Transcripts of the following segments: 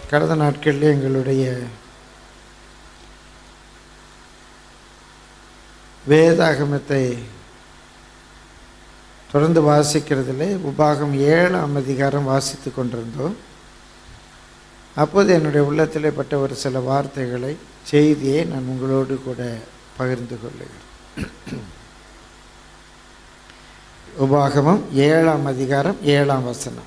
கடந்த நாட்களில் எங்களுடைய வேதாகமத்தை தொடர்ந்து வாசிக்கிறதில் உபாகம் ஏழாம் அதிகாரம் வாசித்து கொண்டிருந்தோம் அப்போது என்னுடைய உள்ளத்தில் பட்ட ஒரு சில வார்த்தைகளை செய்தியை நான் உங்களோடு கூட பகிர்ந்து கொள்ளுகிறேன் உபாகமம் ஏழாம் அதிகாரம் ஏழாம் வசனம்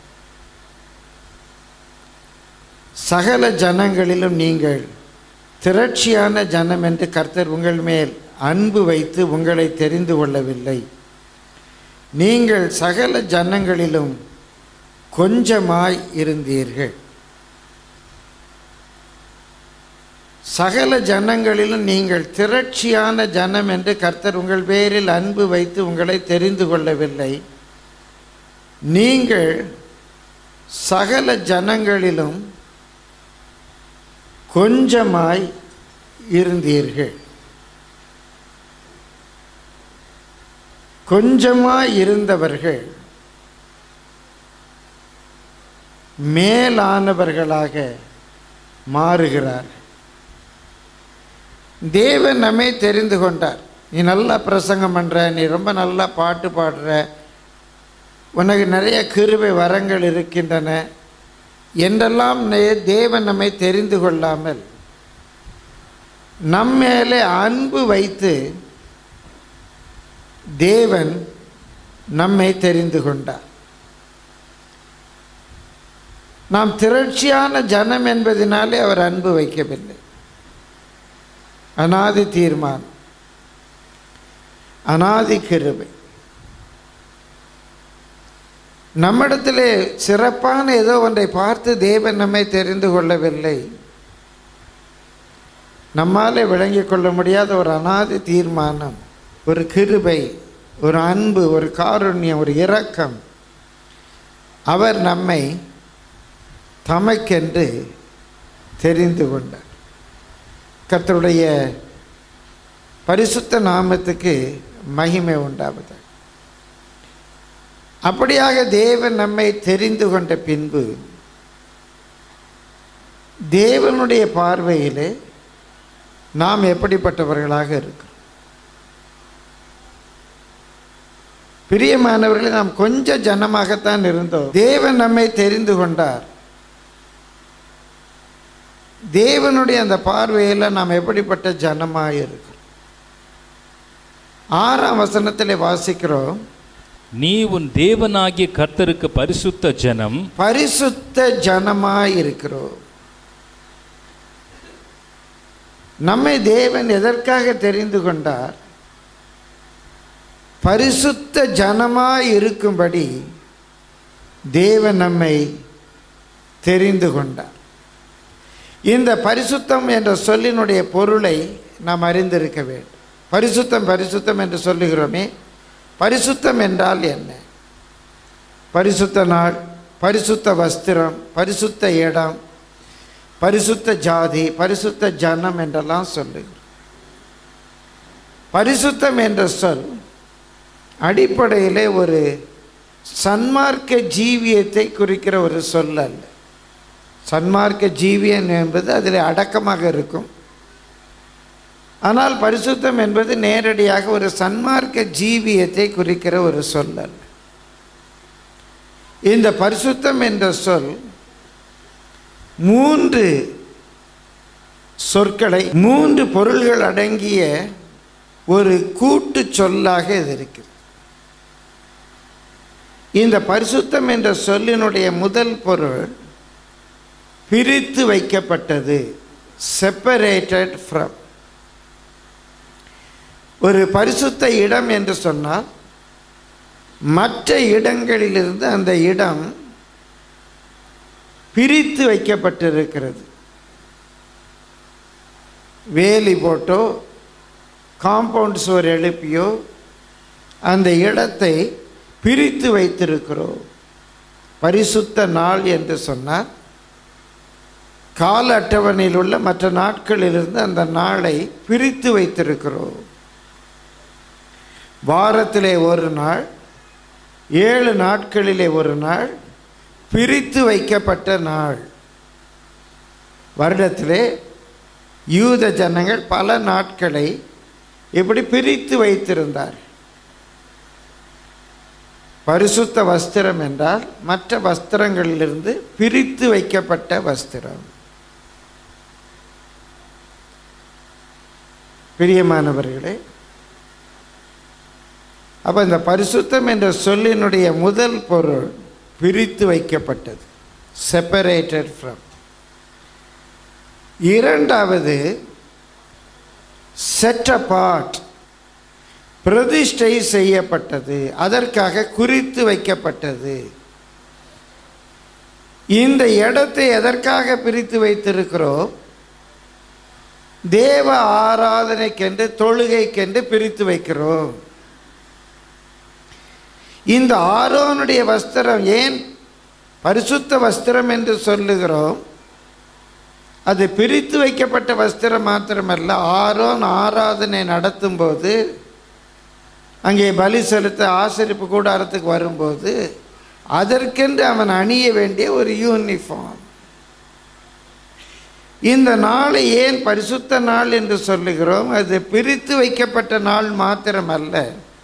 சகல ஜனங்களிலும் நீங்கள் திரட்சியான ஜனம் என்று கர்த்தர் உங்கள் மேல் அன்பு வைத்து உங்களை தெரிந்து கொள்ளவில்லை நீங்கள் சகல ஜனங்களிலும் கொஞ்சமாய் இருந்தீர்கள் சகல ஜனங்களிலும் நீங்கள் திரட்சியான ஜனம் என்று கர்த்தர் உங்கள் பேரில் அன்பு வைத்து உங்களை தெரிந்து கொள்ளவில்லை நீங்கள் சகல ஜனங்களிலும் கொஞ்சமாய் இருந்தீர்கள் கொஞ்சமாய் இருந்தவர்கள் மேலானவர்களாக மாறுகிறார் தேவன் நம்மை தெரிந்து கொண்டார் நீ நல்லா பிரசங்கம் பண்ணுற நீ ரொம்ப நல்லா பாட்டு பாடுற உனக்கு நிறைய கிருபை வரங்கள் இருக்கின்றன என்றெல்லாம் நே- தேவன் நம்மை தெரிந்து கொள்ளாமல் நம்மேலே அன்பு வைத்து தேவன் நம்மை தெரிந்து கொண்டார் நாம் திரட்சியான ஜனம் என்பதினாலே அவர் அன்பு வைக்கவில்லை அனாதி தீர்மானம் அனாதி கிருபை நம்மிடத்திலே சிறப்பான ஏதோ ஒன்றை பார்த்து தேவன் நம்மை தெரிந்து கொள்ளவில்லை நம்மாலே விளங்கிக் கொள்ள முடியாத ஒரு அனாதி தீர்மானம் ஒரு கிருபை ஒரு அன்பு ஒரு காருண்யம் ஒரு இரக்கம் அவர் நம்மை தமக்கென்று தெரிந்து கொண்டார் கர்த்தருடைய பரிசுத்த நாமத்துக்கு மகிமை உண்டாவது அப்படியாக தேவன் நம்மை தெரிந்து கொண்ட பின்பு தேவனுடைய பார்வையிலே நாம் எப்படிப்பட்டவர்களாக இருக்கிறோம் பிரியமானவர்களே நாம் கொஞ்சம் ஜனமாகத்தான் இருந்தோம் தேவன் நம்மை தெரிந்து கொண்டார் தேவனுடைய அந்த பார்வையில் நாம் எப்படிப்பட்ட ஜனமாக இருக்கிறோம் ஆறாம் வசனத்தில் வாசிக்கிறோம் நீ உன் தேவனாகிய கர்த்தருக்கு பரிசுத்த ஜனம் பரிசுத்த ஜனமாய் இருக்கிறோம் நம்மை தேவன் எதற்காக தெரிந்து கொண்டார் பரிசுத்த ஜனமாய் இருக்கும்படி தேவன் நம்மை தெரிந்து கொண்டார் இந்த பரிசுத்தம் என்ற சொல்லினுடைய பொருளை நாம் அறிந்திருக்க வேண்டும் பரிசுத்தம் பரிசுத்தம் என்று சொல்லுகிறோமே பரிசுத்தம் என்றால் என்ன பரிசுத்த நாள் பரிசுத்த வஸ்திரம் பரிசுத்த இடம் பரிசுத்த ஜாதி பரிசுத்த ஜனம் என்றெல்லாம் சொல்லுகிறோம் பரிசுத்தம் என்ற சொல் அடிப்படையிலே ஒரு சன்மார்க்க ஜீவியத்தை குறிக்கிற ஒரு சொல் அல்ல சன்மார்க்க ஜீவியம் என்பது அதில் அடக்கமாக இருக்கும் ஆனால் பரிசுத்தம் என்பது நேரடியாக ஒரு சன்மார்க்க ஜீவியத்தை குறிக்கிற ஒரு சொல் அல்ல இந்த பரிசுத்தம் என்ற சொல் மூன்று சொற்களை மூன்று பொருள்கள் அடங்கிய ஒரு கூட்டு சொல்லாக இது இருக்குது இந்த பரிசுத்தம் என்ற சொல்லினுடைய முதல் பொருள் பிரித்து வைக்கப்பட்டது செப்பரேட்டட் ஃப்ரம் ஒரு பரிசுத்த இடம் என்று சொன்னால் மற்ற இடங்களிலிருந்து அந்த இடம் பிரித்து வைக்கப்பட்டிருக்கிறது வேலி போட்டோ காம்பவுண்ட் சுவர் எழுப்பியோ அந்த இடத்தை பிரித்து வைத்திருக்கிறோம் பரிசுத்த நாள் என்று சொன்னால் கால அட்டவணையில் உள்ள மற்ற நாட்களிலிருந்து அந்த நாளை பிரித்து வைத்திருக்கிறோம் வாரத்திலே ஒரு நாள் ஏழு நாட்களிலே ஒரு நாள் பிரித்து வைக்கப்பட்ட நாள் வருடத்திலே யூத ஜனங்கள் பல நாட்களை இப்படி பிரித்து வைத்திருந்தார் பரிசுத்த வஸ்திரம் என்றால் மற்ற வஸ்திரங்களிலிருந்து பிரித்து வைக்கப்பட்ட வஸ்திரம் பிரியமானவர்களே அப்போ இந்த பரிசுத்தம் என்ற சொல்லினுடைய முதல் பொருள் பிரித்து வைக்கப்பட்டது செப்பரேட்டட் ஃப்ரம் இரண்டாவது செட் அபார்ட் பிரதிஷ்டை செய்யப்பட்டது அதற்காக குறித்து வைக்கப்பட்டது இந்த இடத்தை எதற்காக பிரித்து வைத்திருக்கிறோம் தேவ ஆராதனைக்கென்று தொழுகைக்கென்று பிரித்து வைக்கிறோம் இந்த ஆரோனுடைய வஸ்திரம் ஏன் பரிசுத்த வஸ்திரம் என்று சொல்லுகிறோம் அது பிரித்து வைக்கப்பட்ட வஸ்திரம் மாத்திரமல்ல ஆரோன் ஆராதனை நடத்தும்போது அங்கே பலி செலுத்த ஆசரிப்பு கூடாரத்துக்கு வரும்போது அதற்கென்று அவன் அணிய வேண்டிய ஒரு யூனிஃபார்ம் இந்த நாளை ஏன் பரிசுத்த நாள் என்று சொல்லுகிறோம் அது பிரித்து வைக்கப்பட்ட நாள் மாத்திரமல்ல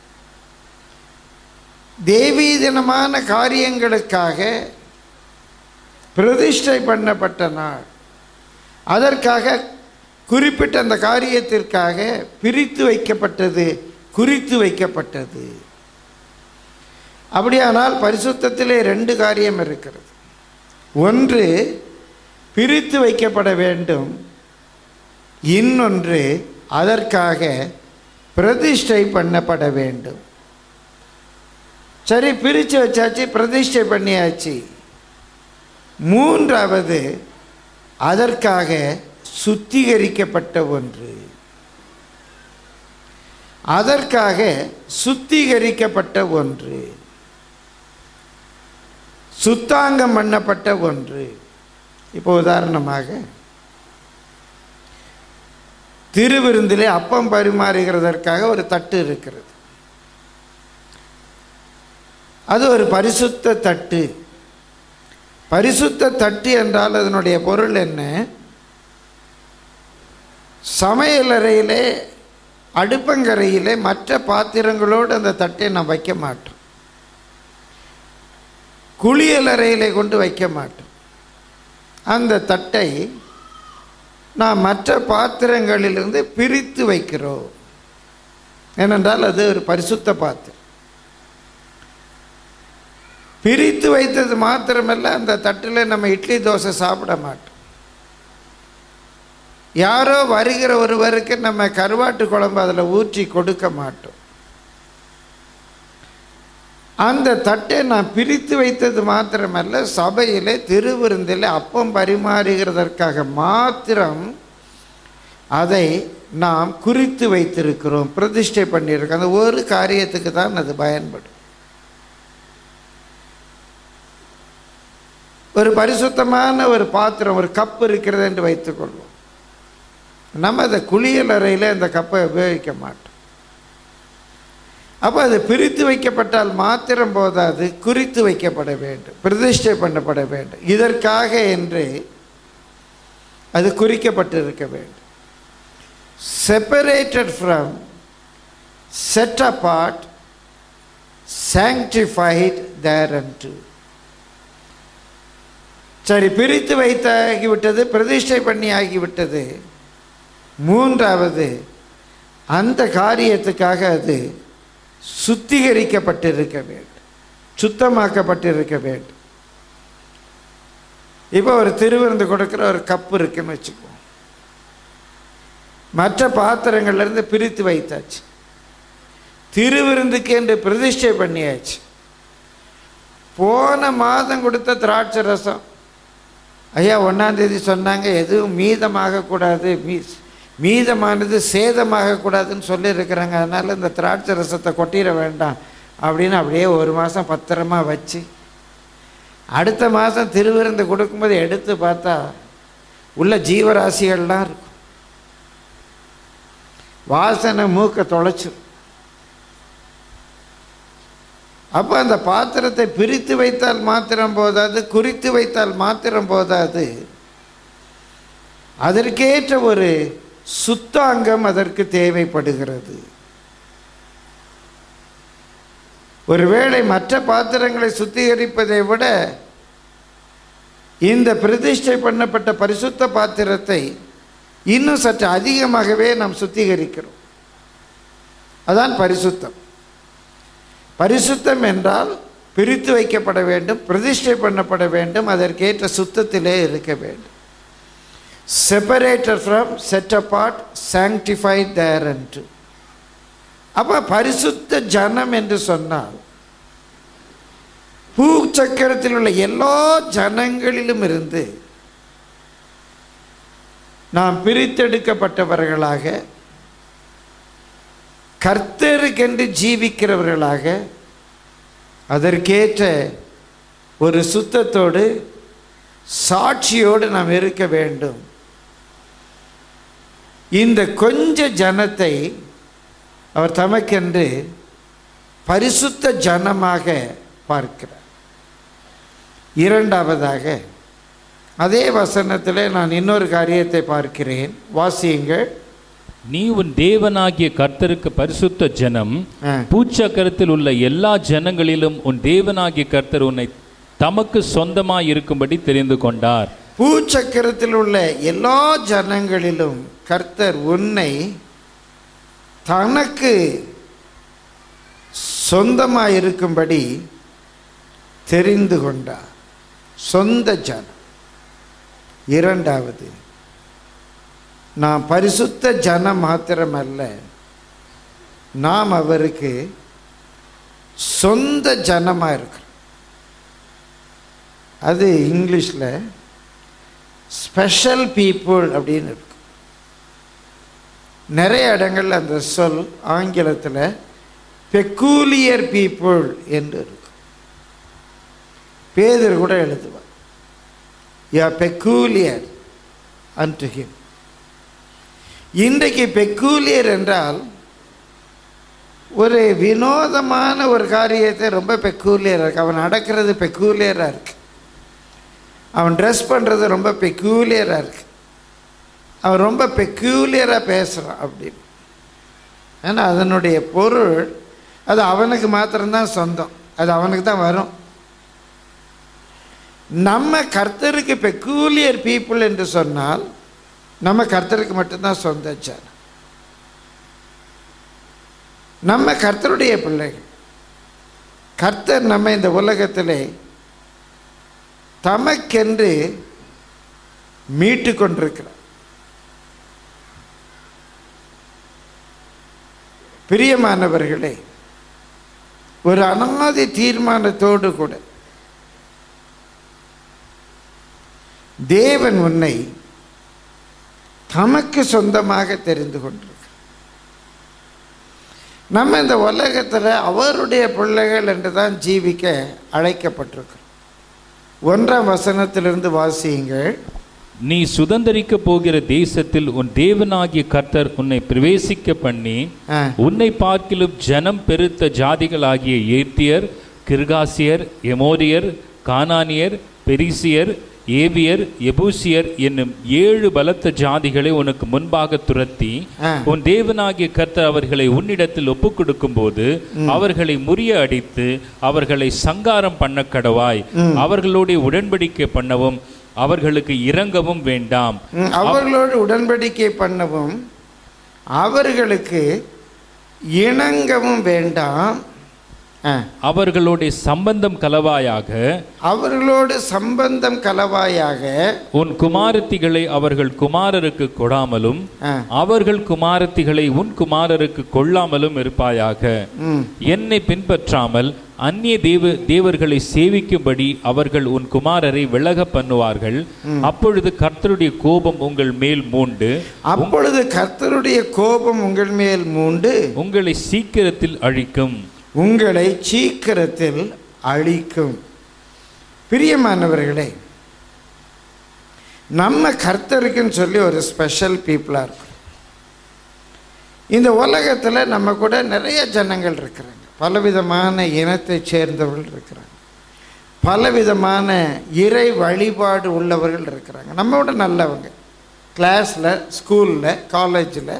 தேவீதினமான காரியங்களுக்காக பிரதிஷ்டை பண்ணப்பட்ட நாள் அதற்காக குறிப்பிட்ட அந்த காரியத்திற்காக பிரித்து வைக்கப்பட்டது குறித்து வைக்கப்பட்டது அப்படியானால் பரிசுத்தத்திலே ரெண்டு காரியம் இருக்கிறது ஒன்று பிரித்து வைக்கப்பட வேண்டும் இன்னொன்று அதற்காக பிரதிஷ்டை பண்ணப்பட வேண்டும் சரி பிரித்து வச்சாச்சு பிரதிஷ்டை பண்ணியாச்சு மூன்றாவது அதற்காக சுத்திகரிக்கப்பட்ட ஒன்று அதற்காக சுத்திகரிக்கப்பட்ட ஒன்று சுத்தாங்கம் பண்ணப்பட்ட ஒன்று இப்போ உதாரணமாக திருவிருந்திலே அப்பம் பரிமாறுகிறதற்காக ஒரு தட்டு இருக்கிறது அது ஒரு பரிசுத்த தட்டு பரிசுத்த தட்டு என்றால் அதனுடைய பொருள் என்ன சமையலறையிலே அடுப்பங்கரையிலே மற்ற பாத்திரங்களோடு அந்த தட்டை நாம் வைக்க மாட்டோம் குளியலறையிலே கொண்டு வைக்க மாட்டோம் அந்த தட்டை நாம் மற்ற பாத்திரங்களிலிருந்து பிரித்து வைக்கிறோம் ஏனென்றால் அது ஒரு பரிசுத்த பாத்திரம் பிரித்து வைத்தது மாத்திரமல்ல அந்த தட்டில் நம்ம இட்லி தோசை சாப்பிட மாட்டோம் யாரோ வருகிற ஒருவருக்கு நம்ம கருவாட்டு குழம்பு அதில் ஊற்றி கொடுக்க மாட்டோம் அந்த தட்டை நான் பிரித்து வைத்தது மாத்திரமல்ல சபையில் திருவிருந்தில் அப்பம் பரிமாறுகிறதற்காக மாத்திரம் அதை நாம் குறித்து வைத்திருக்கிறோம் பிரதிஷ்டை பண்ணியிருக்கோம் அந்த ஒரு காரியத்துக்கு தான் அது பயன்படும் ஒரு பரிசுத்தமான ஒரு பாத்திரம் ஒரு கப் இருக்கிறது என்று வைத்துக்கொள்வோம் நம்ம அதை குளியல் அறையில் அந்த கப்பை உபயோகிக்க மாட்டோம் அப்போ அது பிரித்து வைக்கப்பட்டால் மாத்திரம் போதாது குறித்து வைக்கப்பட வேண்டும் பிரதிஷ்டை பண்ணப்பட வேண்டும் இதற்காக என்று அது குறிக்கப்பட்டிருக்க வேண்டும் separated from set apart sanctified there and சரி பிரித்து வைத்தாகிவிட்டது பிரதிஷ்டை பண்ணி ஆகிவிட்டது மூன்றாவது அந்த காரியத்துக்காக அது சுத்திகரிக்கப்பட்டிருக்க வேண்டும் சுத்தமாக்கப்பட்டிருக்க வேண்டும் இப்போ ஒரு திருவிருந்து கொடுக்குற ஒரு கப்பு இருக்குன்னு வச்சுக்குவோம் மற்ற பாத்திரங்கள்லேருந்து பிரித்து வைத்தாச்சு திருவிருந்துக்கு என்று பிரதிஷ்டை பண்ணியாச்சு போன மாதம் கொடுத்த திராட்சை ரசம் ஐயா ஒன்றாந்தேதி சொன்னாங்க எதுவும் மீதமாகக்கூடாது மீ மீதமானது சேதமாகக்கூடாதுன்னு சொல்லியிருக்கிறாங்க அதனால் இந்த திராட்சை ரசத்தை கொட்டிட வேண்டாம் அப்படின்னு அப்படியே ஒரு மாதம் பத்திரமா வச்சு அடுத்த மாதம் திருவிருந்து கொடுக்கும்போது எடுத்து பார்த்தா உள்ள ஜீவராசிகள்லாம் இருக்கும் வாசனை மூக்கை தொலைச்சு அப்போ அந்த பாத்திரத்தை பிரித்து வைத்தால் மாத்திரம் போதாது குறித்து வைத்தால் மாத்திரம் போதாது அதற்கேற்ற ஒரு சுத்தாங்கம் அதற்கு தேவைப்படுகிறது ஒருவேளை மற்ற பாத்திரங்களை சுத்திகரிப்பதை விட இந்த பிரதிஷ்டை பண்ணப்பட்ட பரிசுத்த பாத்திரத்தை இன்னும் சற்று அதிகமாகவே நாம் சுத்திகரிக்கிறோம் அதான் பரிசுத்தம் பரிசுத்தம் என்றால் பிரித்து வைக்கப்பட வேண்டும் பிரதிஷ்டை பண்ணப்பட வேண்டும் அதற்கேற்ற சுத்தத்திலே இருக்க வேண்டும் separated from set apart sanctified there என்று அப்போ பரிசுத்த ஜனம் என்று சொன்னால் பூச்சக்கரத்தில் உள்ள எல்லா ஜனங்களிலும் இருந்து நாம் பிரித்தெடுக்கப்பட்டவர்களாக கர்த்தருக்கென்று ஜீவிக்கிறவர்களாக அதற்கேற்ற ஒரு சுத்தத்தோடு சாட்சியோடு நாம் இருக்க வேண்டும் இந்த கொஞ்ச ஜனத்தை அவர் தமக்கென்று பரிசுத்த ஜனமாக பார்க்கிறார் இரண்டாவதாக அதே வசனத்தில் நான் இன்னொரு காரியத்தை பார்க்கிறேன் வாசியுங்கள் நீ உன் தேவனாகிய கர்த்தருக்கு பரிசுத்த ஜனம் ஆ. பூச்சக்கரத்தில் உள்ள எல்லா ஜனங்களிலும் உன் தேவனாகிய கர்த்தர் உன்னை தமக்கு சொந்தமாய் இருக்கும்படி தெரிந்து கொண்டார் பூச்சக்கரத்தில் உள்ள எல்லா ஜனங்களிலும் கர்த்தர் உன்னை தனக்கு சொந்தமாக இருக்கும்படி தெரிந்து கொண்டார் சொந்த ஜனம் இரண்டாவது நான் பரிசுத்த ஜனம் மாத்திரமல்ல நாம் அவருக்கு சொந்த ஜனமாக இருக்கிறோம் அது இங்கிலீஷில் ஸ்பெஷல் பீப்புள் அப்படின்னு இருக்கு நிறைய இடங்கள்ல அந்த சொல் ஆங்கிலத்தில் பெக்கூலியர் பீப்புள் என்று இருக்கு பேதர் கூட எழுதுவார் யா பெக்கூலியர் அன்டு ஹிம் இன்றைக்கு பெக்கூலியர் என்றால் ஒரு வினோதமான ஒரு காரியத்தை ரொம்ப பெக்கூலியராக இருக்கு அவன் நடக்கிறது பெக்கூலியராக இருக்கு அவன் ட்ரெஸ் பண்ணுறது ரொம்ப பெக்கூலியராக இருக்கு அவன் ரொம்ப பெக்கூலியராக பேசுகிறான் அப்படின்னு ஏன்னா அதனுடைய பொருள் அது அவனுக்கு மாத்திரம்தான் சொந்தம் அது அவனுக்கு தான் வரும் நம்ம கர்த்தருக்கு பெக்கூலியர் பீப்புள் என்று சொன்னால் நம்ம கர்த்தருக்கு மட்டும்தான் சொந்த ஜனம் நம்ம கர்த்தருடைய பிள்ளைகள் கர்த்தர் நம்ம இந்த உலகத்திலே தமக்கென்று மீட்டு கொண்டிருக்கிறார் பிரியமானவர்களே ஒரு அனாதி தீர்மானத்தோடு கூட தேவன் உன்னை தமக்கு சொந்தமாக தெரிந்து கொண்டிருக்கிறார் நம்ம இந்த உலகத்தில் அவருடைய பிள்ளைகள் என்று தான் ஜீவிக்க அழைக்கப்பட்டிருக்கிறோம் ஒன்றாம் வசனத்திலிருந்து வாசியுங்கள் நீ சுதந்தரிக்க போகிற தேசத்தில் உன் தேவனாகிய கர்த்தர் உன்னை பிரவேசிக்க பண்ணி ஆ, உன்னை பார்க்கிலும் ஜனம் பெருத்த ஜாதிகளாகிய ஏத்தியர் கிர்காசியர் எமோரியர் கானானியர் பெரிசியர் ஏவியர் எபூசியர் என்னும் ஏழு பலத்த ஜாதிகளை உனக்கு முன்பாக துரத்தி ஆ. உன் தேவனாகிய கர்த்தர் அவர்களை உன்னிடத்தில் ஒப்புக் கொடுக்கும்போது அவர்களை முறிய அடித்து அவர்களை சங்காரம் பண்ண கடவாய் அவர்களோட உடன்படிக்கை பண்ணவும் அவர்களுக்கு இரங்கவும் வேண்டாம் ம், அவர்களோடு உடன்படிக்கை பண்ணவும் அவர்களுக்கு இணங்கவும் வேண்டாம் ஆ, அவர்களுடைய சம்பந்தம் கலவாயாக அவர்களோடு சம்பந்தம் கலவாயாக உன் குமாரத்திகளை அவர்கள் குமாரருக்கு கொடாமலும் ஆ, அவர்கள் குமாரத்திகளை உன் குமாரருக்கு கொள்ளாமலும் இருப்பாயாக ம், என்னை பின்பற்றாமல் அந்நிய தேவ தேவர்களை சேவிக்கும்படி அவர்கள் உன் குமாரரை விலக பண்ணுவார்கள் அப்பொழுது கர்த்தருடைய கோபம் உங்கள் மேல் மூண்டு அப்பொழுது கர்த்தருடைய கோபம் உங்கள் மேல் மூண்டு உங்களை சீக்கிரத்தில் அழிக்கும் உங்களை சீக்கிரத்தில் அழிக்கும் பிரியமானவர்களே நம்ம கர்த்தருக்குன்னு சொல்லி ஒரு ஸ்பெஷல் பீப்புளாக இருக்கும் இந்த உலகத்தில் நம்ம கூட நிறைய ஜனங்கள் இருக்கிறாங்க பலவிதமான இனத்தைச் சேர்ந்தவர்கள் இருக்கிறாங்க பலவிதமான இறை வழிபாடு உள்ளவர்கள் இருக்கிறாங்க நம்ம விட நல்லவங்க கிளாஸில் ஸ்கூலில் காலேஜில்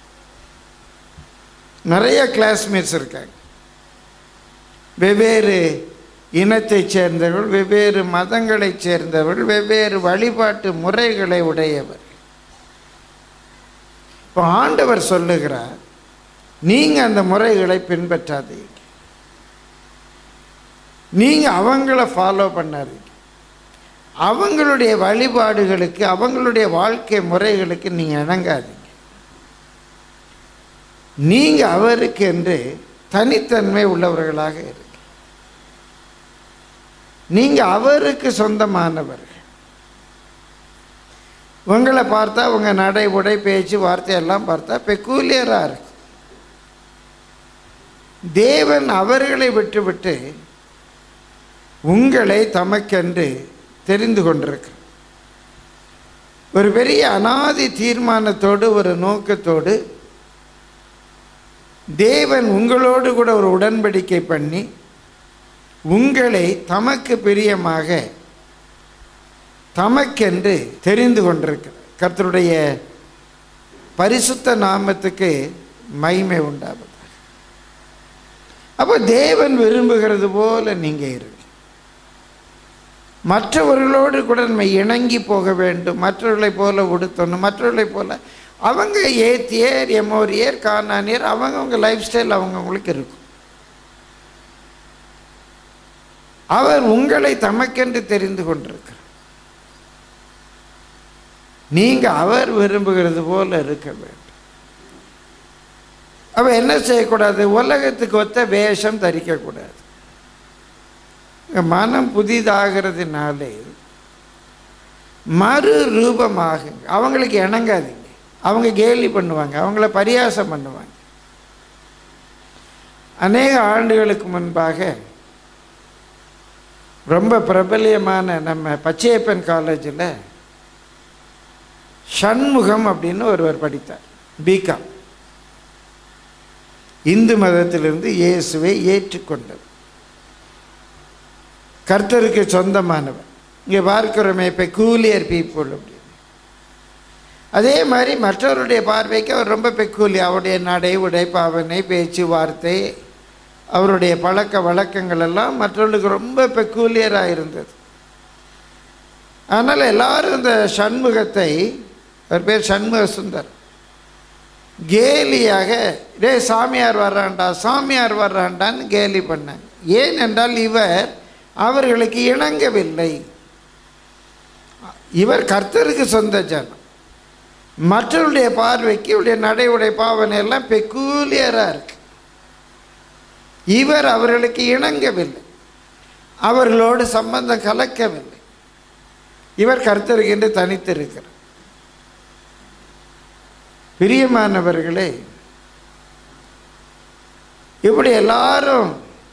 நிறைய கிளாஸ்மேட்ஸ் இருக்காங்க வெவ்வேறு இனத்தைச் சேர்ந்தவர்கள் வெவ்வேறு மதங்களைச் சேர்ந்தவர்கள் வெவ்வேறு வழிபாட்டு முறைகளை உடையவர் இப்போ ஆண்டவர் சொல்லுகிறார் நீங்கள் அந்த முறைகளை பின்பற்றாதீங்க நீங்கள் அவங்கள ஃபாலோ பண்ணாதீங்க அவங்களுடைய வழிபாடுகளுக்கு அவங்களுடைய வாழ்க்கை முறைகளுக்கு நீங்கள் இணங்காதீங்க நீங்கள் அவருக்கு என்று தனித்தன்மை உள்ளவர்களாக இருங்க நீங்கள் அவருக்கு சொந்தமானவர்கள் உங்களை பார்த்தா உங்கள் நடை உடை பேச்சு வார்த்தையெல்லாம் பார்த்தா பெக்கூலியராக இருக்கு தேவன் அவர்களை விட்டுவிட்டு உங்களை தமக்கென்று தெரிந்து கொண்டிருக்கிறார் ஒரு பெரிய அனாதி தீர்மானத்தோடு ஒரு நோக்கத்தோடு தேவன் உங்களோடு கூட ஒரு உடன்படிக்கை பண்ணி உங்களை தமக்கு பிரியமாக தமக்கென்று தெரிந்து கொண்டிருக்கிறார் கர்த்தருடைய பரிசுத்த நாமத்துக்கு மகிமை உண்டாவது அப்போ தேவன் விரும்புகிறது போல நீங்கள் இருங்க மற்றவர்களோடு கூட நம்ம இணங்கி போக வேண்டும் மற்றவர்களைப் போல உடுத்தணும் மற்றவர்களைப் போல அவங்க ஏத்தியர் எமோரியர் கானானியர் அவங்கவுங்க லைஃப் ஸ்டைல் அவங்கவுங்களுக்கு இருக்கும் அவர் உங்களை தமக்கென்று தெரிந்து கொண்டிருக்கிறார் நீங்க அவர் விரும்புகிறது போல இருக்க வேண்டும் அவ என்ன செய்யக்கூடாது உலகத்துக்கு ஒத்த வேஷம் தரிக்கக்கூடாது மனம் புதிதாகிறதுனாலே மறு ரூபமாகுங்க அவங்களுக்கு இணங்காதீங்க அவங்க கேலி பண்ணுவாங்க அவங்கள பரியாசம் பண்ணுவாங்க அநேக ஆண்டுகளுக்கு முன்பாக ரொம்ப பிரபலியமான நம்ம பச்சையப்பன் காலேஜில் சண்முகம் அப்படின்னு ஒருவர் படித்தார் பிகாம் இந்து மதத்திலிருந்து இயேசுவை ஏற்றுக்கொண்டவர் கர்த்தருக்கு சொந்தமானவர் இங்கே பார்க்கிறோமே பெக்கூலியர் பீப்புள் அப்படின்னு அதே மாதிரி மற்றவருடைய பார்வைக்கு அவர் ரொம்ப பெக்கூலி அவருடைய நடை உடை பாவனை பேச்சு வார்த்தை அவருடைய பழக்க வழக்கங்கள் எல்லாம் மற்றவர்களுக்கு ரொம்ப பெக்கூலியராக இருந்தது அதனால் எல்லாரும் இந்த சண்முகத்தை அவர் பேர் சண்முக சுந்தர் கேலியாக டே சாமியார் வர்றான்டா சாமியார் வர்றான்டான்னு கேலி பண்ணாங்க ஏன் என்றால் இவர் அவர்களுக்கு இணங்கவில்லை இவர் கர்த்தருக்கு சொந்த ஜனம் மற்றவருடைய பார்வைக்கு இவருடைய நடை உடை பாவனை எல்லாம் பெக்கூலியராக இருக்கு இவர் அவர்களுக்கு இணங்கவில்லை அவர்களோடு சம்பந்தம் கலக்கவில்லை இவர் கர்த்தருக்கு என்று தனித்திருக்கிறார் பிரியமானவர்களே இப்படி எல்லாரும்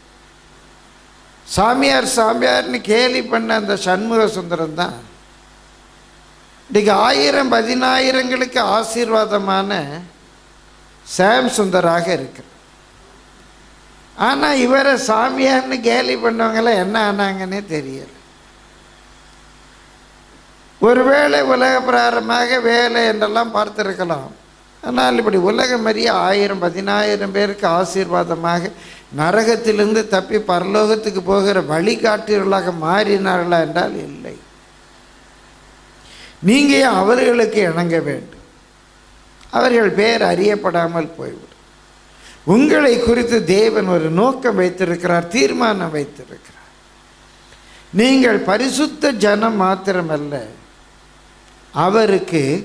சாமியார் சாமியார்னு கேலி பண்ண அந்த சண்முக சுந்தரம் தான் இன்றைக்கு ஆயிரம் பதினாயிரங்களுக்கு ஆசீர்வாதமான சாம் சுந்தராக இருக்கிறார் ஆனால் இவரை சாமியார்னு கேலி பண்ணவங்களாம் என்ன ஆனாங்கன்னே தெரியல ஒருவேளை உலக பிராரமாக வேலை என்றெல்லாம் பார்த்திருக்கலாம் ஆனால் இப்படி உலகம் அறிய ஆயிரம் பதினாயிரம் பேருக்கு ஆசீர்வாதமாக நரகத்திலிருந்து தப்பி பரலோகத்துக்கு போகிற வழிகாட்டியவர்களாக மாறினார்களா என்றால் இல்லை நீங்கள் ஏன் அவர்களுக்கு இணங்க வேண்டும் அவர்கள் பேர் அறியப்படாமல் போய்விடும் உங்களை குறித்து தேவன் ஒரு நோக்கம் வைத்திருக்கிறார் தீர்மானம் வைத்திருக்கிறார் நீங்கள் பரிசுத்த ஜனம் மாத்திரமல்ல அவருக்கு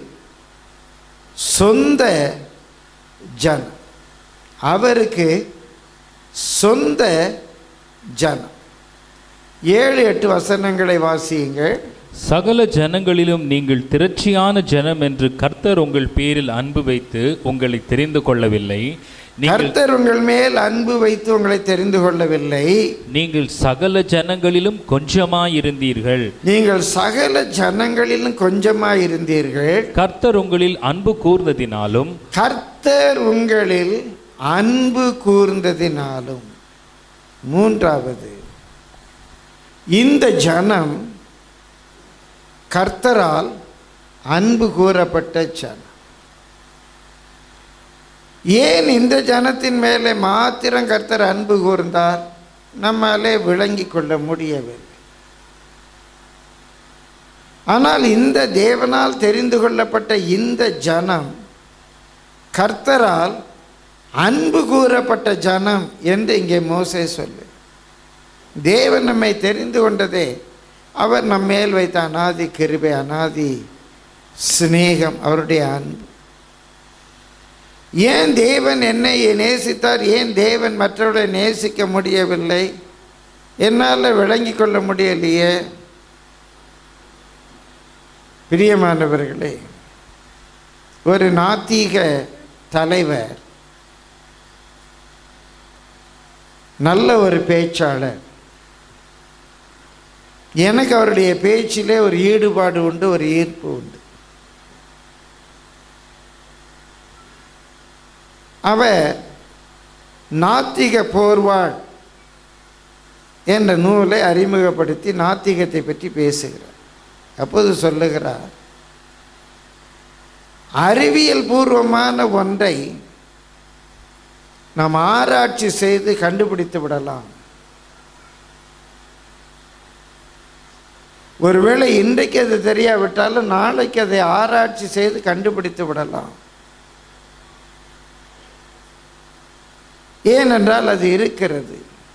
சொந்த ஜனம் அவருக்கு சொந்த ஜனம் ஏழு எட்டு வசனங்களை வாசியுங்கள் சகல ஜனங்களிலும் நீங்கள் திரட்சியான ஜனம் என்று கர்த்தர் உங்கள் பேரில் அன்பு வைத்து உங்களை தெரிந்து கொள்ளவில்லை நீங்கள் கர்த்தர் உங்கள் மேல் அன்பு வைத்து உங்களை தெரிந்து கொள்ளவில்லை நீங்கள் சகல ஜனங்களிலும் கொஞ்சமாயிருந்தீர்கள் நீங்கள் சகல ஜனங்களிலும் கொஞ்சமாய் இருந்தீர்கள் கர்த்தர் உங்களில் அன்பு கூர்ந்ததினாலும் கர்த்தர் உங்களில் அன்பு கூர்ந்ததினாலும் மூன்றாவது இந்த ஜனம் கர்த்தரால் அன்பு கூறப்பட்ட ஜனம் ஏன் இந்த ஜனத்தின் மேலே மாத்திரம் கர்த்தர் அன்பு கூர்ந்தார் நம்மாலே விளங்கி கொள்ள முடியவில்லை ஆனால் இந்த தேவனால் தெரிந்து கொள்ளப்பட்ட இந்த ஜனம் கர்த்தரால் அன்பு கூறப்பட்ட ஜனம் என்று இங்கே மோசே சொல்லு தேவன் நம்மை தெரிந்து கொண்டதே அவர் நம் மேல் வைத்த அனாதி கிருபை அனாதி சிநேகம் அவருடைய அன்பு ஏன் தேவன் என்னை நேசித்தார் ஏன் தேவன் மற்றவர்களை நேசிக்க முடியவில்லை என்னால் விளங்கி கொள்ள முடியலையே பிரியமானவர்களே ஒரு நாத்திக தலைவர் நல்ல ஒரு பேச்சாளர் எனக்கு அவருடைய பேச்சிலே ஒரு ஈடுபாடு உண்டு ஒரு ஈர்ப்பு உண்டு அவர் நாத்திக போர்வாள் என்ற நூலை அறிமுகப்படுத்தி நாத்திகத்தை பற்றி பேசுகிறார் அப்போது சொல்லுகிறார் அறிவியல் பூர்வமான ஒன்றை நாம் ஆராய்ச்சி செய்து கண்டுபிடித்து விடலாம் ஒருவேளை இன்றைக்கு அது தெரியாவிட்டாலும் நாளைக்கு அதை ஆராய்ச்சி செய்து கண்டுபிடித்து விடலாம் ஏனென்றால் அது இருக்கிறது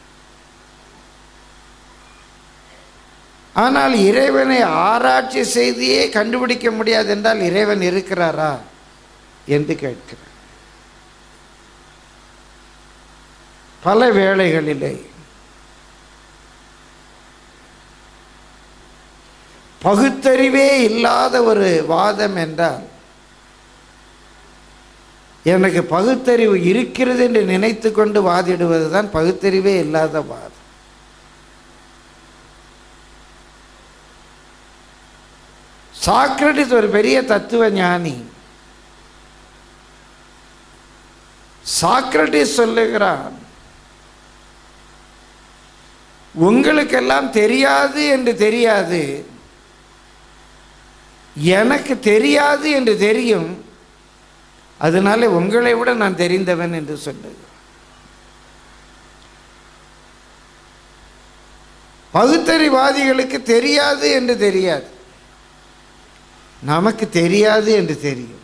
ஆனால் இறைவனை ஆராய்ச்சி செய்தியே கண்டுபிடிக்க முடியாது என்றால் இறைவன் இருக்கிறாரா என்று கேட்கிறார் பல வேளைகளிலே பகுத்தறிவே இல்லாத ஒரு வாதம் என்றால் எனக்கு பகுத்தறிவு இருக்கிறது என்று நினைத்து கொண்டு வாதிடுவது தான் பகுத்தறிவே இல்லாத வாதம் சாக்ரட்டிஸ் ஒரு பெரிய தத்துவ ஞானி சாக்ரட்டிஸ் சொல்லுகிறான் உங்களுக்கெல்லாம் தெரியாது என்று தெரியாது எனக்கு தெரியாது என்று தெரியும் அதனால உங்களை விட நான் தெரிந்தவன் என்று சொன்னது பகுத்தறிவாதிகளுக்கு தெரியாது என்று தெரியாது நமக்கு தெரியாது என்று தெரியும்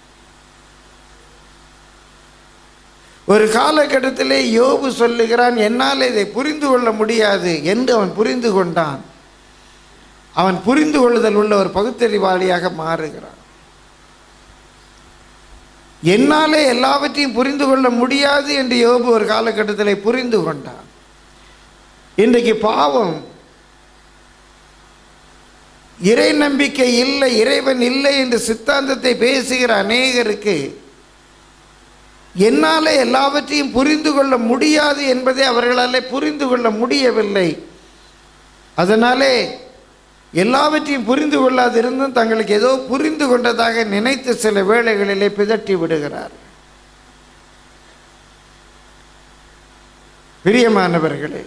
ஒரு காலகட்டத்திலே யோபு சொல்லுகிறான் என்னால் இதை புரிந்து கொள்ள முடியாது என்று அவன் புரிந்து கொண்டான் அவன் புரிந்து கொள்ளுதல் உள்ள ஒரு பகுத்தறிவாளியாக மாறுகிறான் என்னாலே எல்லாவற்றையும் புரிந்து கொள்ள முடியாது என்று யோபு ஒரு காலகட்டத்தில் புரிந்து கொண்டான் இன்றைக்கு பாவம் இறை நம்பிக்கை இல்லை இறைவன் இல்லை என்று சித்தாந்தத்தை பேசுகிற அநேகருக்கு என்னாலே எல்லாவற்றையும் புரிந்து கொள்ள முடியாது என்பதை அவர்களாலே புரிந்து கொள்ள முடியவில்லை அதனாலே எல்லாவற்றையும் புரிந்து கொள்ளாதிருந்தும் தங்களுக்கு ஏதோ புரிந்து கொண்டதாக நினைத்து சில வேளைகளிலே பிதட்டி விடுகிறார் பிரியமானவர்களே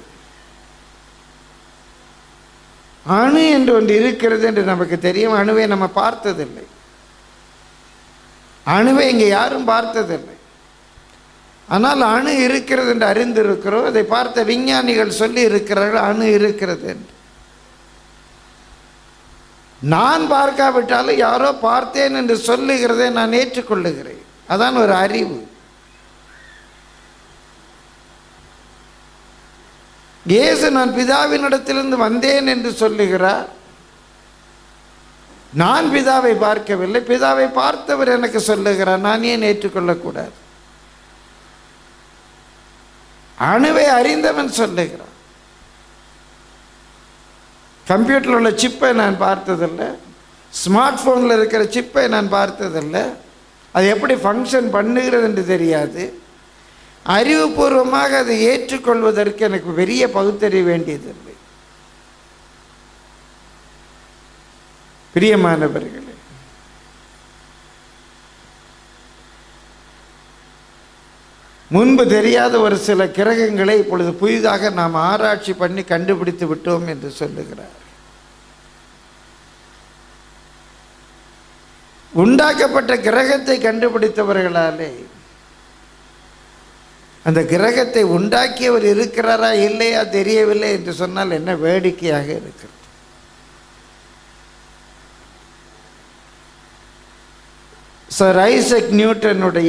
அணு என்று ஒன்று இருக்கிறது என்று நமக்கு தெரியும் அணுவை நம்ம பார்த்ததில்லை அணுவை இங்கே யாரும் பார்த்ததில்லை ஆனால் அணு இருக்கிறது என்று அறிந்திருக்கிறோம் அதை பார்த்த விஞ்ஞானிகள் சொல்லி இருக்கிறார்கள் அணு இருக்கிறது என்று நான் பார்க்காவிட்டாலும் யாரோ பார்த்தேன் என்று சொல்லுகிறதை நான் ஏற்றுக்கொள்ளுகிறேன் அதான் ஒரு அறிவு இயேசு நான் பிதாவினிடத்திலிருந்து வந்தேன் என்று சொல்லுகிறார் நான் பிதாவை பார்க்கவில்லை பிதாவை பார்த்தவர் எனக்கு சொல்லுகிறார் நான் ஏன் ஏற்றுக்கொள்ளக்கூடாது அணுவை அறிந்தவன் சொல்லுகிறான் கம்ப்யூட்டரில் உள்ள சிப்பை நான் பார்த்ததில்லை ஸ்மார்ட் ஃபோனில் இருக்கிற சிப்பை நான் பார்த்ததில்லை அது எப்படி ஃபங்க்ஷன் பண்ணுகிறது என்று தெரியாது அறிவுபூர்வமாக அதை ஏற்றுக்கொள்வதற்கு எனக்கு பெரிய பகுத்தறிய வேண்டியதில்லை பிரியமானவர்களே முன்பு தெரியாத ஒரு சில கிரகங்களை இப்பொழுது புதிதாக நாம் ஆராய்ச்சி பண்ணி கண்டுபிடித்து விட்டோம் என்று சொல்லுகிறார் உண்டாக்கப்பட்ட கிரகத்தை கண்டுபிடித்தவர்களாலே அந்த கிரகத்தை உண்டாக்கியவர் இருக்கிறாரா இல்லையா தெரியவில்லை என்று சொன்னால் என்ன வேடிக்கையாக இருக்கிறது சார் ஐசக் நியூட்டனுடைய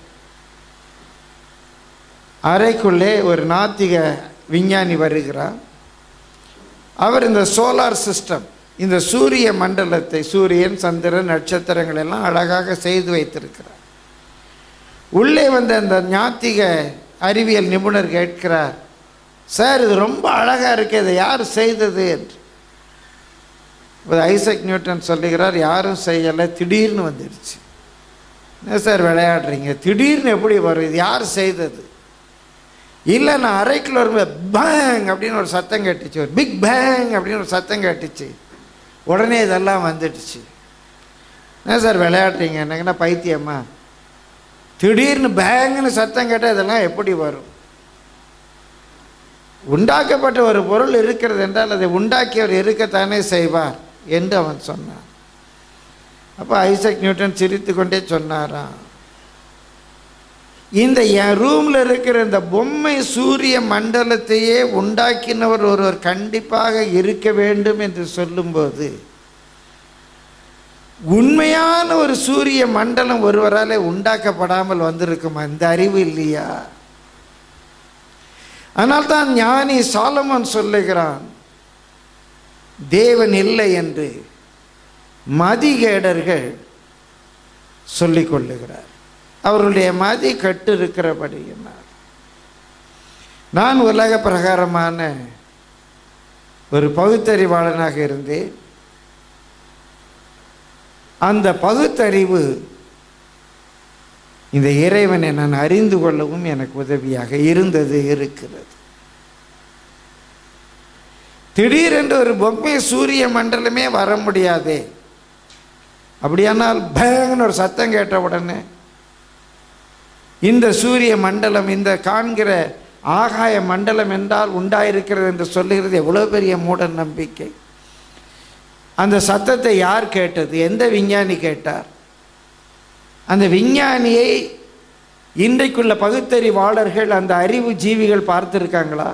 அறைக்குள்ளே ஒரு நாத்திக விஞ்ஞானி வருகிறார் அவர் இந்த சோலார் சிஸ்டம் இந்த சூரிய மண்டலத்தை சூரியன் சந்திரன் நட்சத்திரங்கள் எல்லாம் அழகாக செய்து வைத்திருக்கிறார் உள்ளே வந்த அந்த ஞாத்திக அறிவியல் நிபுணர் கேட்கிறார் சார் இது ரொம்ப அழகாக இருக்கு இதை யார் செய்தது என்று இப்ப ஐசக் நியூட்டன் சொல்லுகிறார் யாரும் செய்யலை திடீர்னு வந்துடுச்சு என்ன சார் விளையாடுறீங்க திடீர்னு எப்படி வரும் இது யார் செய்தது இல்லை நான் அரைக்குள்ள வரும்போது பேங் அப்படின்னு ஒரு சத்தம் கேட்டுச்சு ஒரு பிக் பேங் அப்படின்னு ஒரு சத்தம் கேட்டுச்சு உடனே இதெல்லாம் வந்துடுச்சு என்ன சார் விளையாடுறீங்க என்னங்கன்னா பைத்தியம்மா திடீர்னு பேங்குன்னு சத்தம் கேட்டால் இதெல்லாம் எப்படி வரும் உண்டாக்கப்பட்ட ஒரு பொருள் இருக்கிறது என்றால் அதை உண்டாக்கியவர் இருக்கத்தானே செய்வார் என்று அவன் சொன்னான் அப்போ ஐசக் நியூட்டன் சிரித்து கொண்டே சொன்னாராம் இந்த என் ரூமில் இருக்கிற இந்த பொம்மை சூரிய மண்டலத்தையே உண்டாக்கினவர் ஒருவர் கண்டிப்பாக இருக்க வேண்டும் என்று சொல்லும்போது உண்மையான ஒரு சூரிய மண்டலம் ஒருவராலே உண்டாக்கப்படாமல் வந்திருக்குமா இந்த அறிவு இல்லையா ஆனால் தான் ஞானி சாலமன் சொல்லுகிறான் தேவன் இல்லை என்று மதிகேடர்கள் சொல்லிக் கொள்ளுகிறார் அவர்களுடைய மதி கட்டு இருக்கிறபடியினால் நான் உலக பிரகாரமான ஒரு பகுத்தறிவாளனாக இருந்தேன் அந்த பகுத்தறிவு இந்த இறைவனை நான் அறிந்து கொள்ளவும் எனக்கு உதவியாக இருந்தது இருக்கிறது திடீரென்று ஒரு பொம்மை சூரிய மண்டலமே வர முடியாதே அப்படியானால் பயங்கன்னு ஒரு சத்தம் கேட்ட உடனே இந்த சூரிய மண்டலம் இந்த காண்கிற ஆகாய மண்டலம் என்றால் உண்டாயிருக்கிறது என்று சொல்லுகிறது எவ்வளோ பெரிய மூட நம்பிக்கை அந்த சத்தத்தை யார் கேட்டது எந்த விஞ்ஞானி கேட்டார் அந்த விஞ்ஞானியை இன்றைக்குள்ள பகுத்தறிவாளர்கள் அந்த அறிவு ஜீவிகள் பார்த்துருக்காங்களா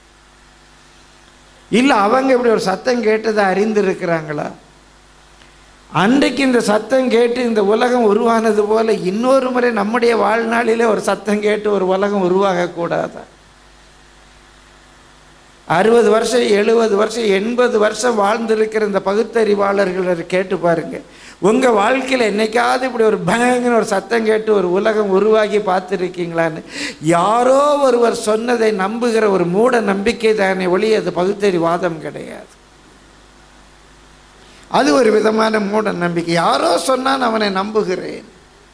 இல்லை அவங்க இப்படி ஒரு சத்தம் கேட்டதை அறிந்திருக்கிறாங்களா அன்றைக்கு இந்த சத்தம் கேட்டு இந்த உலகம் உருவானது போல இன்னொரு முறை நம்முடைய வாழ்நாளிலே ஒரு சத்தம் கேட்டு ஒரு உலகம் உருவாகக்கூடாதா அறுபது வருஷம் எழுபது வருஷம் எண்பது வருஷம் வாழ்ந்திருக்கிற இந்த பகுத்தறிவாளர்களை கேட்டு பாருங்க உங்கள் வாழ்க்கையில் என்னைக்காவது இப்படி ஒரு பயங்கர ஒரு சத்தம் கேட்டு ஒரு உலகம் உருவாகி பார்த்துருக்கீங்களான்னு யாரோ ஒருவர் சொன்னதை நம்புகிற ஒரு மூட நம்பிக்கை தானே ஒளி அது பகுத்தறிவாதம் கிடையாது அது ஒரு விதமான மூட நம்பிக்கை யாரோ சொன்னான் அவனை நம்புகிறேன்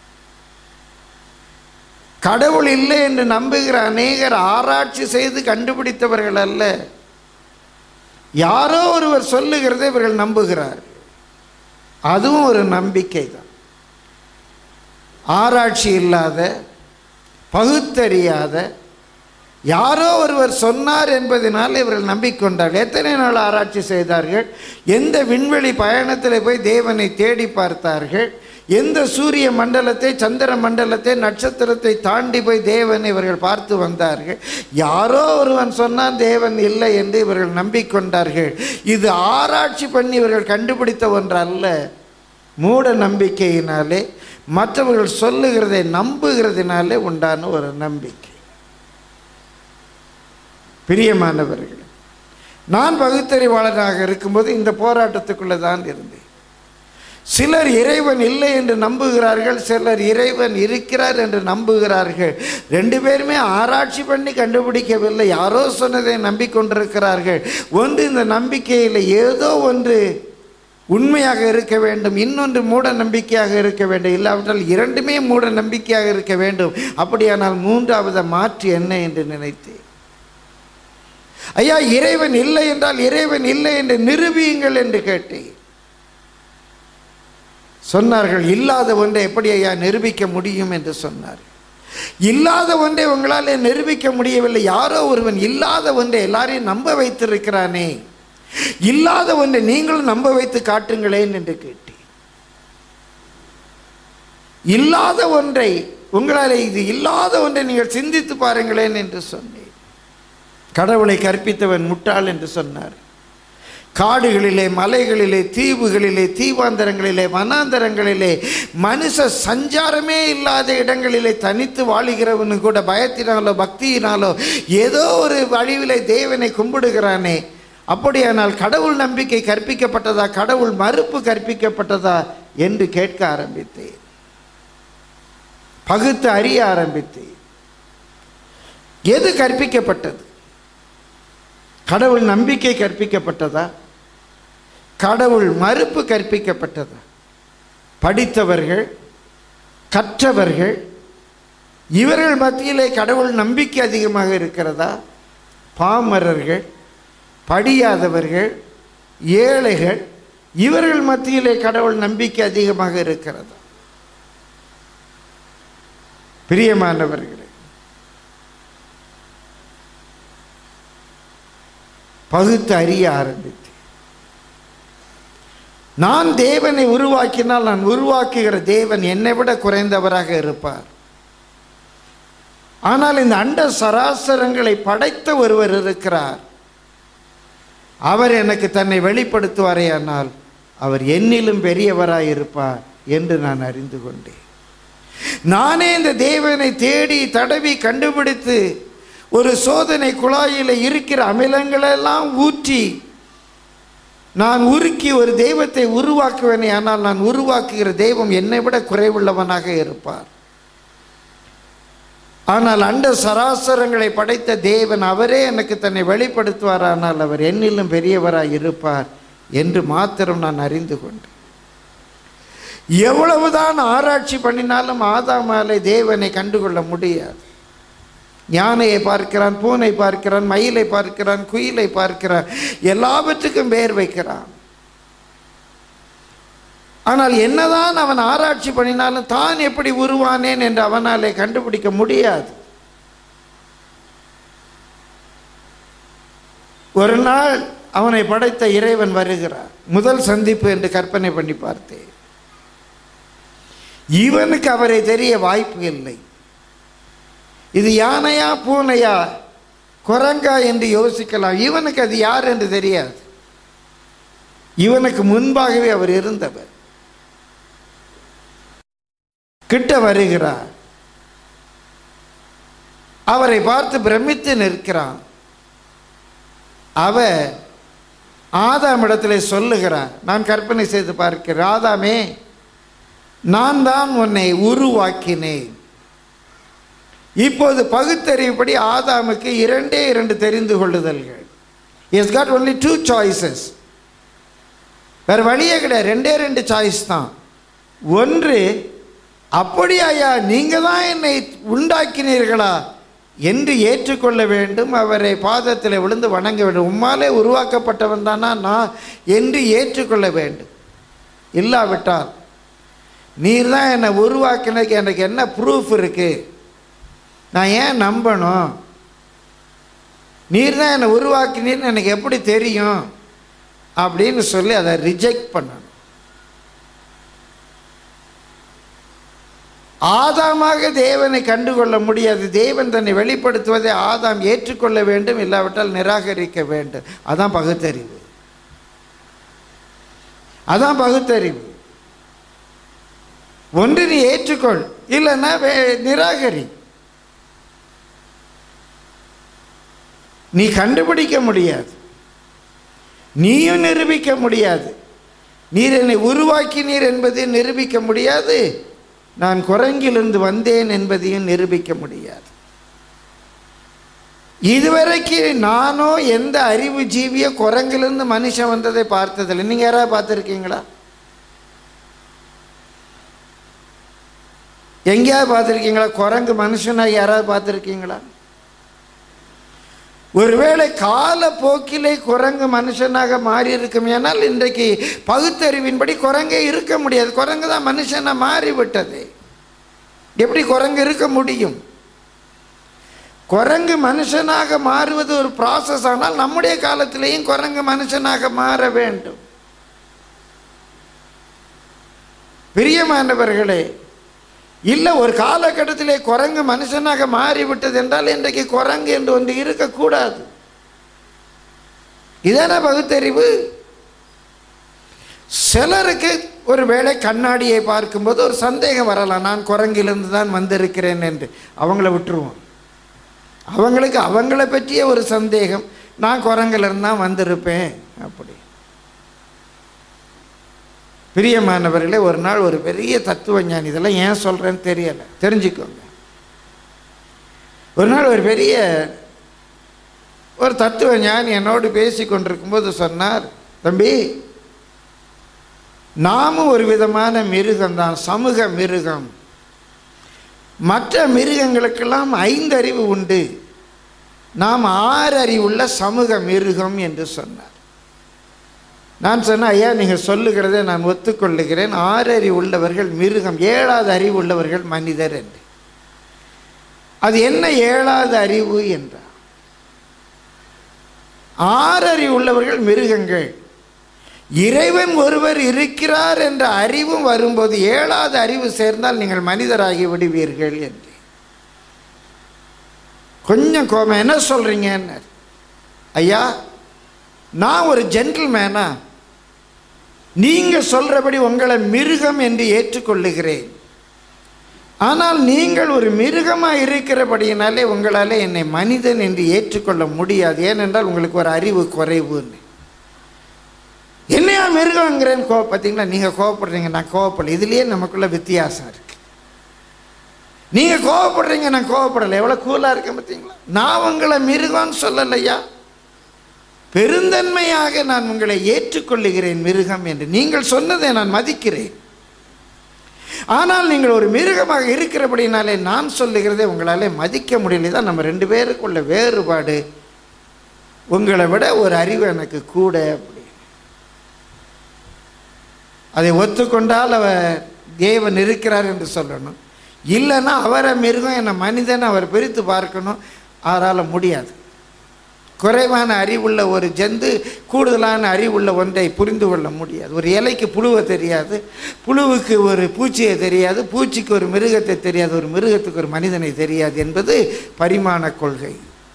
கடவுள் இல்லை என்று நம்புகிற அநேகர் ஆராய்ச்சி செய்து கண்டுபிடித்தவர்கள் அல்ல யாரோ ஒருவர் சொல்லுகிறதை இவர்கள் நம்புகிறார் அதுவும் ஒரு நம்பிக்கை தான் ஆராய்ச்சி இல்லாத பகுத்தறியாத யாரோ ஒருவர் சொன்னார் என்பதனால் இவர்கள் நம்பிக்கொண்டார்கள் எத்தனை நாள் ஆராய்ச்சி செய்தார்கள் எந்த விண்வெளி பயணத்தில் போய் தேவனை தேடி பார்த்தார்கள் எந்த சூரிய மண்டலத்தை சந்திர மண்டலத்தை நட்சத்திரத்தை தாண்டி போய் தேவனை இவர்கள் பார்த்து வந்தார்கள் யாரோ ஒருவன் சொன்னான் தேவன் இல்லை என்று இவர்கள் நம்பிக்கொண்டார்கள் இது ஆராய்ச்சி பண்ணி இவர்கள் கண்டுபிடித்த ஒன்று அல்ல மூட நம்பிக்கையினாலே மற்றவர்கள் சொல்லுகிறதை நம்புகிறதுனாலே உண்டான ஒரு நம்பிக்கை பிரியமானவர்கள் நான் பகுத்தறிவாளராக இருக்கும்போது இந்த போராட்டத்துக்குள்ளே தான் இருந்தேன் சிலர் இறைவன் இல்லை என்று நம்புகிறார்கள் சிலர் இறைவன் இருக்கிறார் என்று நம்புகிறார்கள் ரெண்டு பேருமே ஆராய்ச்சி பண்ணி கண்டுபிடிக்கவில்லை யாரோ சொன்னதை நம்பிக்கொண்டிருக்கிறார்கள் ஒன்று இந்த நம்பிக்கையில் ஏதோ ஒன்று உண்மையாக இருக்க வேண்டும் இன்னொன்று மூட நம்பிக்கையாக இருக்க வேண்டும் இல்லாவிட்டால் இரண்டுமே மூட நம்பிக்கையாக இருக்க வேண்டும் அப்படியானால் மூன்றாவது மாற்று என்ன என்று நினைத்தேன் ஐயா இறைவன் இல்லை என்றால் இறைவன் இல்லை என்று நிரூபியுங்கள் என்று கேட்டேன் சொன்னார்கள் இல்லாத ஒன்றை எப்படி ஐயா நிரூபிக்க முடியும் என்று சொன்னார் இல்லாத ஒன்றை உங்களால் நிரூபிக்க முடியவில்லை யாரோ ஒருவன் இல்லாத ஒன்றை எல்லாரையும் நம்ப வைத்திருக்கிறானே இல்லாத ஒன்றை நீங்களும் நம்ப வைத்து காட்டுங்களேன் என்று கேட்டேன் இல்லாத ஒன்றை உங்களால் இது இல்லாத ஒன்றை நீங்கள் சிந்தித்து பாருங்களேன் என்று சொன்னேன் கடவுளை கற்பித்தவன் முட்டாள் என்று சொன்னார் காடுகளிலே மலைகளிலே தீவுகளிலே தீவாந்தரங்களிலே வனாந்தரங்களிலே மனுஷ சஞ்சாரமே இல்லாத இடங்களிலே தனித்து வாழுகிறவனு கூட பயத்தினாலோ பக்தியினாலோ ஏதோ ஒரு வழிவிலே தேவனை கும்பிடுகிறானே அப்படியானால் கடவுள் நம்பிக்கை கற்பிக்கப்பட்டதா கடவுள் மறுப்பு கற்பிக்கப்பட்டதா என்று கேட்க ஆரம்பித்தேன் பகுத்து அறிய ஆரம்பித்தேன் எது கற்பிக்கப்பட்டது கடவுள் நம்பிக்கை கற்பிக்கப்பட்டதா கடவுள் மறுப்பு கற்பிக்கப்பட்டதா படித்தவர்கள் கற்றவர்கள் இவர்கள் மத்தியிலே கடவுள் நம்பிக்கை அதிகமாக இருக்கிறதா பாமரர்கள் படியாதவர்கள் ஏழைகள் இவர்கள் மத்தியிலே கடவுள் நம்பிக்கை அதிகமாக இருக்கிறதா பிரியமானவர்களே பகுத்து அறிய ஆரம்பித்தேன் நான் தேவனை உருவாக்கினால் நான் உருவாக்குகிற தேவன் என்னை விட குறைந்தவராக இருப்பார் ஆனால் இந்த அண்ட சராசரங்களை படைத்த ஒருவர் இருக்கிறார் அவர் எனக்கு தன்னை வெளிப்படுத்துவாரேயானால் அவர் என்னிலும் பெரியவராய் இருப்பார் என்று நான் அறிந்து கொண்டேன் நானே இந்த தேவனை தேடி தடவி கண்டுபிடித்து ஒரு சோதனை குழாயில் இருக்கிற அமிலங்களெல்லாம் ஊற்றி நான் உருக்கி ஒரு தெய்வத்தை உருவாக்குவேனே ஆனால் நான் உருவாக்குகிற தெய்வம் என்னை விட குறைவுள்ளவனாக இருப்பார் ஆனால் அண்ட சராசரங்களை படைத்த தேவன் அவரே எனக்கு தன்னை வெளிப்படுத்துவார் ஆனால் அவர் என்னிலும் பெரியவராய் இருப்பார் என்று மாத்திரம் நான் அறிந்து கொண்டேன் எவ்வளவுதான் ஆராய்ச்சி பண்ணினாலும் ஆதாமாலை தேவனை கண்டுகொள்ள முடியாது யானையை பார்க்கிறான் பூனை பார்க்கிறான் மயிலை பார்க்கிறான் குயிலை பார்க்கிறான் எல்லாவற்றுக்கும் பெயர் வைக்கிறான் ஆனால் என்னதான் அவன் ஆராய்ச்சி பண்ணினாலும் தான் எப்படி உருவானேன் என்று அவனாலே கண்டுபிடிக்க முடியாது ஒரு நாள் அவனை படைத்த இறைவன் வருகிறார் முதல் சந்திப்பு என்று கற்பனை பண்ணி பார்த்தேன் இவனுக்கு அவரை தெரிய வாய்ப்பு இல்லை இது யானையா பூனையா குரங்கா என்று யோசிக்கலாம் இவனுக்கு அது யார் என்று தெரியாது இவனுக்கு முன்பாகவே அவர் இருந்தவர் கிட்ட வருகிறார் அவரை பார்த்து பிரமித்து நிற்கிறான் அவ ஆதாம் இடத்துல சொல்லுகிறார் நான் கற்பனை செய்து பார்க்கிறேன் ஆதாமே நான் தான் உன்னை உருவாக்கினேன் இப்போது பகுத்தறிவுப்படி ஆதாமுக்கு இரண்டே இரண்டு தெரிந்து கொள்ளுதல்கள் is got only two choices வேறு வழியே கிடையாது ரெண்டே ரெண்டு சாய்ஸ் தான் ஒன்று அப்படியாயா நீங்கள் தான் என்னை உண்டாக்கினீர்களா என்று ஏற்றுக்கொள்ள வேண்டும் அவரை பாதத்தில் விழுந்து வணங்க வேண்டும் உம்மாலே உருவாக்கப்பட்டவன் தானா நான் என்று ஏற்றுக்கொள்ள வேண்டும் இல்லாவிட்டால் நீர் தான் என்னை உருவாக்கினதுக்கு எனக்கு என்ன ப்ரூஃப் இருக்குது நான் ஏன் நம்பணும் நீர் தான் என்னை உருவாக்கினீர்னு எனக்கு எப்படி தெரியும் அப்படின்னு சொல்லி அதை ரிஜெக்ட் பண்ணணும் ஆதாமாக தேவனை கண்டுகொள்ள முடியாது தேவன் தன்னை வெளிப்படுத்துவதை ஆதாம் ஏற்றுக்கொள்ள வேண்டும் இல்லாவிட்டால் நிராகரிக்க வேண்டும் அதான் பகுத்தறிவு அதான் பகுத்தறிவு ஒன்று நீ ஏற்றுக்கொள் இல்லைன்னா வே- நிராகரி நீ கண்டுபிடிக்க முடியாது நீயும் நிரூபிக்க முடியாது நீர் என்னை உருவாக்கினீர் என்பதை நிரூபிக்க முடியாது நான் குரங்கிலிருந்து வந்தேன் என்பதையும் நிரூபிக்க முடியாது இதுவரைக்கு நானோ எந்த அறிவு ஜீவியோ குரங்கிலிருந்து மனுஷன் வந்ததை பார்த்ததில்லை நீங்க யாராவது பார்த்துருக்கீங்களா எங்கேயாவது பார்த்துருக்கீங்களா குரங்கு மனுஷனாக யாராவது பார்த்துருக்கீங்களா ஒருவேளை காலப்போக்கிலே குரங்கு மனுஷனாக மாறி இருக்குமேனால் இன்றைக்கு பகுத்தறிவின்படி குரங்கே இருக்க முடியாது குரங்கு தான் மனுஷனாக மாறிவிட்டது எப்படி குரங்கு இருக்க முடியும் குரங்கு மனுஷனாக மாறுவது ஒரு ப்ராசஸ் ஆனால் நம்முடைய காலத்திலேயும் குரங்கு மனுஷனாக மாற வேண்டும் பிரியமானவர்களே இல்லை ஒரு காலகட்டத்திலே குரங்கு மனுஷனாக மாறிவிட்டது என்றால் இன்றைக்கு குரங்கு என்று ஒன்று இருக்கக்கூடாது இதான பகுத்தறிவு சிலருக்கு ஒரு வேளை கண்ணாடியை பார்க்கும்போது ஒரு சந்தேகம் வரலாம் நான் குரங்கிலிருந்து தான் வந்திருக்கிறேன் என்று அவங்கள விட்டுருவோம் அவங்களுக்கு அவங்கள பற்றிய ஒரு சந்தேகம் நான் குரங்கிலிருந்து தான் வந்திருப்பேன் அப்படி பிரியமானவர்களே ஒரு நாள் ஒரு பெரிய தத்துவ ஞானி இதெல்லாம் ஏன் சொல்கிறேன்னு தெரியலை தெரிஞ்சுக்கோங்க ஒரு நாள் ஒரு பெரிய ஒரு தத்துவ ஞானி என்னோடு பேசி கொண்டிருக்கும்போது சொன்னார் தம்பி நாமும் ஒரு விதமான மிருகம்தான் சமூக மிருகம் மற்ற மிருகங்களுக்கெல்லாம் ஐந்தறிவு உண்டு நாம் ஆறு அறிவுள்ள சமூக மிருகம் என்று சொன்னார் நான் சொன்னேன் ஐயா நீங்கள் சொல்லுகிறதை நான் ஒத்துக்கொள்ளுகிறேன் ஆறு அறிவு உள்ளவர்கள் மிருகம் ஏழாவது அறிவு உள்ளவர்கள் மனிதர் என்று அது என்ன ஏழாவது அறிவு என்றார் ஆறு அறிவு உள்ளவர்கள் மிருகங்கள் இறைவன் ஒருவர் இருக்கிறார் என்ற அறிவும் வரும்போது ஏழாவது அறிவு சேர்ந்தால் நீங்கள் மனிதராகி விடுவீர்கள் என்று கொஞ்சம் கோமம் என்ன சொல்றீங்கன்னு ஐயா நான் ஒரு ஜென்டில்மேனா நீங்க சொல்றபடி உங்களை மிருகம் என்று ஏற்றுக்கொள்ளுகிறேன் ஆனால் நீங்கள் ஒரு மிருகமாக இருக்கிறபடியினாலே உங்களால் என்னை மனிதன் என்று ஏற்றுக்கொள்ள முடியாது ஏனென்றால் உங்களுக்கு ஒரு அறிவு குறைவுன்னு என்னையா மிருகங்கிறேன் கோ பார்த்தீங்களா நீங்கள் கோவப்படுறீங்க நான் கோவப்படல இதுலேயே நமக்குள்ள வித்தியாசம் இருக்கு நீங்கள் கோவப்படுறீங்க நான் கோவப்படலை எவ்வளோ கூலாக இருக்கேன் பார்த்தீங்களா நான் உங்களை மிருகம்னு சொல்லலையா பெருந்தன்மையாக நான் உங்களை ஏற்றுக்கொள்ளுகிறேன் மிருகம் என்று நீங்கள் சொன்னதை நான் மதிக்கிறேன் ஆனால் நீங்கள் ஒரு மிருகமாக இருக்கிறபடினாலே நான் சொல்லுகிறதை உங்களால் மதிக்க முடியல தான் நம்ம ரெண்டு பேருக்குள்ள வேறுபாடு உங்களை விட ஒரு அறிவு எனக்கு கூட அப்படி அதை ஒத்துக்கொண்டால் அவர் தேவன் இருக்கிறார் என்று சொல்லணும் இல்லைன்னா அவரை மிருகம் என்னை மனிதன் அவர் பிரித்து பார்க்கணும் அவரால் முடியாது குறைவான அறிவுள்ள ஒரு ஜந்து கூடுதலான அறிவுள்ள ஒன்றை புரிந்து கொள்ள முடியாது ஒரு இலைக்கு புழுவை தெரியாது புழுவுக்கு ஒரு பூச்சியை தெரியாது பூச்சிக்கு ஒரு மிருகத்தை தெரியாது ஒரு மிருகத்துக்கு ஒரு மனிதனை தெரியாது என்பது பரிமாண கொள்கை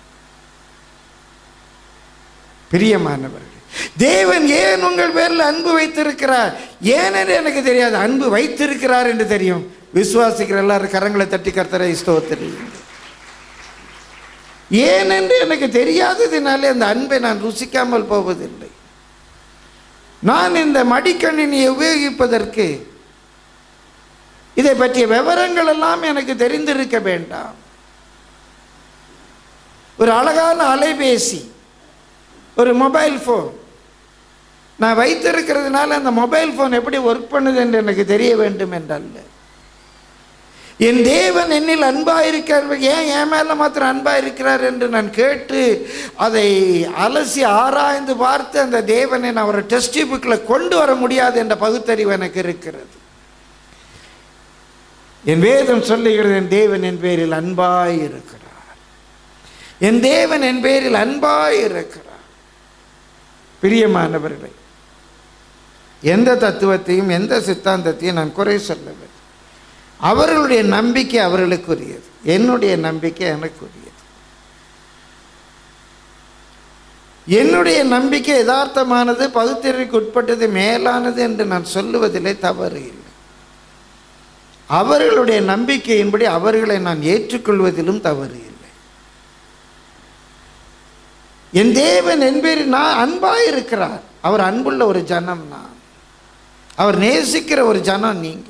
பிரியமானவர்கள் தேவன் ஏன் உங்கள் பேரில் அன்பு வைத்திருக்கிறார் ஏனென்று எனக்கு தெரியாது அன்பு வைத்திருக்கிறார் என்று தெரியும் விசுவாசிக்கிற எல்லாரும் கரங்களை தட்டி கர்த்தரை ஸ்தோத்திரியும் ஏனென்று எனக்கு தெரியாததினாலே அந்த அன்பை நான் ருசிக்காமல் போவதில்லை நான் இந்த மடிக்கணினியை உபயோகிப்பதற்கு இதை பற்றிய விவரங்கள் எல்லாம் எனக்கு தெரிந்திருக்க வேண்டாம் ஒரு அழகான அலைபேசி ஒரு மொபைல் ஃபோன் நான் வைத்திருக்கிறதுனால அந்த மொபைல் ஃபோன் எப்படி ஒர்க் பண்ணுது என்று எனக்கு தெரிய வேண்டும் என்றல்ல என் தேவன் என்னில் அன்பாக இருக்கிறார் ஏன் என் மேலே மாத்திரம் அன்பாக இருக்கிறார் என்று நான் கேட்டு அதை அலசி ஆராய்ந்து பார்த்து அந்த தேவனை நான் ஒரு டெஸ்ட் புக்கில் கொண்டு வர முடியாது என்ற பகுத்தறிவு எனக்கு இருக்கிறது என் வேதம் சொல்லுகிறது என் தேவன் என் பேரில் அன்பாய் இருக்கிறார் என் தேவன் என் பேரில் அன்பாய் இருக்கிறார் பிரியமானவர்களை எந்த தத்துவத்தையும் எந்த சித்தாந்தத்தையும் நான் குறை சொல்லவில்லை அவர்களுடைய நம்பிக்கை அவர்களுக்குரியது என்னுடைய நம்பிக்கை எனக்குரியது என்னுடைய நம்பிக்கை யதார்த்தமானது பகுத்தறிவுக்கு உட்பட்டது மேலானது என்று நான் சொல்லுவதிலே தவறு இல்லை அவர்களுடைய நம்பிக்கையின்படி அவர்களை நான் ஏற்றுக்கொள்வதிலும் தவறு இல்லை என் தேவன் என் பேரில் நான் அன்பாக இருக்கிறார் அவர் அன்புள்ள ஒரு ஜனம் நான் அவர் நேசிக்கிற ஒரு ஜனம் நீங்கள்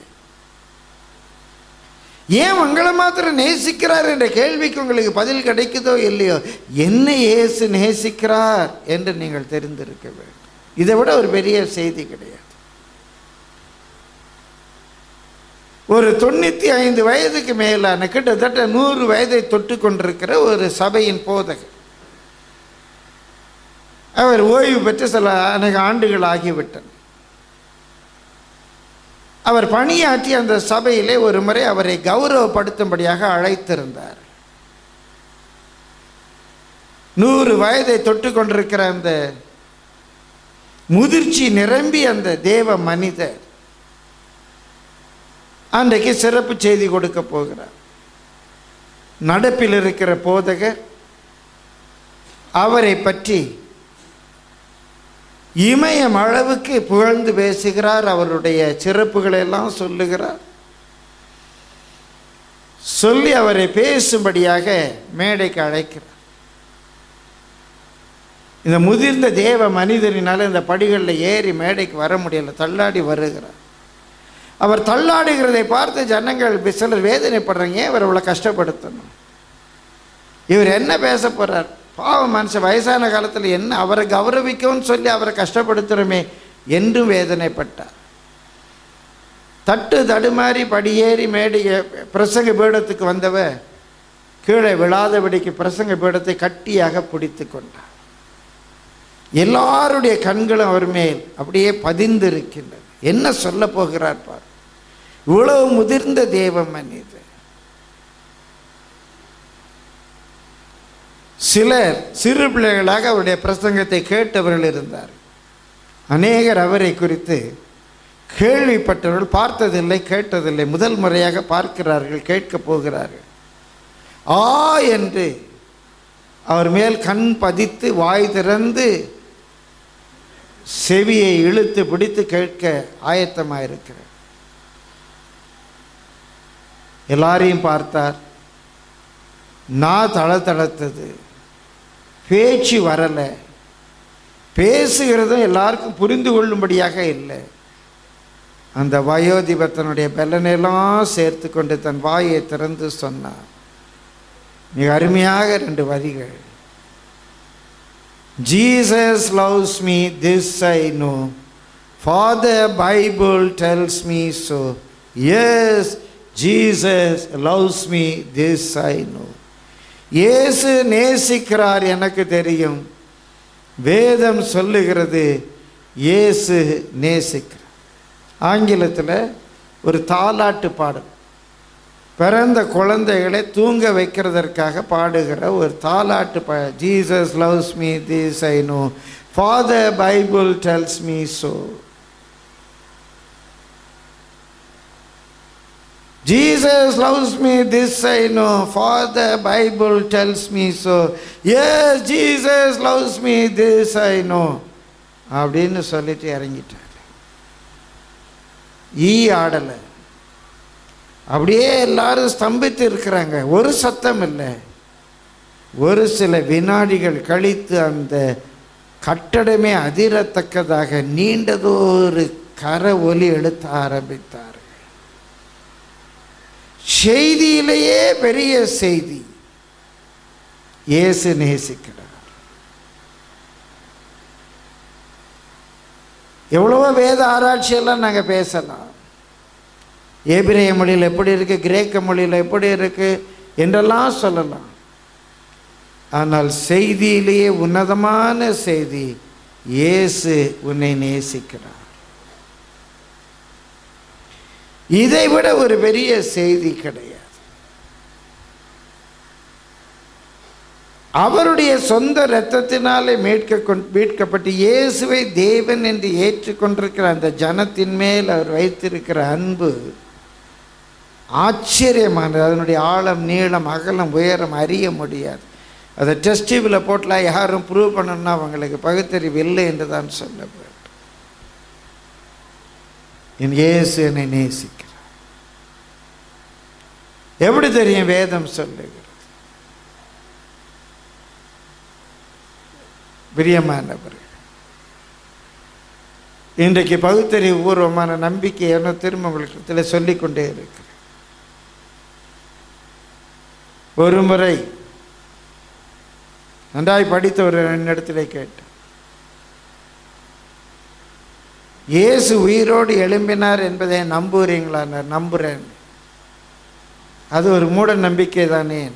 ஏன் உங்களை மாத்திரம் நேசிக்கிறார் என்ற கேள்விக்கு உங்களுக்கு பதில் கிடைக்குதோ இல்லையோ என்ன இயேசு நேசிக்கிறார் என்று நீங்கள் தெரிந்திருக்க வேண்டும் இதை விட ஒரு பெரிய செய்தி கிடையாது ஒரு தொண்ணூற்றி ஐந்து வயதுக்கு மேலான கிட்டத்தட்ட நூறு வயதை தொட்டு கொண்டிருக்கிற ஒரு சபையின் போதகர் அவர் ஓய்வு பெற்று சில அநேக ஆண்டுகள் ஆகிவிட்டன அவர் பணியாற்றி அந்த சபையிலே ஒரு முறை அவரை கௌரவப்படுத்தும்படியாக அழைத்திருந்தார் நூறு வயதை தொட்டு கொண்டிருக்கிற அந்த முதிர்ச்சி நிரம்பி அந்த தேவ மனிதர் அன்றைக்கு சிறப்பு செய்தி கொடுக்க போகிறார் நடப்பில் இருக்கிற போதகர் அவரை பற்றி இமயம் அளவுக்கு புகழ்ந்து பேசுகிறார் அவருடைய சிறப்புகளை எல்லாம் சொல்லுகிறார் சொல்லி அவரை பேசும்படியாக மேடைக்கு அழைக்கிறார் இந்த முதிர்ந்த தேவ மனிதரினால இந்த படிகளில் ஏறி மேடைக்கு வர முடியல தள்ளாடி வருகிறார் அவர் தள்ளாடுகிறதை பார்த்து ஜனங்கள் சிலர் வேதனைப்படுறாங்க ஏன் இவர் இவ்வளோ கஷ்டப்படுத்தணும் இவர் என்ன பேச போகிறார் பாவம் மனுஷன் வயசான காலத்தில் என்ன அவரை கௌரவிக்கும்னு சொல்லி அவரை கஷ்டப்படுத்துகிறோமே என்றும் வேதனைப்பட்டார் தட்டு தடுமாறி படியேறி மேடைய பிரசங்க பீடத்துக்கு வந்தவ கீழே விழாதபடிக்கு பிரசங்க பீடத்தை கட்டியாக பிடித்து கொண்டார் எல்லாருடைய கண்களும் அவர் மேல் அப்படியே பதிந்து இருக்கின்றது என்ன சொல்ல போகிறார் பார் இவ்வளவு முதிர்ந்த தேவ மனிதர் சிலர் சிறு பிள்ளைகளாக அவருடைய பிரசங்கத்தை கேட்டவர்கள் இருந்தார் அநேகர் அவரை குறித்து கேள்விப்பட்டவர்கள் பார்த்ததில்லை கேட்டதில்லை முதல் முறையாக பார்க்கிறார்கள் கேட்கப் போகிறார்கள் ஆ என்று அவர் மேல் கண் பதித்து வாய் திறந்து செவியை இழுத்து பிடித்து கேட்க ஆயத்தமாயிருக்கிறார் எல்லாரையும் பார்த்தார் நான் தள தளத்தது பேச்சு வரலை பேசுகிறதும் எல்லாருக்கும் புரிந்து கொள்ளும்படியாக இல்லை அந்த வயோதிபத்தனுடைய பலனையெல்லாம் சேர்த்து கொண்டு தன் வாயை திறந்து சொன்னார் மிக அருமையாக ரெண்டு வரிகள் Jesus loves me this I know ஃபாதர் Bible tells me so yes Jesus loves me this I know இயேசு நேசிக்கிறார் எனக்கு தெரியும் வேதம் சொல்லுகிறது இயேசு நேசிக்கிறார் ஆங்கிலத்தில் ஒரு தாலாட்டு பாடல் பிறந்த குழந்தைகளை தூங்க வைக்கிறதற்காக பாடுகிற ஒரு தாலாட்டு பா Jesus loves me this I know ஃபாதர் Bible tells me so Jesus loves me, this I know, for the Bible tells me so. Yes, Jesus loves me, this I know. அப்படின்னு சொல்லிட்டு இறங்கிட்டார் ஈ ஆடலை அப்படியே எல்லாரும் ஸ்தம்பித்து இருக்கிறாங்க ஒரு சத்தம் இல்லை ஒரு சில வினாடிகள் கழித்து அந்த கட்டடமே அதிரத்தக்கதாக நீண்டதொரு கர ஒலி எழுத்த ஆரம்பித்தார் செய்தியிலேயே பெரிய செய்தி இயேசு நேசிக்கிறார் எவ்வளவோ வேத ஆராய்ச்சியெல்லாம் நாங்கள் பேசலாம் ஏபிரேய மொழியில் எப்படி இருக்கு கிரேக்க மொழியில் எப்படி இருக்கு என்றெல்லாம் சொல்லலாம் ஆனால் செய்தியிலேயே உன்னதமான செய்தி இயேசு உன்னை நேசிக்கிறார் இதை விட ஒரு பெரிய செய்தி கிடையாது அவருடைய சொந்த இரத்தத்தினாலே மீட்க கொண் மீட்கப்பட்டு இயேசுவை தேவன் என்று ஏற்றுக்கொண்டிருக்கிற அந்த ஜனத்தின் மேல் அவர் வைத்திருக்கிற அன்பு ஆச்சரியமானது அதனுடைய ஆழம் நீளம் அகலம் உயரம் அறிய முடியாது அதை டெஸ்ட் டியூபில் போட்டலாம் யாரும் ப்ரூவ் பண்ணணும்னா அவங்களுக்கு பகுத்தறிவு இல்லை என்று தான் சொல்ல வேண்டும் என் இயேசு என்னை நேசிக்கிறார் எப்படி தெரியும் வேதம் சொல்லுகிறது பிரியமானவர்கள் இன்றைக்கு பகுத்தறிவு பூர்வமான நம்பிக்கை என்ன திரும்ப உங்களுக்கு சொல்லிக்கொண்டே இருக்கிறேன் ஒரு முறை நன்றாய் படித்த ஒரு இடத்துல கேட்டேன் இயேசு உயிரோடு எழும்பினார் என்பதை நம்புகிறீங்களான்னார் நம்புகிறேன் அது ஒரு மூட நம்பிக்கை தானே என்று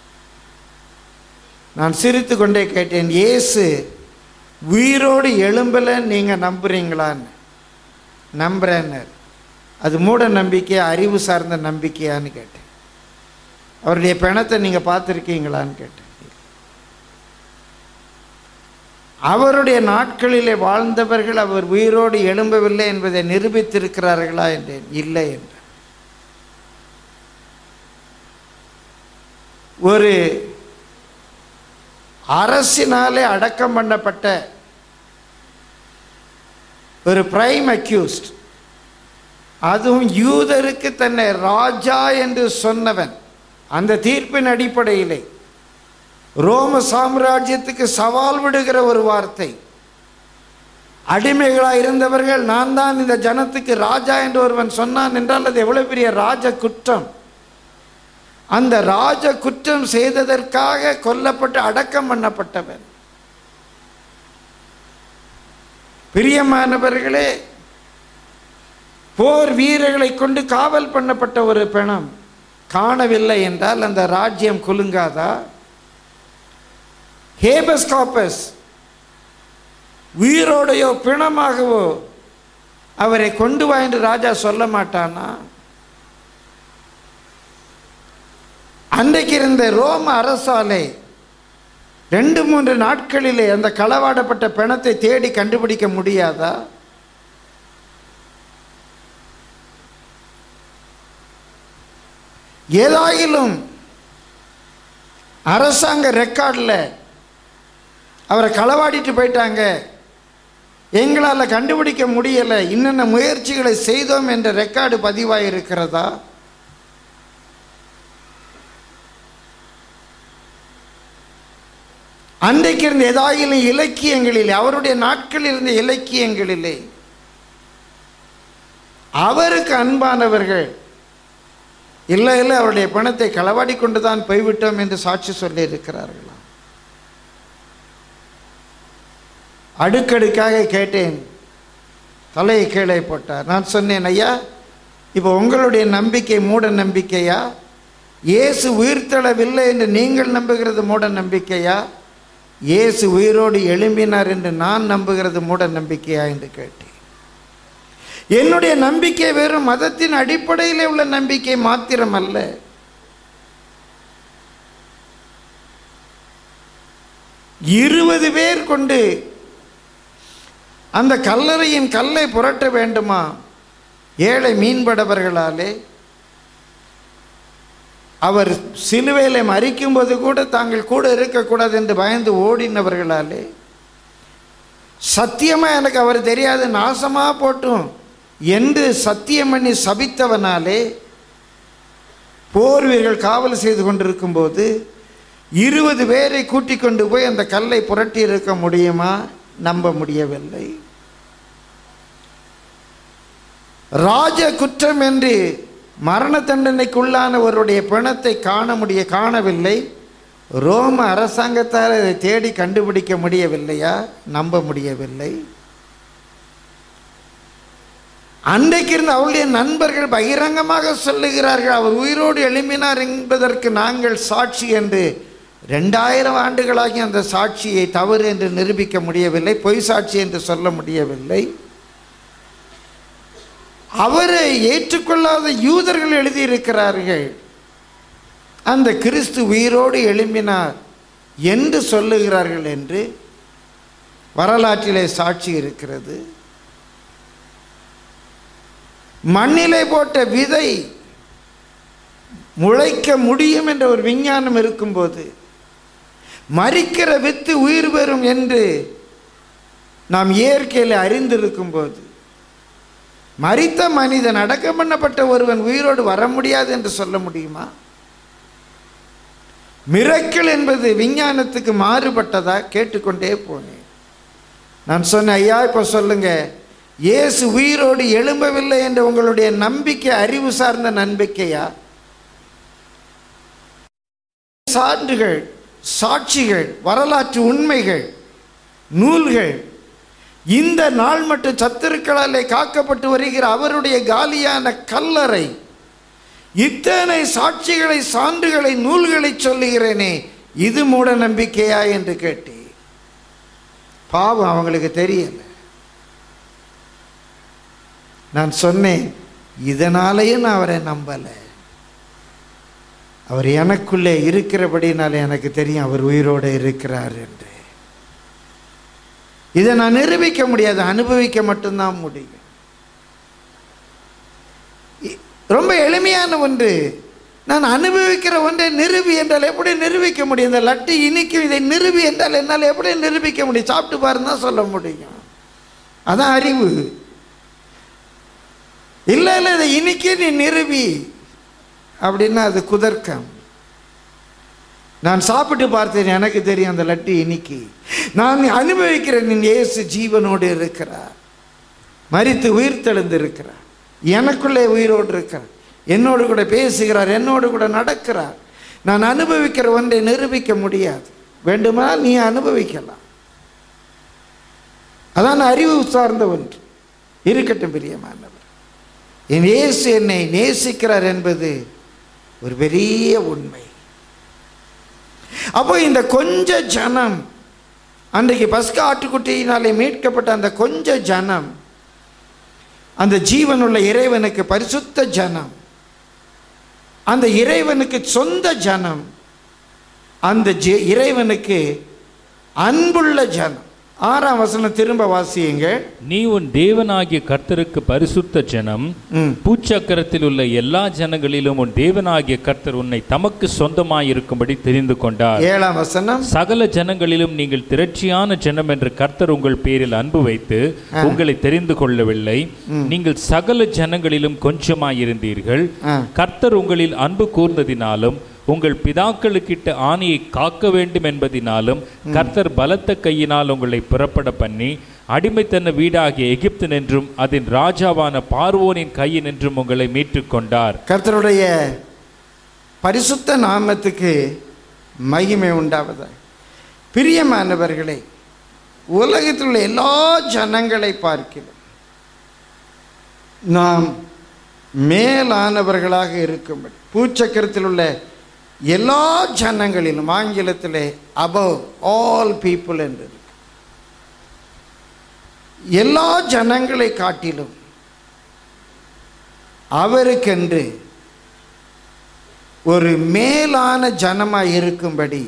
நான் சிரித்து கொண்டே கேட்டேன் இயேசு உயிரோடு எழும்பலைன்னு நீங்கள் நம்புறீங்களான்னு நம்புகிறேன்னு அது மூட நம்பிக்கையா அறிவு சார்ந்த நம்பிக்கையான்னு கேட்டேன் அவருடைய பிணத்தை நீங்கள் பார்த்துருக்கீங்களான்னு கேட்டேன் அவருடைய நாட்களிலே வாழ்ந்தவர்கள் அவர் உயிரோடு எழும்பவில்லை என்பதை நிரூபித்திருக்கிறார்களா என்றேன் இல்லை என்றார் ஒரு அரசினாலே அடக்கம் பண்ணப்பட்ட ஒரு பிரைம் அக்யூஸ்ட் அதுவும் யூதருக்கு தன்னை ராஜா என்று சொன்னவன் அந்த தீர்ப்பின் அடிப்படையிலே ரோம சாம்ராஜ்யத்துக்கு சவால் விடுகிற ஒரு வார்த்தை அடிமைகளாக இருந்தவர்கள் நான் தான் இந்த ஜனத்துக்கு ராஜா என்று ஒருவன் சொன்னான் என்றால் அது எவ்வளவு பெரிய ராஜ குற்றம் அந்த ராஜ குற்றம் செய்ததற்காக கொல்லப்பட்டு அடக்கம் பண்ணப்பட்டவன் பிரியமானவர்களே போர் வீரர்களை கொண்டு காவல் பண்ணப்பட்ட ஒரு பிணம் காணவில்லை என்றால் அந்த ராஜ்யம் குலுங்காதா ஹேபஸ் காப்பஸ் உயிரோடையோ பிணமாகவோ அவரை கொண்டு வா என்று ராஜா சொல்ல மாட்டானா அன்றைக்கு இருந்த ரோம அரசாலை ரெண்டு மூன்று நாட்களிலே அந்த களவாடப்பட்ட பிணத்தை தேடி கண்டுபிடிக்க முடியாதா ஏதாயிலும் அரசாங்க ரெக்கார்டில் அவரை களவாடிட்டு போயிட்டாங்க எங்களால் கண்டுபிடிக்க முடியலை இன்னென்ன முயற்சிகளை செய்தோம் என்ற ரெக்கார்டு பதிவாயிருக்கிறதா அன்றைக்கு இருந்த ஏதாயிலும் இலக்கியங்களிலே அவருடைய நாட்களில் இருந்த இலக்கியங்களிலே அவருக்கு அன்பானவர்கள் இல்லை இல்லை அவருடைய பணத்தை களவாடி கொண்டு தான் போய்விட்டோம் என்று சாட்சி சொல்லி இருக்கிறார்களாம் அடுக்கடுக்காக கேட்டேன் தலையை கீழே போட்டார் நான் சொன்னேன் ஐயா இப்போ உங்களுடைய நம்பிக்கை மூட நம்பிக்கையா இயேசு உயிர்த்தளவில்லை என்று நீங்கள் நம்புகிறது மூட நம்பிக்கையா இயேசு உயிரோடு எழும்பினார் என்று நான் நம்புகிறது மூட நம்பிக்கையா என்று கேட்டேன் என்னுடைய நம்பிக்கை வெறும் மதத்தின் அடிப்படையில் உள்ள நம்பிக்கை மாத்திரமல்ல இருபது பேர் கொண்டு அந்த கல்லறையின் கல்லை புரட்ட வேண்டுமா ஏழை மீன்படவர்களாலே அவர் சிலுவையில் மறிக்கும்போது கூட தாங்கள் கூட இருக்கக்கூடாது என்று பயந்து ஓடினவர்களாலே சத்தியமாக எனக்கு அவர் தெரியாது நாசமாக போட்டும் என்று சத்தியம் பண்ணி சபித்தவனாலே போர் வீரர்கள் காவல் செய்து கொண்டிருக்கும்போது இருபது பேரை கூட்டிக் கொண்டு போய் அந்த கல்லை புரட்டி இருக்க முடியுமா நம்ப முடியவில்லை ராஜ குற்றம் என்று மரண தண்டனைக்குள்ளான ஒருவருடைய பிணத்தை காண முடிய காணவில்லை ரோம அரசாங்கத்தால் அதை தேடி கண்டுபிடிக்க முடியவில்லையா நம்ப முடியவில்லை அன்றைக்கு இருந்த அவருடைய நண்பர்கள் பகிரங்கமாக சொல்லுகிறார்கள் அவர் உயிரோடு எழும்பினார் என்பதற்கு நாங்கள் சாட்சி என்று ரெண்டாயிரம் ஆண்டுகளாகி அந்த சாட்சியை தவறு என்று நிரூபிக்க முடியவில்லை பொய் சாட்சி என்று சொல்ல முடியவில்லை அவரை ஏற்றுக்கொள்ளாத யூதர்கள் எழுதியிருக்கிறார்கள் அந்த கிறிஸ்து உயிரோடு எழும்பினார் என்று சொல்லுகிறார்கள் என்று வரலாற்றிலே சாட்சி இருக்கிறது மண்ணிலே போட்ட விதை முளைக்க முடியும் என்ற ஒரு விஞ்ஞானம் இருக்கும்போது மறிக்கிற வித்து உயிர் பெறும் என்று நாம் இயற்கையில் அறிந்திருக்கும் போது மறித்த மனிதன் அடக்கம் பண்ணப்பட்ட ஒருவன் உயிரோடு வர முடியாது என்று சொல்ல முடியுமா மிரக்கல் என்பது விஞ்ஞானத்துக்கு மாறுபட்டதா கேட்டுக்கொண்டே போனேன் நான் சொன்னேன் ஐயா இப்போ சொல்லுங்க இயேசு உயிரோடு எழும்பவில்லை என்ற உங்களுடைய நம்பிக்கை அறிவு சார்ந்த நம்பிக்கையா சான்றுகள் சாட்சிகள் வரலாற்று உண்மைகள் நூல்கள் இந்த நாள் மட்டும் சத்துருக்களாலே காக்கப்பட்டு வருகிற அவருடைய காலியான கல்லறை இத்தனை சாட்சிகளை சான்றுகளை நூல்களை சொல்லுகிறேனே இது மூட நம்பிக்கையா என்று கேட்டேன் பாவம் அவங்களுக்கு தெரியல நான் சொன்னேன் இதனாலேயும் நான் அவரை நம்பலை அவர் எனக்குள்ளே இருக்கிறபடினால எனக்கு தெரியும் அவர் உயிரோடு இருக்கிறார் என்று இதை நான் நிரூபிக்க முடியாது அனுபவிக்க மட்டும்தான் முடியும் இ- ரொம்ப எளிமையான ஒன்று நான் அனுபவிக்கிற ஒன்றை நிறுவி என்றால் எப்படி நிரூபிக்க முடியும் இந்த லட்டு இனிக்கும் இதை நிறுவி என்றால் என்னால் எப்படி நிரூபிக்க முடியும் சாப்பிட்டு பாருன்னு தான் சொல்ல முடியும் அதான் அறிவு இல்லை இல்லை இதை இனிக்கு நீ நிறுவி அப்படின்னா அது குதர்க்கம் நான் சாப்பிட்டு பார்த்தேன் எனக்கு தெரியும் அந்த லட்டு இனிக்கு நான் அனுபவிக்கிறேன் என் இயேசு ஜீவனோடு இருக்கிறார் மரித்து உயிர் தெழுந்து இருக்கிறார் எனக்குள்ளே உயிரோடு இருக்கிறார் என்னோடு கூட பேசுகிறார் என்னோடு கூட நடக்கிறார் நான் அனுபவிக்கிற ஒன்றை நிரூபிக்க முடியாது வேண்டுமானால் நீ அனுபவிக்கலாம் அதான் அறிவு சார்ந்த ஒன்று இருக்கட்டும் பிரியமானவர் என் இயேசு என்னை நேசிக்கிறார் என்பது ஒரு பெரிய உண்மை அப்போ இந்த கொஞ்ச ஜனம் அன்றைக்கு பஸ்கா ஆட்டுக்குட்டியினாலே மீட்கப்பட்ட அந்த கொஞ்ச ஜனம் அந்த ஜீவனுள்ள இறைவனுக்கு பரிசுத்த ஜனம் அந்த இறைவனுக்கு சொந்த ஜனம் அந்த ஜெ- இறைவனுக்கு அன்புள்ள ஜனம் ஆறாம் வசனம் திரும்ப வாசியுங்க நீ உன் தேவனாகிய கர்த்தருக்கு பரிசுத்த ஜனம் ம் பூச்சக்கரத்தில் உள்ள எல்லா ஜனங்களிலும் உன் தேவனாகிய கர்த்தர் உன்னை தமக்கு சொந்தமாயிருக்கும்படி தெரிந்து கொண்டார் ஏழாம் வசனம் சகல ஜனங்களிலும் நீங்கள் திரட்சியான ஜனம் என்று கர்த்தர் உங்கள் பேரில் அன்பு வைத்து உங்களை தெரிந்து கொள்ளவில்லை நீங்கள் சகல ஜனங்களிலும் கொஞ்சமாயிருந்தீர்கள் ஆ. கர்த்தர் உங்களில் அன்பு கூர்ந்ததினாலும் உங்கள் பிதாக்களுக்கிட்ட ஆணையை காக்க வேண்டும் என்பதினாலும் கர்த்தர் பலத்த கையினால் உங்களை புறப்பட பண்ணி அடிமைத்தன வீடாகிய எகிப்து நின்றும் அதன் ராஜாவான பார்வோனின் கையினின்றும் உங்களை மீட்டுக் கொண்டார் கர்த்தருடைய பரிசுத்த நாமத்துக்கு மகிமை உண்டாவதாக பிரியமானவர்களே உலகத்தில் உள்ள எல்லா ஜனங்களை பார்க்கிறோம் நாம் மேலானவர்களாக இருக்கும்படி பூச்சக்கரத்தில் உள்ள எல்லா ஜனங்களிலும் ஆங்கிலத்திலே above ஆல் பீப்புள் என்று இருக்கு. எல்லா ஜனங்களை காட்டிலும் அவருக்கென்று ஒரு மேலான ஜனமாய் இருக்கும்படி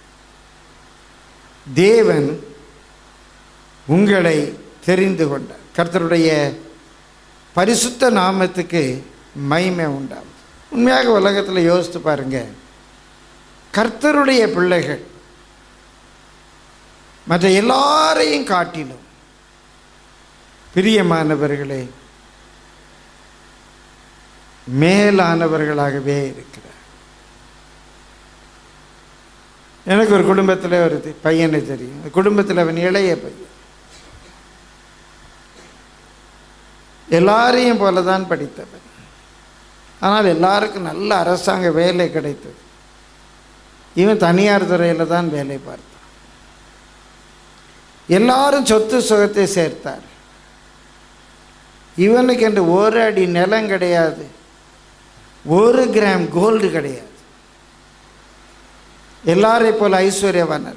தேவன் உங்களை தெரிந்து கொண்டார் கர்த்தருடைய பரிசுத்த நாமத்துக்கு மகிமை உண்டாகும் உண்மையாக உலகத்தில் யோசித்து பாருங்க கர்த்தருடைய பிள்ளைகள் மற்ற எல்லாரையும் காட்டிலும் பிரியமானவர்களே மேலானவர்களாகவே இருக்கிறார் எனக்கு ஒரு குடும்பத்தில் ஒரு தி- பையனை தெரியும் அந்த குடும்பத்தில் அவன் இளைய பையன் எல்லாரையும் போல தான் படித்தவன் ஆனால் எல்லாருக்கும் நல்ல அரசாங்க வேலை கிடைத்தது இவன் தனியார் துறையில் தான் வேலை பார்த்தான் எல்லாரும் சொத்து சுகத்தை சேர்த்தார் இவனுக்கு என்று ஒரு அடி நிலம் கிடையாது ஒரு கிராம் கோல்டு கிடையாது எல்லாரை போல ஐஸ்வர்யவானர்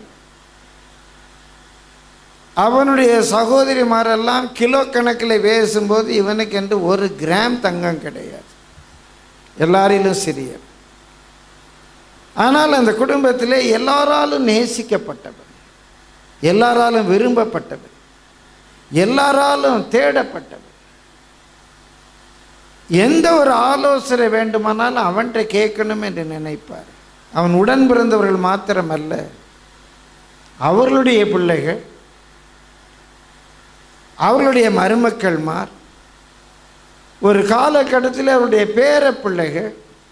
அவனுடைய சகோதரிமாரெல்லாம் கிலோ கணக்கில் பேசும்போது இவனுக்கு என்று ஒரு கிராம் தங்கம் கிடையாது எல்லாரிலும் சிறியர் ஆனால் அந்த குடும்பத்திலே எல்லாராலும் நேசிக்கப்பட்டவன் எல்லாராலும் விரும்பப்பட்டவன் எல்லாராலும் தேடப்பட்டவன் எந்த ஒரு ஆலோசனை வேண்டுமானாலும் அவன்கிட்ட கேட்கணும் என்று நினைப்பார் அவன் உடன் பிறந்தவர்கள் மாத்திரமல்ல அவர்களுடைய பிள்ளைகள் அவர்களுடைய மருமக்கள்மார் ஒரு காலகட்டத்தில் அவருடைய பேர பிள்ளைகள்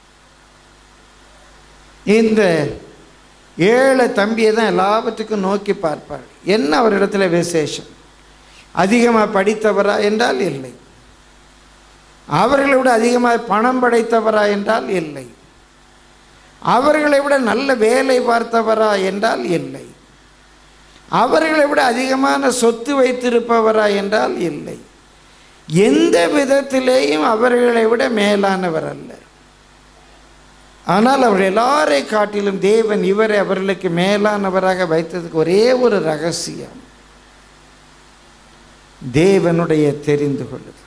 இந்த ஏழை தம்பியை தான் எல்லாவற்றுக்கும் நோக்கி பார்ப்பார் என்ன அவரிடத்துல விசேஷம் அதிகமாக படித்தவரா என்றால் இல்லை அவர்களை விட அதிகமாக பணம் படைத்தவரா என்றால் இல்லை அவர்களை விட நல்ல வேலை பார்த்தவரா என்றால் இல்லை அவர்களை விட அதிகமான சொத்து வைத்திருப்பவரா என்றால் இல்லை எந்த விதத்திலேயும் அவர்களை விட மேலானவர் அல்ல ஆனால் அவர்கள் எல்லாரை காட்டிலும் தேவன் இவரை அவர்களுக்கு மேலானவராக வைத்ததுக்கு ஒரே ஒரு ரகசியம் தேவனுடைய தெரிந்து கொள்ளுது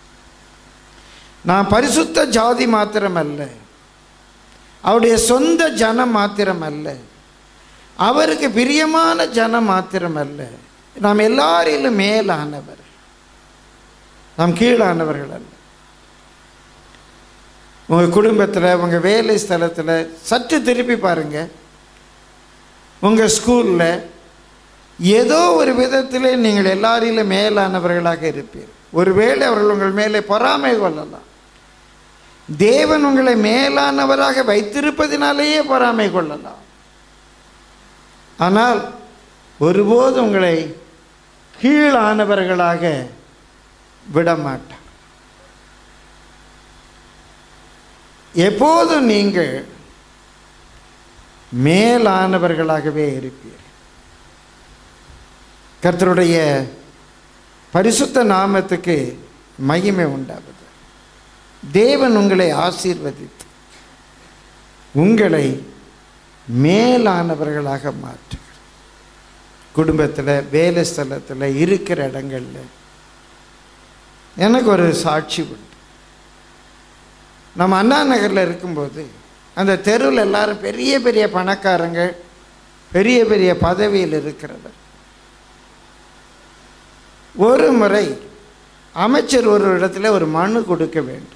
நான் பரிசுத்த ஜாதி மாத்திரம் அல்ல அவருடைய சொந்த ஜனம் மாத்திரம் அல்ல அவருக்கு பிரியமான ஜனம் மாத்திரம் அல்ல நாம் எல்லாரிலும் மேலானவர் நாம் கீழானவர்கள் அல்ல உங்கள் குடும்பத்தில் உங்கள் வேலை ஸ்தலத்தில் சற்று திருப்பி பாருங்க உங்கள் ஸ்கூலில் ஏதோ ஒரு விதத்திலே நீங்கள் எல்லாரிலும் மேலானவர்களாக இருப்பீர் ஒருவேளை அவர்கள் உங்கள் மேலே பொறாமை கொள்ளலாம் தேவன் உங்களை மேலானவராக வைத்திருப்பதினாலேயே பொறாமை கொள்ளலாம் ஆனால் ஒருபோது உங்களை கீழானவர்களாக விடமாட்டார் எப்போதும் நீங்கள் மேலானவர்களாகவே இருப்பீர் கர்த்தருடைய பரிசுத்த நாமத்துக்கு மகிமை உண்டாவது தேவன் உங்களை ஆசீர்வதித்து உங்களை மேலானவர்களாக மாற்றுகிறார் குடும்பத்தில் வேலை ஸ்தலத்தில் இருக்கிற இடங்களில் எனக்கு ஒரு சாட்சி உண்டு நம்ம அண்ணா நகரில் இருக்கும்போது அந்த தெருவில் எல்லாரும் பெரிய பெரிய பணக்காரங்க பெரிய பெரிய பதவியில் இருக்கிறவர் ஒரு முறை அமைச்சர் ஒரு இடத்துல ஒரு மனு கொடுக்க வேண்டும்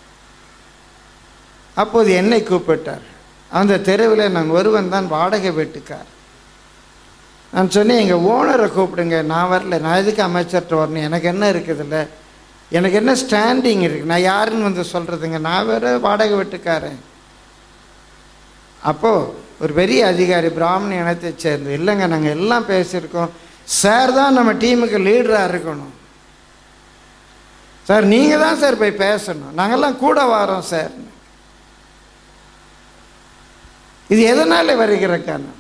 அப்போது என்னை கூப்பிட்டார் அந்த தெருவில் நான் ஒருவன் தான் வாடகை வீட்டுக்கார் நான் சொன்னேன் எங்கள் ஓனரை கூப்பிடுங்க நான் வரல நான் எதுக்கு அமைச்சர்கிட்ட வரணும் எனக்கு என்ன இருக்குதுல்ல எனக்கு என்ன ஸ்டாண்டிங் இருக்குது நான் யாருன்னு வந்து சொல்கிறதுங்க நான் வேற வாடகை வீட்டுக்காரன் அப்போது ஒரு பெரிய அதிகாரி பிராமண இனத்தை சேர்ந்து இல்லைங்க நாங்கள் எல்லாம் பேசியிருக்கோம் சார் தான் நம்ம டீமுக்கு லீடராக இருக்கணும் சார் நீங்கள் தான் சார் போய் பேசணும் நாங்கள்லாம் கூட வரோம் சார் இது எதனால் வருகிற காரணம்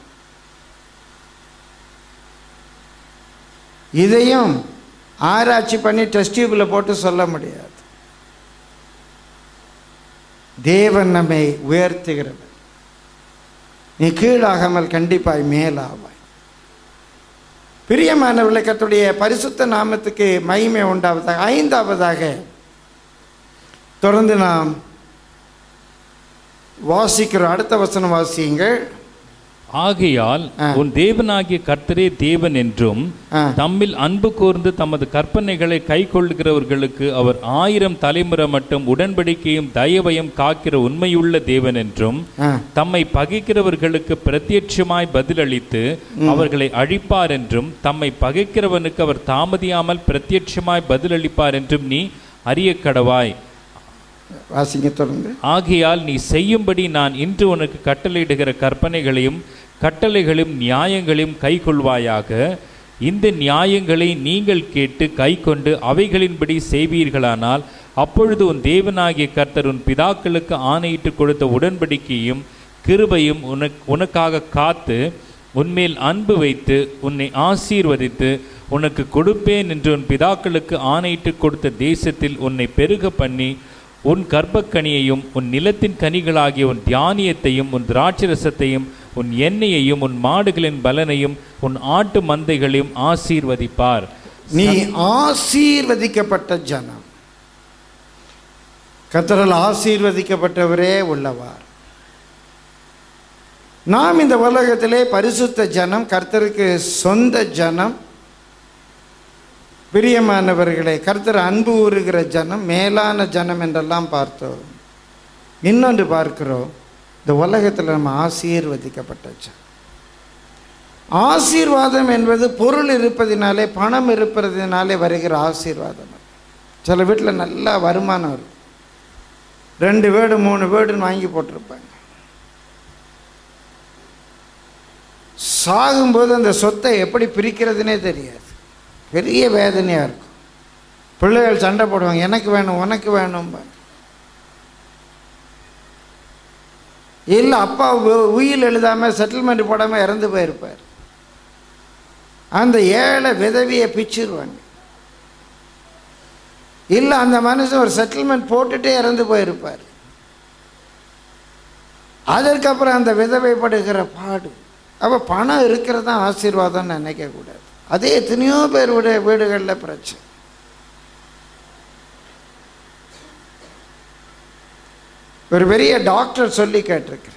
இதையும் ஆராய்ச்சி பண்ணி டெஸ்ட் டியூபில் போட்டு சொல்ல முடியாது தேவன் நம்மை உயர்த்துகிறவர் நீ கீழாகாமல் கண்டிப்பாய் மேலாவாய் பிரியமானவர்களை கத்துடைய பரிசுத்த நாமத்துக்கு மகிமை உண்டாவதாக ஐந்தாவதாக தொடர்ந்து நாம் வாசிக்கிறோம் அடுத்த வசனம் வாசியுங்கள் ஆகையால் ஆ. உன் தேவனாகிய கர்த்தரே தேவன் என்றும் ஆ. தம்மில் அன்பு கூர்ந்து தமது கற்பனைகளை கைக்கொள்கிறவர்களுக்கு அவர் ஆயிரம் தலைமுறை மட்டும் உடன்படிக்கையும் தயவையும் காக்கிற உண்மையுள்ள தேவன் என்றும் ஆ தம்மை பகைக்கிறவர்களுக்கு பிரத்யட்சமாய் பதிலளித்து அவர்களை அழிப்பார் என்றும் தம்மை பகைக்கிறவனுக்கு அவர் தாமதியாமல் பிரத்யட்சமாய் பதிலளிப்பார் என்றும் நீ அறிய கடவாய் வாசிங்க தொடர்ந்து ஆகையால் நீ செய்யும்படி நான் இன்று உனக்கு கட்டளையிடுகிற கற்பனைகளையும் கட்டளைகளையும் நியாயங்களையும் கைக்கொள்வாயாக இந்த நியாயங்களை நீங்கள் கேட்டு கைக்கொண்டு அவைகளின்படி செய்வீர்களானால் அப்பொழுது உன் தேவனாகிய கர்த்தர் உன் பிதாக்களுக்கு ஆணையிட்டு கொடுத்த உடன்படிக்கையும் கிருபையும் உனக் உனக்காக காத்து உன்மேல் அன்பு வைத்து உன்னை ஆசீர்வதித்து உனக்கு கொடுப்பேன் என்று உன் பிதாக்களுக்கு ஆணையிட்டு கொடுத்த தேசத்தில் உன்னை பெருக பண்ணி உன் கர்ப்பக்கனியையும் உன் நிலத்தின் கனிகளாகிய உன் தியானியத்தையும் உன் திராட்சரசத்தையும் உன் எண்ணெயையும் உன் மாடுகளின் பலனையும் உன் ஆட்டு மந்தைகளையும் ஆசீர்வதிப்பார் நீ ஆசீர்வதிக்கப்பட்ட ஜனம் கத்தரால் ஆசீர்வதிக்கப்பட்டவரே உள்ளவார் நாம் இந்த உலகத்திலே பரிசுத்த ஜனம் கர்த்தருக்கு சொந்த ஜனம் பிரியமானவர்களே கர்த்தர் அன்பு ஊறுகிற ஜனம் மேலான ஜனம் என்றெல்லாம் பார்த்தோம் இன்னொன்று பார்க்கிறோம் இந்த உலகத்தில் நம்ம ஆசீர்வதிக்கப்பட்ட ஜனம் ஆசீர்வாதம் என்பது பொருள் இருப்பதினாலே பணம் இருப்பதினாலே வருகிற ஆசீர்வாதம் அல்ல. சில வீட்டில் நல்லா வருமானம் இருக்கும் ரெண்டு வீடு மூணு வீடுன்னு வாங்கி போட்டிருப்பாங்க சாகும்போது அந்த சொத்தை எப்படி பிரிக்கிறதுனே தெரியாது பெரிய வேதனையாக இருக்கும் பிள்ளைகள் சண்டை போடுவாங்க எனக்கு வேணும் உனக்கு வேணும் இல்லை அப்பா உ- உயில் எழுதாமல் செட்டில்மெண்ட் போடாமல் இறந்து போயிருப்பார் அந்த ஏழை விதவியை பிச்சிருவாங்க இல்லை அந்த மனுஷன் ஒரு செட்டில்மெண்ட் போட்டுட்டே இறந்து போயிருப்பார் அதற்கப்புறம் அந்த விதவை படுகிற பாடு அப்போ பணம் இருக்கிறது தான் ஆசீர்வாதம்னு நினைக்கக்கூடாது அதே எத்தனையோ பேருடைய வீடுகளில் பிரச்சனை ஒரு பெரிய டாக்டர் சொல்லி கேட்டிருக்கிறேன்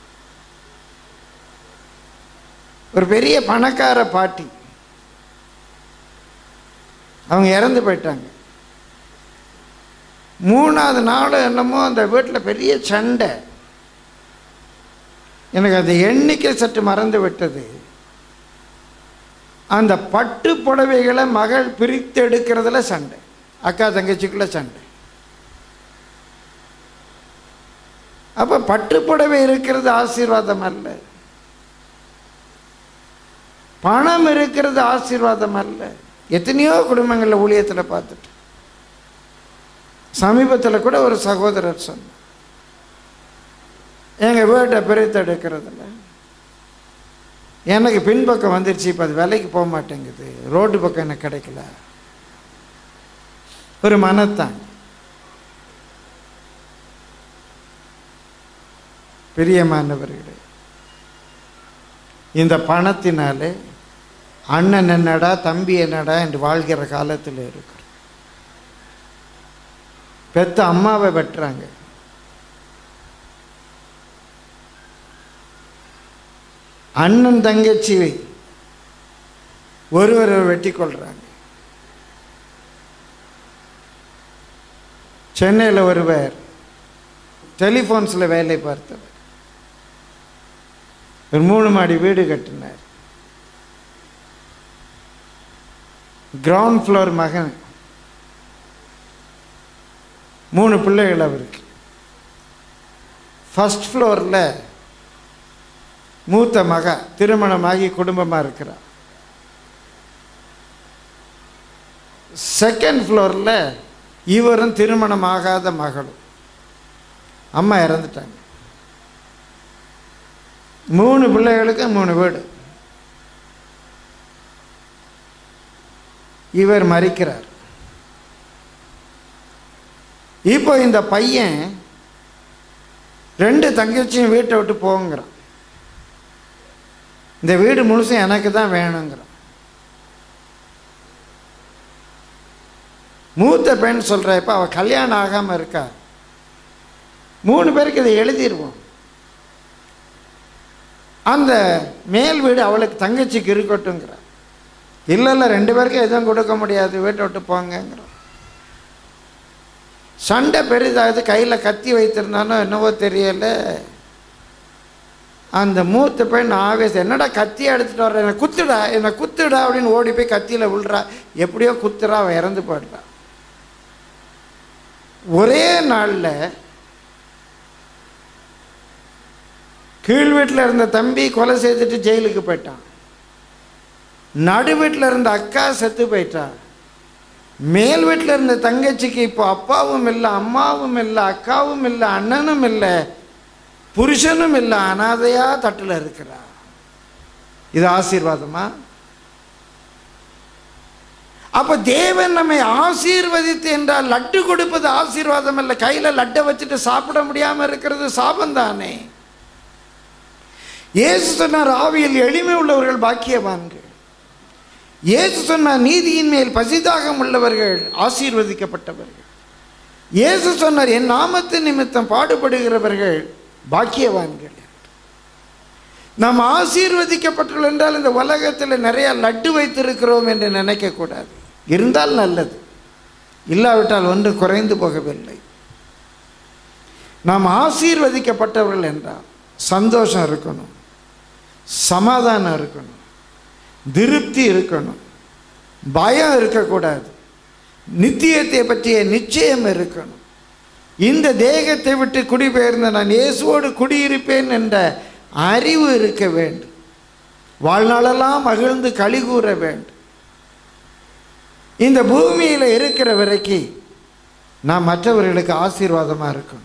ஒரு பெரிய பணக்கார பாட்டி அவங்க இறந்து போயிட்டாங்க மூணாவது நாள் என்னமோ அந்த வீட்டில் பெரிய சண்டை எனக்கு அந்த எண்ணிக்கை சற்று மறந்து விட்டது அந்த பட்டு புடவைகளை மகள் பிரித்து எடுக்கிறதுல சண்டை அக்கா தங்கச்சிக்குள்ள சண்டை அப்போ பட்டு புடவை இருக்கிறது ஆசீர்வாதம் அல்ல பணம் இருக்கிறது ஆசீர்வாதம் அல்ல எத்தனையோ குடும்பங்களில் ஊழியத்தில் பார்த்துட்டு சமீபத்தில் கூட ஒரு சகோதரர் சொன்னார் எங்கள் வீட்டை பிரித்தெடுக்கிறதுல எனக்கு பின்பக்கம் வந்துருச்சு இப்போ அது விலைக்கு போக மாட்டேங்குது ரோடு பக்கம் எனக்கு கிடைக்கல ஒரு மனத்தான் பிரியமானவர்களே இந்த பணத்தினாலே அண்ணன் என்னடா தம்பி என்னடா என்று வாழ்கிற காலத்தில் இருக்கிறோம் பெத்த அம்மாவை வெட்டுறாங்க அண்ணன் தங்கச்சி ஒருவரை வெட்டி கொள்றாங்க சென்னையில் ஒருவர் டெலிஃபோன்ஸில் வேலை பார்த்தவர் ஒரு மூணு மாடி வீடு கட்டினார் கிரவுண்ட் ஃப்ளோர் மகன் மூணு பிள்ளைகள் அவருக்கு ஃபஸ்ட் ஃப்ளோரில் மூத்த மக திருமணமாகி குடும்பமாக இருக்கிறார் செகண்ட் ஃப்ளோரில் இவரும் திருமணமாகாத மகளும் அம்மா இறந்துட்டாங்க மூணு பிள்ளைகளுக்கு மூணு வீடு இவர் மறிக்கிறார் இப்போ இந்த பையன் ரெண்டு தங்கச்சியும் வீட்டை விட்டு போங்கிறான் இந்த வீடு முழுசும் எனக்கு தான் வேணுங்கிறான் மூத்த பெண் சொல்கிற இப்போ அவள் கல்யாணம் ஆகாமல் இருக்கா மூணு பேருக்கு இதை எழுதிடுவோம் அந்த மேல் வீடு அவளுக்கு தங்கச்சிக்கு இருக்கட்டுங்கிற இல்லை இல்லை ரெண்டு பேருக்கும் எதுவும் கொடுக்க முடியாது வீட்டை விட்டு போங்கங்கிறோம் சண்டை பெரிதாகுது கையில் கத்தி வைத்திருந்தானோ என்னவோ தெரியல அந்த மூத்த பெண் ஆவேசம் என்னடா கத்தி எடுத்துட்டு வர்ற என்னை குத்துடா என்னை குத்துடா அப்படின்னு ஓடி போய் கத்தியில் விழுறா எப்படியோ குத்துறா அவன் இறந்து போயிடுறா ஒரே நாளில் கீழ் வீட்டில் இருந்த தம்பி கொலை செய்துட்டு ஜெயிலுக்கு போயிட்டான் நடு வீட்டில் இருந்த அக்கா செத்து போயிட்டா மேல் வீட்டில் இருந்த தங்கச்சிக்கு இப்போ அப்பாவும் இல்லை அம்மாவும் இல்லை அக்காவும் இல்லை அண்ணனும் இல்லை புருஷனும் இல்லை அனாதையா தட்டில் இருக்கிறா இது ஆசீர்வாதமா அப்ப தேவன் நம்மை ஆசீர்வதித்து என்றால் லட்டு கொடுப்பது ஆசீர்வாதம் இல்லை கையில் லட்டை வச்சுட்டு சாப்பிட முடியாமல் இருக்கிறது சாபம் தானே இயேசு சொன்னார் ஆவியில் எளிமை உள்ளவர்கள் பாக்கியவான்கள் இயேசு சொன்னார் நீதியின் மேல் பசிதாகம் உள்ளவர்கள் ஆசீர்வதிக்கப்பட்டவர்கள் இயேசு சொன்னார் என் நாமத்து நிமித்தம் பாடுபடுகிறவர்கள் பாக்கியவான்கள் நாம் ஆசீர்வதிக்கப்பட்டுள்ள என்றால் இந்த உலகத்தில் நிறைய லட்டு வைத்திருக்கிறோம் என்று நினைக்கக்கூடாது இருந்தால் நல்லது இல்லாவிட்டால் ஒன்று குறைந்து போகவில்லை நாம் ஆசீர்வதிக்கப்பட்டவர்கள் என்றால் சந்தோஷம் இருக்கணும் சமாதானம் இருக்கணும் திருப்தி இருக்கணும் பயம் இருக்கக்கூடாது நித்தியத்தை பற்றிய நிச்சயம் இருக்கணும் இந்த தேகத்தை விட்டு குடிபெயர்ந்த நான் இயேசுவோடு குடியிருப்பேன் என்ற அறிவு இருக்க வேண்டும் வாழ்நாளெல்லாம் மகிழ்ந்து களி கூற வேண்டும் இந்த பூமியில் இருக்கிற வரைக்கும் நாம் மற்றவர்களுக்கு ஆசீர்வாதமாக இருக்கணும்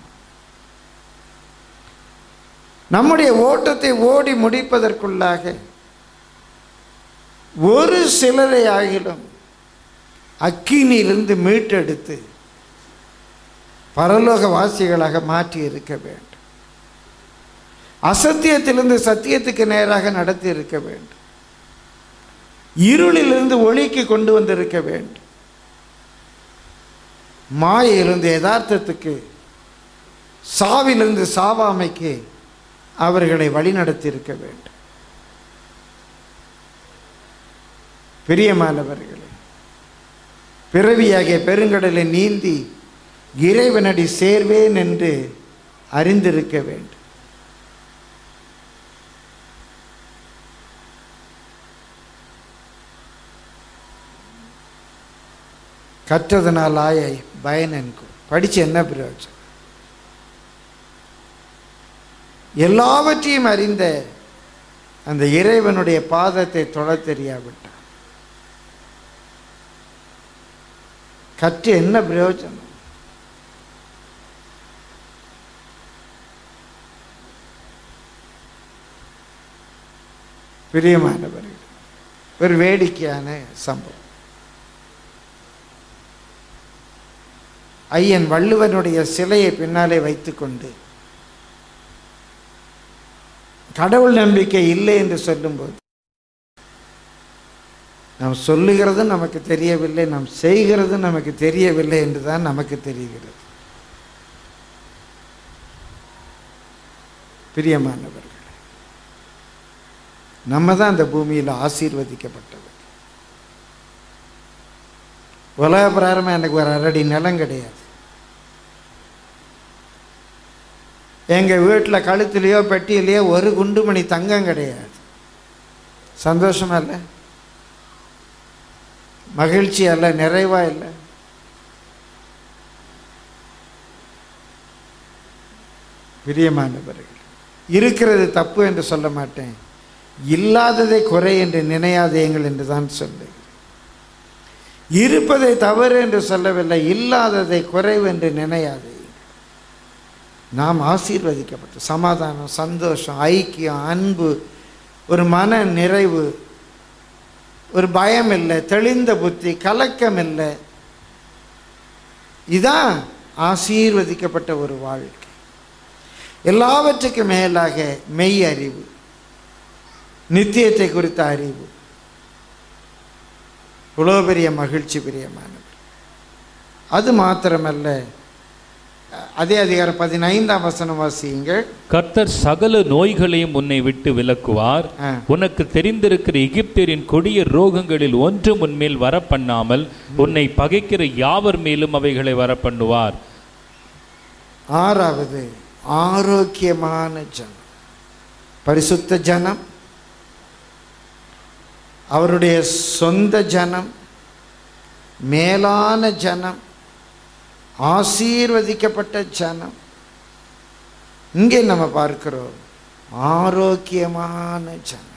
நம்முடைய ஓட்டத்தை ஓடி முடிப்பதற்குள்ளாக ஒரு சிலரை ஆகிலும் அக்கினியிலிருந்து மீட்டெடுத்து பரலோக வாசிகளாக மாற்றி இருக்க வேண்டும் அசத்தியத்திலிருந்து சத்தியத்துக்கு நேராக நடத்தி இருக்க வேண்டும் இருளிலிருந்து ஒளிக்கு கொண்டு வந்திருக்க வேண்டும் மாயிலிருந்து யதார்த்தத்துக்கு சாவிலிருந்து சாவாமைக்கு அவர்களை வழிநடத்தி இருக்க வேண்டும் பிரியமானவர்களே பிறவியாகிய பெருங்கடலை நீந்தி இறைவனடி சேர்வேன் என்று அறிந்திருக்க வேண்டும் கற்றதனால் ஆய பயன் என்கும் படித்து என்ன பிரயோஜனம் எல்லாவற்றையும் அறிந்த அந்த இறைவனுடைய பாதத்தை தொட தெரியாவிட்டான் கற்று என்ன பிரயோஜனம் பிரியமானவர்கள் ஒரு வேடிக்கையான சம்பவம் ஐயன் வள்ளுவனுடைய சிலையை பின்னாலே வைத்துக்கொண்டு கடவுள் நம்பிக்கை இல்லை என்று சொல்லும்போது நாம் சொல்லுகிறதும் நமக்கு தெரியவில்லை நாம் செய்கிறதும் நமக்கு தெரியவில்லை என்று தான் நமக்கு தெரிகிறது பிரியமானவர்கள் நம்ம தான் அந்த பூமியில் ஆசீர்வதிக்கப்பட்டவர் உலக பிரகாரமாக எனக்கு ஒரு அரடி நிலம் கிடையாது எங்கள் வீட்டில் கழுத்துலேயோ பெட்டியிலையோ ஒரு குண்டுமணி தங்கம் கிடையாது சந்தோஷமா இல்லை மகிழ்ச்சி அல்ல நிறைவா இல்லை பிரியமானவர்கள் இருக்கிறது தப்பு என்று சொல்ல மாட்டேன் இல்லாததை குறை என்று நினையாதேங்கள் என்று தான் சொல்லுகிறேன் இருப்பதை தவறு என்று சொல்லவில்லை இல்லாததை குறைவு என்று நினையாதே நாம் ஆசீர்வதிக்கப்பட்ட சமாதானம் சந்தோஷம் ஐக்கியம் அன்பு ஒரு மன நிறைவு ஒரு பயம் இல்லை தெளிந்த புத்தி கலக்கம் இல்லை இதான் ஆசீர்வதிக்கப்பட்ட ஒரு வாழ்க்கை எல்லாவற்றுக்கும் மேலாக மெய் அறிவு நித்தியத்தை குறித்த அறிவு இவ்வளோ பெரிய மகிழ்ச்சி பிரியமானது அது மாத்திரமல்ல அதே அதிகாரம் பதினைந்தாம் வசனம் வாசியுங்கள் கர்த்தர் சகல நோய்களையும் உன்னை விட்டு விலக்குவார் ஆ. உனக்கு தெரிந்திருக்கிற எகிப்தியரின் கொடிய ரோகங்களில் ஒன்றும் உன்மேல் வரப்பண்ணாமல் உன்னை பகைக்கிற யாவர் மேலும் அவைகளை வரப்பண்ணுவார் ஆறாவது ஆரோக்கியமான ஜனம் பரிசுத்த ஜனம் அவருடைய சொந்த ஜனம் மேலான ஜனம் ஆசீர்வதிக்கப்பட்ட ஜனம் இங்கே நம்ம பார்க்கிறோம் ஆரோக்கியமான ஜனம்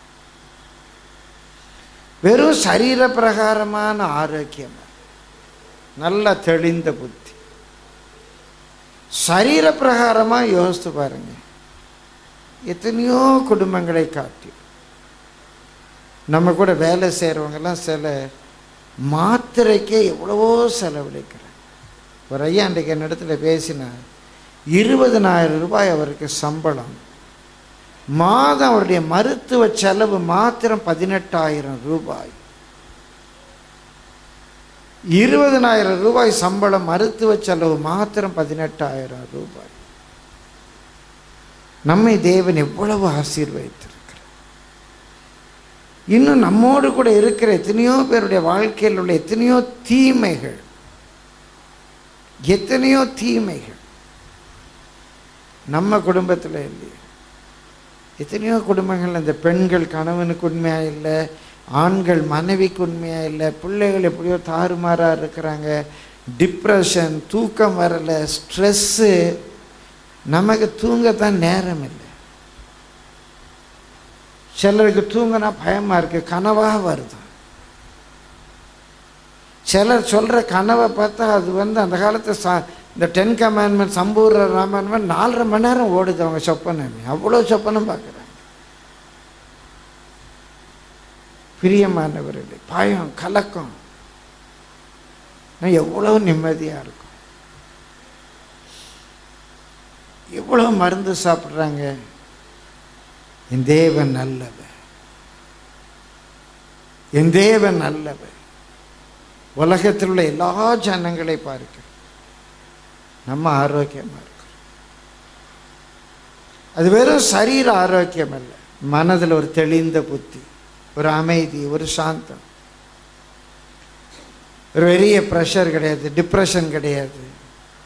வெறும் சரீர பிரகாரமான ஆரோக்கியம் அல்ல. நல்ல தெளிந்த புத்தி சரீர பிரகாரமாக யோசித்து பாருங்க எத்தனையோ குடும்பங்களை காட்டி நம்ம கூட வேலை செய்கிறவங்கெல்லாம் சில மாத்திரைக்கே எவ்வளவோ செலவழிக்கிறாங்க ஒரு ஐயா அன்றைக்கு என்னிடத்துல பேசினார் இருபதனாயிரம் ரூபாய் அவருக்கு சம்பளம் மாதம் அவருடைய மருத்துவ செலவு மாத்திரம் பதினெட்டாயிரம் ரூபாய் இருபதனாயிரம் ரூபாய் சம்பளம் மருத்துவ செலவு மாத்திரம் பதினெட்டாயிரம் ரூபாய் நம்மை தேவன் எவ்வளவு ஆசீர்வதித்திருக்கிறார் இன்னும் நம்மோடு கூட இருக்கிற எத்தனையோ பேருடைய வாழ்க்கையில் உள்ள எத்தனையோ தீமைகள் எத்தனையோ தீமைகள் நம்ம குடும்பத்தில் இல்லையே எத்தனையோ குடும்பங்கள் இந்த பெண்கள் கணவனுக்கு உண்மையாக இல்லை ஆண்கள் மனைவிக்கு உண்மையாக இல்லை பிள்ளைகள் எப்படியோ தாறுமாறாக இருக்கிறாங்க டிப்ரெஷன் தூக்கம் வரலை ஸ்ட்ரெஸ்ஸு நமக்கு தூங்கத்தான் நேரம் இல்லை சிலருக்கு தூங்கினா பயமாக இருக்குது கனவாக வருது சிலர் சொல்கிற கனவை பார்த்தா அது வந்து அந்த காலத்து சா இந்த டென் கமாண்ட்மெண்ட் சம்பூர்ண ராமாயணம் நாலரை மணி நேரம் ஓடுது அவங்க சொப்பனம் அவ்வளோ சொப்பனம் பார்க்குறாங்க பிரியமானவர்களே பயம் கலக்கம் நான் எவ்வளோ நிம்மதியாக இருக்கும் எவ்வளோ மருந்து சாப்பிட்றாங்க என் தேவன் நல்லவர் என் தேவன் நல்லவர் உலகத்தில் உள்ள எல்லா ஜனங்களை பார்க்க நம்ம ஆரோக்கியமாக இருக்கோம் அது வெறும் சரீர ஆரோக்கியம் அல்ல மனதில் ஒரு தெளிந்த புத்தி ஒரு அமைதி ஒரு சாந்தம் ஒரு பெரிய ப்ரெஷர் கிடையாது டிப்ரெஷன் கிடையாது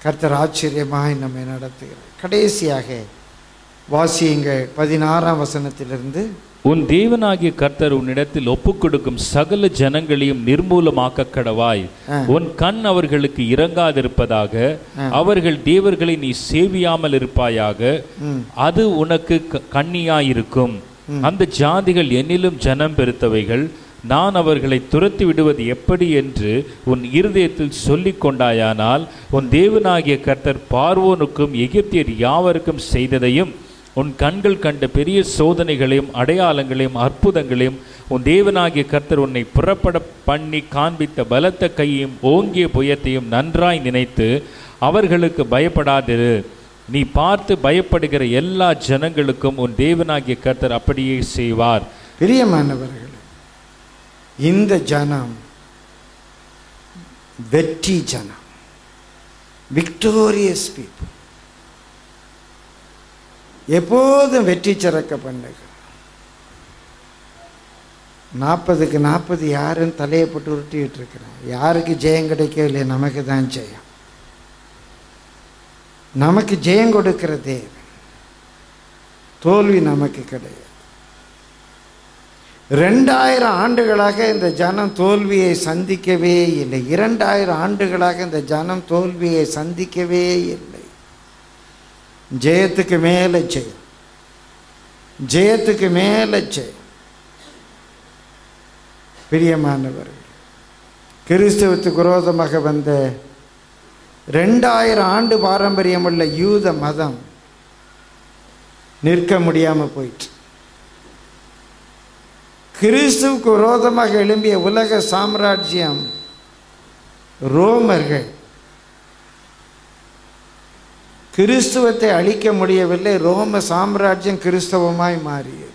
கர்த்தர் ஆச்சரியமாய் நம்மை நடத்துகிறார் கடைசியாக வாசியுங்கள் பதினாறாம் வசனத்திலிருந்து உன் தேவனாகிய கர்த்தர் உன்னிடத்தில் ஒப்புக்கொடுக்கும் சகல ஜனங்களையும் நிர்மூலமாக்க கடவாய் ஆ. உன் கண் அவர்களுக்கு இறங்காதிருப்பதாக அவர்கள் தேவர்களை நீ சேவியாமல் இருப்பாயாக ம். அது உனக்கு க- கண்ணியாயிருக்கும் அந்த ஜாதிகள் என்னிலும் ஜனம் பெருத்தவைகள் நான் அவர்களை துரத்தி விடுவது எப்படி என்று உன் இருதயத்தில் சொல்லிக் கொண்டாயானால் உன் தேவனாகிய கர்த்தர் பார்வோனுக்கும் எகிப்தியர் யாவருக்கும் செய்ததையும் உன் கண்கள் கண்ட பெரிய சோதனைகளையும் அடையாளங்களையும் அற்புதங்களையும் உன் தேவனாகிய கர்த்தர் உன்னை புறப்பட பண்ணி காண்பித்த பலத்த கையையும் ஓங்கிய புயத்தையும் நன்றாய் நினைத்து அவர்களுக்கு பயப்படாதிரு நீ பார்த்து பயப்படுகிற எல்லா ஜனங்களுக்கும் உன் தேவனாகிய கர்த்தர் அப்படியே செய்வார் பிரியமானவர்களே இந்த ஜனம் வெற்றி ஜனம் விக்டோரியஸ் பீப்புள் எப்போதும் வெற்றி சிறக்க பண்ணுங்க நாற்பதுக்கு நாற்பது யாருன்னு தலையை போட்டு உருட்டிக்கிட்டு இருக்கிறேன் யாருக்கு ஜெயம் கிடைக்கவில்லை நமக்கு தான் ஜெயம் நமக்கு ஜெயம் கொடுக்கிற தேவன் தோல்வி நமக்கு கிடையாது ரெண்டாயிரம் ஆண்டுகளாக இந்த ஜனம் தோல்வியை சந்திக்கவே இல்லை இரண்டாயிரம் ஆண்டுகளாக இந்த ஜனம் தோல்வியை சந்திக்கவே இல்லை ஜெயத்துக்கு மேலே ஜெயம் ஜெயத்துக்கு மேலே ஜெயம் பிரியமானவர்கள் கிறிஸ்தவத்துக்கு விரோதமாக வந்த ரெண்டாயிரம் ஆண்டு பாரம்பரியமுள்ள யூத மதம் நிற்க முடியாமல் போயிற்று கிறிஸ்துவுக்கு விரோதமாக எழும்பிய உலக சாம்ராஜ்யம் ரோமர்கள் கிறிஸ்துவத்தை அழிக்க முடியவில்லை ரோம சாம்ராஜ்யம் கிறிஸ்தவமாய் மாறியது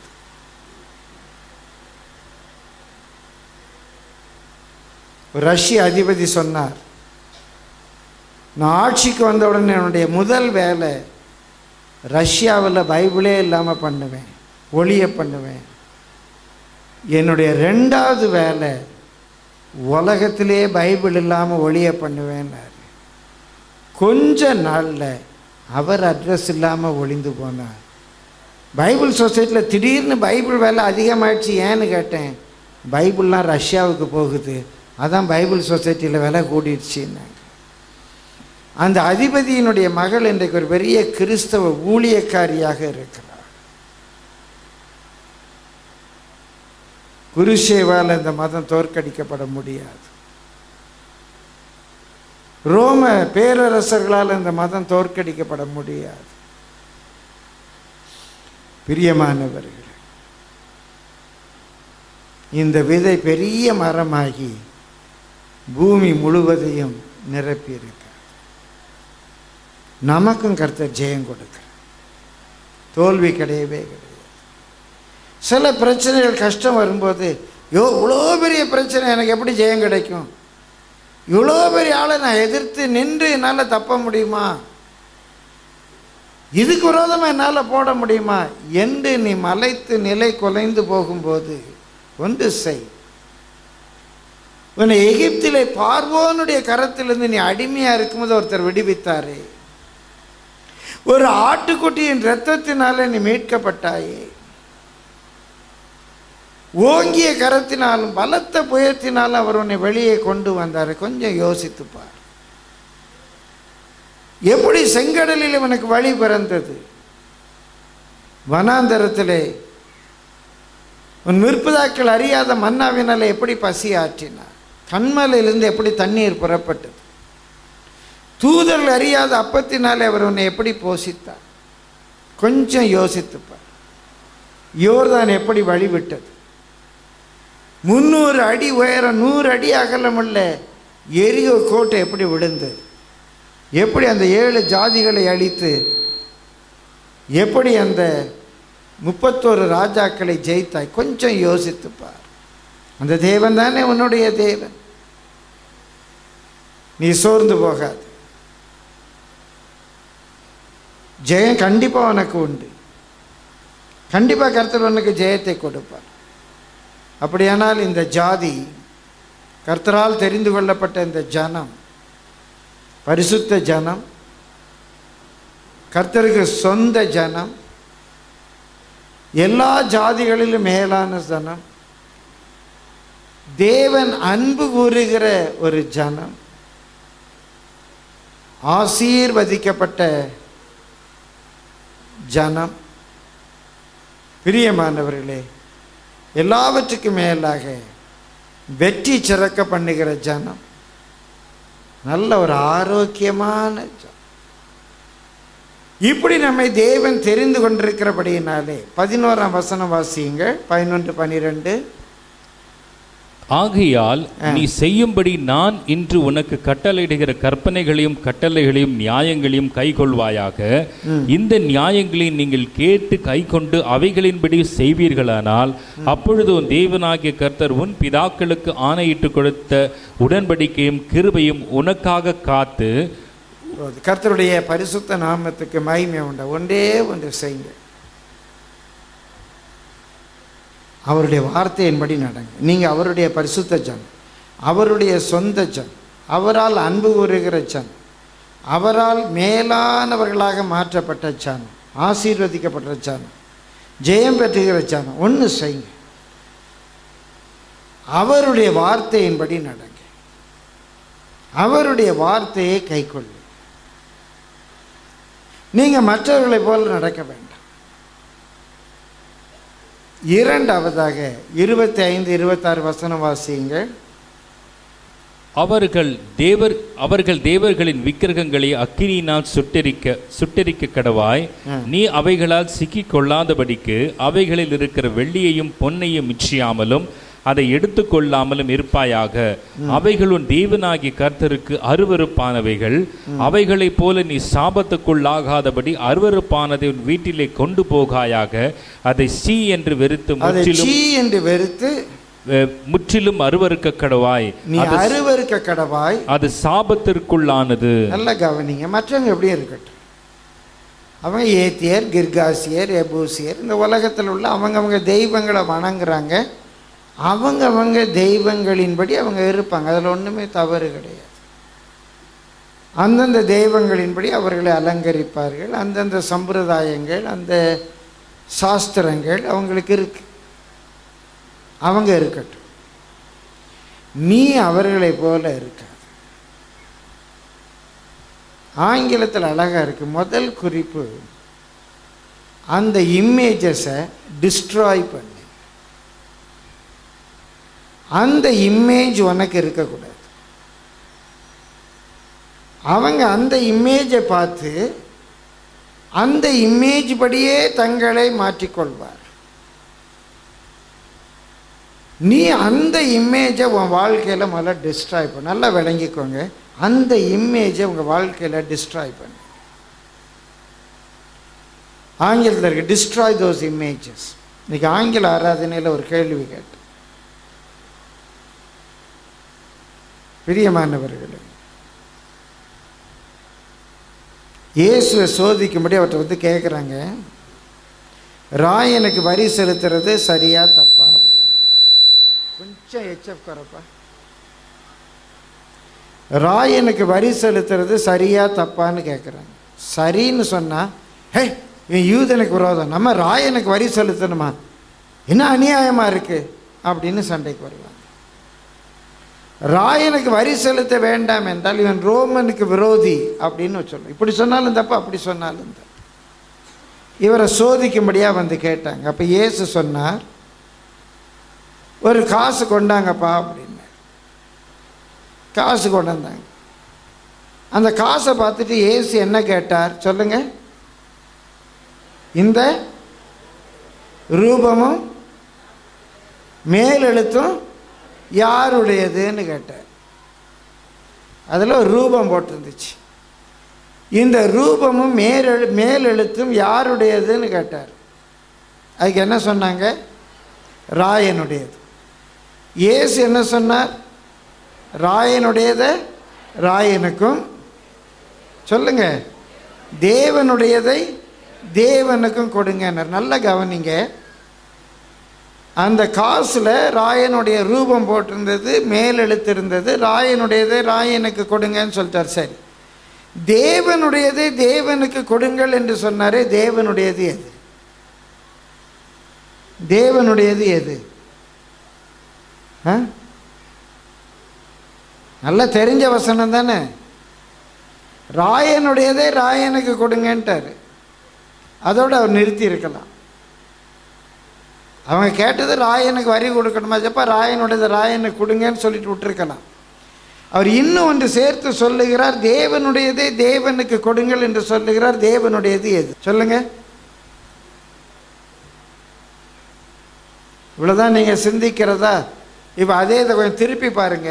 ரஷ்ய அதிபதி சொன்னார் நான் ஆட்சிக்கு வந்த உடனே என்னுடைய முதல் வேலை ரஷ்யாவில் பைபிளே இல்லாமல் பண்ணுவேன் ஒளிய பண்ணுவேன் என்னுடைய ரெண்டாவது வேலை உலகத்திலே பைபிள் இல்லாமல் ஒளிய பண்ணுவேன்னாரு கொஞ்ச நாளில் அவர் அட்ரஸ் இல்லாமல் ஒளிந்து போனார் பைபிள் சொசைட்டியில் திடீர்னு பைபிள் வேலை அதிகமாயிடுச்சு ஏன்னு கேட்டேன் பைபிள்லாம் ரஷ்யாவுக்கு போகுது அதான் பைபிள் சொசைட்டியில் விலை கூடிடுச்சுன்னாங்க அந்த அதிபதியினுடைய மகள் இன்றைக்கு ஒரு பெரிய கிறிஸ்தவ ஊழியக்காரியாக இருக்கிறார் குருஷேவால் இந்த மதம் தோற்கடிக்கப்பட முடியாது ரோம பேரரசர்களால் இந்த மதம் தோற்கடிக்கப்பட முடியாது பிரியமானவர்களே இந்த விதை பெரிய மரமாகி பூமி முழுவதையும் நிரப்பியிருக்க நமக்கும் கர்த்தர் ஜெயம் கொடுக்கிறார் தோல்வி கிடையவே கிடையாது சில பிரச்சனைகள் கஷ்டம் வரும்போது யோ இவ்வளோ பெரிய பிரச்சனை எனக்கு எப்படி ஜெயம் கிடைக்கும் இவ்வளோ பெரிய ஆளை நான் எதிர்த்து நின்று என்னால் தப்ப முடியுமா இதுக்கு விரோதமாக என்னால் போட முடியுமா என்று நீ மலைத்து நிலை குலைந்து போகும்போது ஒன்று செய் உன்னை எகிப்திலே பார்வோனுடைய கரத்திலிருந்து நீ அடிமையாக இருக்கும்போது ஒருத்தர் விடுவித்தாரே ஒரு ஆட்டுக்குட்டியின் இரத்தத்தினால நீ மீட்கப்பட்டாயே ஓங்கிய கரத்தினாலும் பலத்த புயத்தினாலும் அவர் உன்னை வெளியே கொண்டு வந்தார் கொஞ்சம் யோசித்து பார் எப்படி செங்கடலில் இவனுக்கு வழி பிறந்தது வனாந்தரத்திலே உன் விற்பதாக்கள் அறியாத மன்னாவினால எப்படி பசி ஆற்றினார் கண்மலையிலிருந்து எப்படி தண்ணீர் புறப்பட்டது தூதர்கள் அறியாத அப்பத்தினாலே அவர் உன்னை எப்படி போஷித்தார் கொஞ்சம் யோசித்துப்பார் யோர்தான் எப்படி வழிவிட்டது முந்நூறு அடி உயரம் நூறு அடி அகலமுள்ள எரியோ கோட்டை எப்படி விழுந்தது எப்படி அந்த ஏழு ஜாதிகளை அழித்து எப்படி அந்த முப்பத்தோரு ராஜாக்களை ஜெயித்தாய் கொஞ்சம் யோசித்துப்பார் அந்த தேவன் தானே உன்னுடைய தேவன் நீ சோர்ந்து போகாது ஜெயம் கண்டிப்பாக உனக்கு உண்டு கண்டிப்பாக கர்த்தர் உனக்கு ஜெயத்தை கொடுப்பார் அப்படியானால் இந்த ஜாதி கர்த்தரால் தெரிந்து கொள்ளப்பட்ட இந்த ஜனம் பரிசுத்த ஜனம் கர்த்தருக்கு சொந்த ஜனம் எல்லா ஜாதிகளிலும் மேலான ஜனம் தேவன் அன்பு கூறுகிற ஒரு ஜனம் ஆசீர்வதிக்கப்பட்ட ஜனம் பிரியமானவர்களே எல்லாவற்றுக்கும் மேலாக வெற்றி சிறக்க பண்ணுகிற ஜனம் நல்ல ஒரு ஆரோக்கியமான ஜனம் இப்படி நம்மை தேவன் தெரிந்து கொண்டிருக்கிறபடியினாலே பதினோராம் வசனம் வாசியுங்கள் பதினொன்று பனிரெண்டு ஆகையால் நீ செய்யும்படி நான் இன்று உனக்கு கட்டளையிடுகிற கற்பனைகளையும் கட்டளைகளையும் நியாயங்களையும் கைக்கொள்வாயாக இந்த நியாயங்களை நீங்கள் கேட்டு கைக்கொண்டு அவைகளின்படி செய்வீர்களானால் அப்பொழுது உன் தேவனாகிய கர்த்தர் உன் பிதாக்களுக்கு ஆணையிட்டு கொடுத்த உடன்படிக்கையும் கிருபையும் உனக்காக காத்து போது. கர்த்தருடைய பரிசுத்த நாமத்துக்கு மகிமை உண்டா ஒன்றே ஒன்று செய்யுங்க அவருடைய வார்த்தையின்படி நடங்க நீங்கள் அவருடைய பரிசுத்த ஜனம் அவருடைய சொந்த ஜனம் அவரால் அன்பு கூறுகிற ஜனம் அவரால் மேலானவர்களாக மாற்றப்பட்ட ஜனம் ஆசீர்வதிக்கப்பட்ட ஜனம் ஜெயம் பெற்றுகிற ஜனம் ஒன்று செய்யுங்க அவருடைய வார்த்தையின்படி நடங்க அவருடைய வார்த்தையை கைக்கொள்ளு நீங்கள் மற்றவர்களைப் போல நடக்க வேண்டாம் இரண்டாவதாக இருபத்தி ஐந்து இருபத்தாறு வசனம் வாசியுங்கள் அவர்கள் தேவர் அவர்கள் தேவர்களின் விக்கிரகங்களை அக்கினியினால் சுட்டெரிக்க சுட்டெரிக்க கடவாய் ம். நீ அவைகளால் சிக்கிக் கொள்ளாதபடிக்கு அவைகளில் இருக்கிற வெள்ளியையும் பொன்னையும் மிச்சியாமலும் அதை எடுத்துக்கொள்ளாமலும் இருப்பாயாக அவைகள் உன் தேவனாகிய கர்த்தருக்கு அருவருப்பானவைகள் அவைகளைப் போல நீ சாபத்துக்குள்ளாகாதபடி அருவருப்பானதை உன் வீட்டிலே கொண்டு போகாயாக அதை சீ என்று வெறுத்து அதை முற்றிலும் சீ என்று வெறுத்து அஹ், முற்றிலும் அருவருக்க கடவாய் நீ அருவருக்க கடவாய் அது சாபத்திற்குள்ளானது நல்ல கவனிங்க மற்றவங்க எப்படியும் இருக்கட்டும் அவங்க ஏத்தியர் கிர்காசியர் எபூசியர் இந்த உலகத்தில் உள்ள அவங்கவங்க தெய்வங்களை வணங்குறாங்க அவங்கவங்க தெய்வங்களின்படி அவங்க இருப்பாங்க அதில் ஒன்றுமே தவறு கிடையாது அந்தந்த தெய்வங்களின்படி அவர்களை அலங்கரிப்பார்கள் அந்தந்த சம்பிரதாயங்கள் அந்த சாஸ்திரங்கள் அவங்களுக்கு இருக்கு அவங்க இருக்கட்டும் நீ அவர்களைப் போல இருக்காது ஆங்கிலத்தில் அழகாக இருக்கு முதல் குறிப்பு அந்த இமேஜஸை டிஸ்ட்ராய் பண்ணு அந்த இமேஜ் உனக்கு இருக்கக்கூடாது அவங்க அந்த இமேஜை பார்த்து அந்த இமேஜ் படியே தங்களை மாற்றிக்கொள்வார் நீ அந்த இமேஜை உன் வாழ்க்கையில் முதல்ல டிஸ்ட்ராய் பண்ண நல்லா விளங்கிக்கோங்க அந்த இமேஜை உங்கள் வாழ்க்கையில் டிஸ்ட்ராய் பண்ணு ஆங்கிலத்தில் இருக்கு டிஸ்ட்ராய் தோஸ் இமேஜஸ் இன்னைக்கு ஆங்கில ஆராதனையில் ஒரு கேள்வி கேட்டேன் பிரியமானவர்களே இயேசுவை சோதிக்கும்படி அவர்கிட்ட வந்து கேட்குறாங்க ராயனுக்கு வரி செலுத்துறது சரியா தப்பா அப்படின்னு. கொஞ்சம் ஹெச்எஃப் குறைப்பா ராயனுக்கு வரி செலுத்துறது சரியா தப்பான்னு கேட்குறாங்க சரின்னு சொன்னா ஹே இவன் யூதனுக்கு விரோதம் நம்ம ராயனுக்கு வரி செலுத்தணுமா என்ன அநியாயமா இருக்கு அப்படின்னு சண்டைக்கு வருவாங்க ராயனுக்கு வரி செலுத்த வேண்டாம் என்றால் இவன் ரோமனுக்கு விரோதி அப்படின்னு சொல்லும் இப்படி சொன்னாலும் தப்பு அப்படி சொன்னாலும் தப்பு இவரை சோதிக்கும்படியாக வந்து கேட்டாங்க அப்போ இயேசு சொன்னார் ஒரு காசு கொண்டாங்கப்பா அப்படின்னு காசு கொண்டு வந்தாங்க அந்த காசை பார்த்துட்டு இயேசு என்ன கேட்டார் சொல்லுங்க இந்த ரூபமும் மேலெழுத்தும் யாருடையதுன்னு கேட்டார் அதில் ஒரு ரூபம் போட்டிருந்துச்சு இந்த ரூபமும் மேலெழு மேலெழுத்தும் யாருடையதுன்னு கேட்டார் அதுக்கு என்ன சொன்னாங்க ராயனுடையது இயேசு என்ன சொன்னார் ராயனுடையதை ராயனுக்கும் சொல்லுங்க தேவனுடையதை தேவனுக்கும் கொடுங்கன்னார் நல்லா கவனிங்க அந்த காசில் ராயனுடைய ரூபம் போட்டிருந்தது மேலெழுத்து இருந்தது ராயனுடையதை ராயனுக்கு கொடுங்கன்னு சொல்லிட்டார் சரி தேவனுடையதை தேவனுக்கு கொடுங்கள் என்று சொன்னாரே தேவனுடையது எது தேவனுடையது எது ஆ? நல்லா தெரிஞ்ச வசனம் தானே ராயனுடையதே ராயனுக்கு கொடுங்கன்ட்டாரு அதோடு அவர் நிறுத்தி இருக்கலாம் அவங்க கேட்டது ராயனுக்கு வரி கொடுக்கணுமா சப்பா ராயனுடையது ராயனுக்கு கொடுங்கன்னு சொல்லிட்டு விட்டுருக்கலாம் அவர் இன்னும் ஒன்று சேர்த்து சொல்லுகிறார் தேவனுடையதே தேவனுக்கு கொடுங்கள் என்று சொல்லுகிறார் தேவனுடையது எது சொல்லுங்க இவ்வளோதான் நீங்கள் சிந்திக்கிறதா இப்போ அதே இதை கொஞ்சம் திருப்பி பாருங்க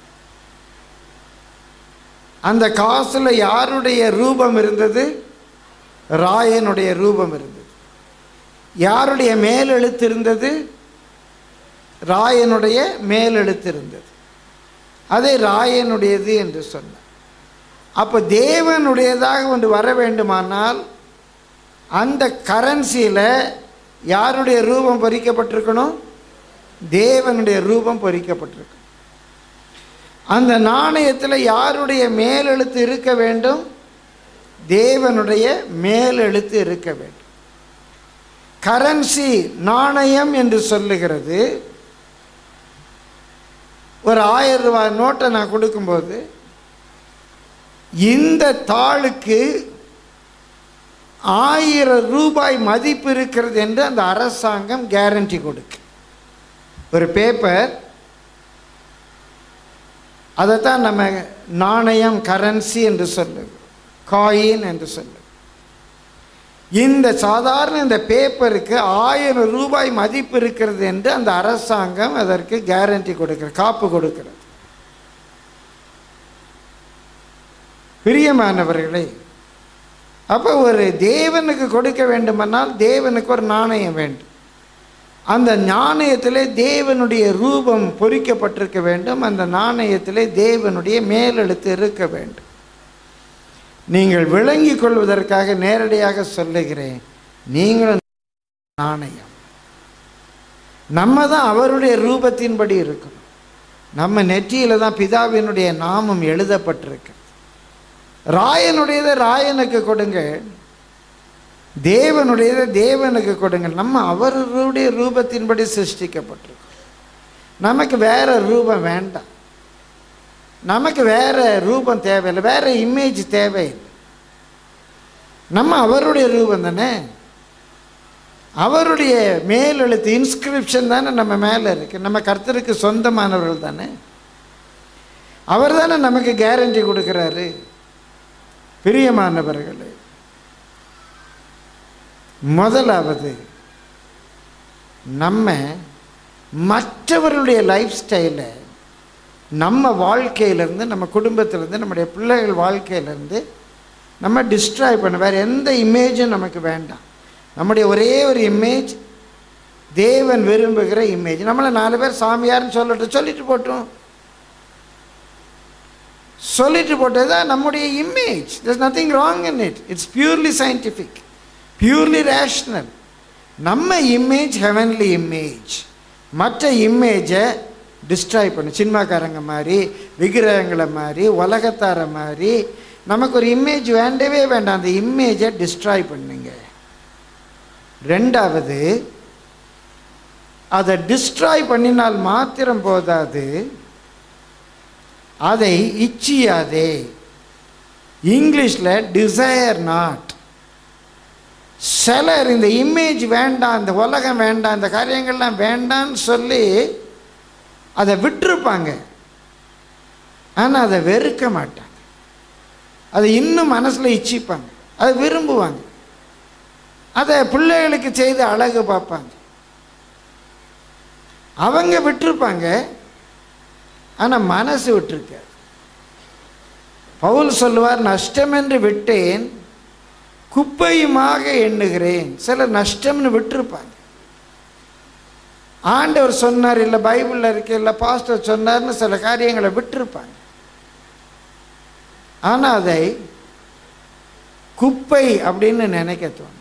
அந்த காசுல யாருடைய ரூபம் இருந்தது ராயனுடைய ரூபம் இருந்தது யாருடைய மேலெழுத்து இருந்தது ராயனுடைய மேலெழுத்து இருந்தது அதை ராயனுடையது என்று சொன்னார் அப்போ தேவனுடையதாக ஒன்று வர வேண்டுமானால் அந்த கரன்சியில் யாருடைய ரூபம் பொறிக்கப்பட்டிருக்கணும் தேவனுடைய ரூபம் பொறிக்கப்பட்டிருக்கணும் அந்த நாணயத்தில் யாருடைய மேலெழுத்து இருக்க வேண்டும் தேவனுடைய மேலெழுத்து இருக்க வேண்டும் கரன்சி நாணயம் என்று சொல்லுகிறது ஒரு ஆயிரம் ரூபாய் நோட்டை நான் கொடுக்கும்போது இந்த தாளுக்கு ஆயிரம் ரூபாய் மதிப்பு இருக்கிறது என்று அந்த அரசாங்கம் கேரண்டி கொடுக்கு ஒரு பேப்பர் அதைத்தான் நம்ம நாணயம் கரன்சி என்று சொல்லுகிறோம் காயின் என்று சொல்லுகிறோம் இந்த சாதாரண இந்த பேப்பருக்கு ஆயிரம் ரூபாய் மதிப்பு இருக்கிறது என்று அந்த அரசாங்கம் அதற்கு கேரண்டி கொடுக்கிறது காப்பு கொடுக்கிறது பிரியமானவர்களே அப்போ ஒரு தேவனுக்கு கொடுக்க வேண்டுமானால் தேவனுக்கு ஒரு நாணயம் வேண்டும் அந்த நாணயத்திலே தேவனுடைய ரூபம் பொறிக்கப்பட்டிருக்க வேண்டும் அந்த நாணயத்திலே தேவனுடைய மேலெழுத்து இருக்க வேண்டும் நீங்கள் விளங்கிக் கொள்வதற்காக நேரடியாக சொல்லுகிறேன் நீங்களும் நாணயம் நம்ம தான் அவருடைய ரூபத்தின்படி இருக்கணும் நம்ம நெற்றியில் தான் பிதாவினுடைய நாமம் எழுதப்பட்டிருக்கு ராயனுடையதை ராயனுக்கு கொடுங்க தேவனுடையதை தேவனுக்கு கொடுங்க நம்ம அவருடைய ரூபத்தின்படி சிருஷ்டிக்கப்பட்டிருக்கோம் நமக்கு வேற ரூபம் வேண்டாம் நமக்கு வேற ரூபம் தேவையில்லை வேற இமேஜ் தேவையில்லை நம்ம அவருடைய ரூபம் தானே அவருடைய மேலெழுத்து இன்ஸ்கிரிப்ஷன் தானே நம்ம மேலே இருக்கு நம்ம கர்த்தருக்கு சொந்தமானவர்கள் தானே அவர் தானே நமக்கு கேரண்டி கொடுக்குறாரு பிரியமானவர்களே முதலாவது நம்ம மற்றவர்களுடைய லைஃப் ஸ்டைலை நம்ம வாழ்க்கையிலேருந்து நம்ம குடும்பத்திலேருந்து நம்முடைய பிள்ளைகள் வாழ்க்கையிலேருந்து நம்ம டிஸ்ட்ராய் பண்ண வேறு எந்த இமேஜும் நமக்கு வேண்டாம் நம்முடைய ஒரே ஒரு இமேஜ் தேவன் விரும்புகிற இமேஜ் நம்மளை நாலு பேர் சாமியார்னு சொல்லட்டும் சொல்லிட்டு போட்டோம் சொல்லிட்டு போட்டது தான் நம்முடைய image there's nothing wrong in it it's purely scientific purely rational நம்ம இமேஜ் ஹெவன்லி இமேஜ் மற்ற இமேஜை டிஸ்ட்ராய் பண்ணு சினிமாக்காரங்க மாதிரி விக்கிரகங்களை மாதிரி உலகத்தார மாதிரி நமக்கு ஒரு இமேஜ் வேண்டவே வேண்டாம் அந்த இமேஜை டிஸ்ட்ராய் பண்ணுங்க ரெண்டாவது அதை டிஸ்ட்ராய் பண்ணினால் மாத்திரம் போதாது அதை இச்சியாதே இங்கிலீஷில் டிசையர் நாட் சிலர் இந்த இமேஜ் வேண்டாம் இந்த உலகம் வேண்டாம் இந்த காரியங்கள்லாம் வேண்டான்னு சொல்லி அதை விட்டுருப்பாங்க ஆனால் அதை வெறுக்க மாட்டாங்க அதை இன்னும் மனசில் இச்சிப்பாங்க அதை விரும்புவாங்க அதை பிள்ளைகளுக்கு செய்து அழகு பார்ப்பாங்க அவங்க விட்டுருப்பாங்க ஆனால் மனசு விட்டுருக்காது பவுல் சொல்லுவார் நஷ்டமென்று விட்டேன் குப்பையுமாக எண்ணுகிறேன் சிலர் நஷ்டம்னு விட்டுருப்பாங்க ஆண்டவர் சொன்னார் இல்லை பைபிளில் இருக்கு இல்லை பாஸ்டர் சொன்னார்னு சில காரியங்களை விட்டுருப்பாங்க ஆனால் அதை குப்பை அப்படின்னு நினைக்க தோணும்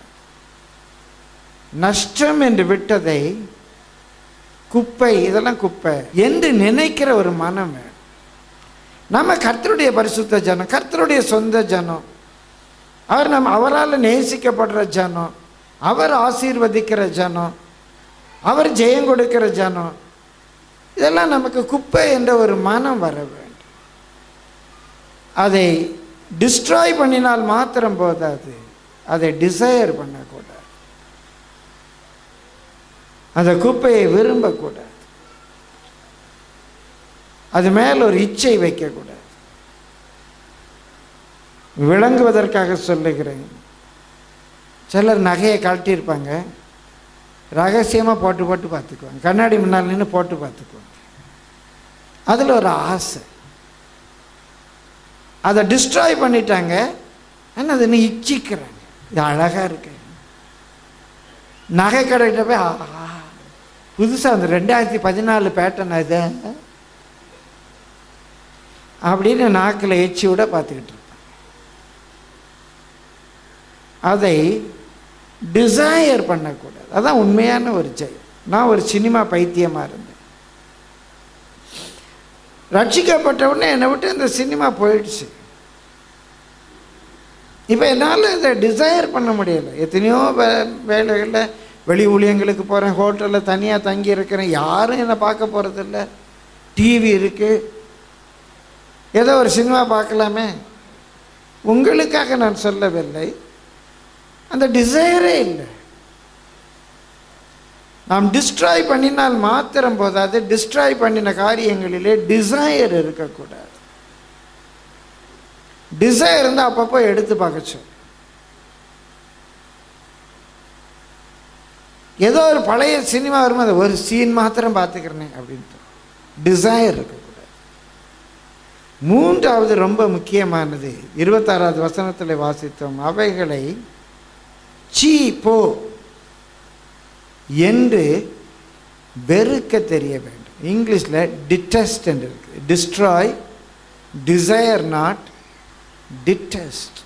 நஷ்டம் என்று விட்டதை குப்பை இதெல்லாம் குப்பை என்று நினைக்கிற ஒரு மனம் வேணும் நம்ம கர்த்தருடைய பரிசுத்த ஜனம் கர்த்தருடைய சொந்த ஜனம் அவர் நம்ம அவரால் நேசிக்கப்படுற ஜனம் அவர் ஆசீர்வதிக்கிற ஜனம் அவர் ஜெயம் கொடுக்கிற ஜனம் இதெல்லாம் நமக்கு குப்பை என்ற ஒரு மனம் வர வேண்டும் அதை டிஸ்ட்ராய் பண்ணினால் மாத்திரம் போதாது அதை டிசையர் பண்ணக்கூடாது அந்த குப்பையை விரும்பக்கூடாது அது மேல் ஒரு இச்சை வைக்கக்கூடாது விளங்குவதற்காக சொல்லுகிறேன் சிலர் நகையை கழட்டியிருப்பாங்க ரகசியமாக போட்டு போட்டு பார்த்துக்குவாங்க கண்ணாடி முன்னால் நின்று போட்டு பார்த்துக்குவாங்க அதில் ஒரு ஆசை அதை டிஸ்ட்ராய் பண்ணிட்டாங்க ஆனால் அதை இன்னும் இச்சிக்கிறாங்க இது அழகாக இருக்கு நகை கடைகிட்ட போய் ஆஹா புதுசாக அந்த ரெண்டாயிரத்தி பதினாலு பேட்டர்ன் அது அப்படின்னு நாக்கில் எச்சி விட பார்த்துக்கிட்டு இருப்பேன் அதை டிசையர் பண்ணக்கூடாது அதான் உண்மையான ஒரு ஜெயம் நான் ஒரு சினிமா பைத்தியமாக இருந்தேன் ரட்சிக்கப்பட்ட உடனே என்னை விட்டு இந்த சினிமா போயிடுச்சு இப்போ என்னால் இதை டிசையர் பண்ண முடியலை எத்தனையோ வே வேலைகளில் வெளி ஊழியங்களுக்கு போகிறேன் ஹோட்டலில் தனியாக தங்கி இருக்கிறேன் யாரும் என்னை பார்க்க போகிறதில்ல டிவி இருக்குது ஏதோ ஒரு சினிமா பார்க்கலாமே உங்களுக்காக நான் சொல்லவில்லை அந்த டிசையரே இல்லை நாம் டிஸ்ட்ராய் பண்ணினால் மாத்திரம் போதாது டிஸ்ட்ராய் பண்ணின காரியங்களிலே டிசையர் இருக்கக்கூடாது டிசையர் இருந்தால் அப்பப்போ எடுத்து பார்க்க சொல்லு ஏதோ ஒரு பழைய சினிமா வரும்போது அது ஒரு சீன் மாத்திரம் பார்த்துக்கிறேனே அப்படின்ட்டு டிசையர் இருக்கக்கூடாது மூன்றாவது ரொம்ப முக்கியமானது இருபத்தாறாவது வசனத்தில் வாசித்தோம் அவைகளை சீ போ என்று வெறுக்க தெரிய வேண்டும் இங்கிலீஷில் டிட்டஸ்ட் என்று இருக்குது டிஸ்ட்ராய் டிசையர் நாட் டிட்டஸ்ட்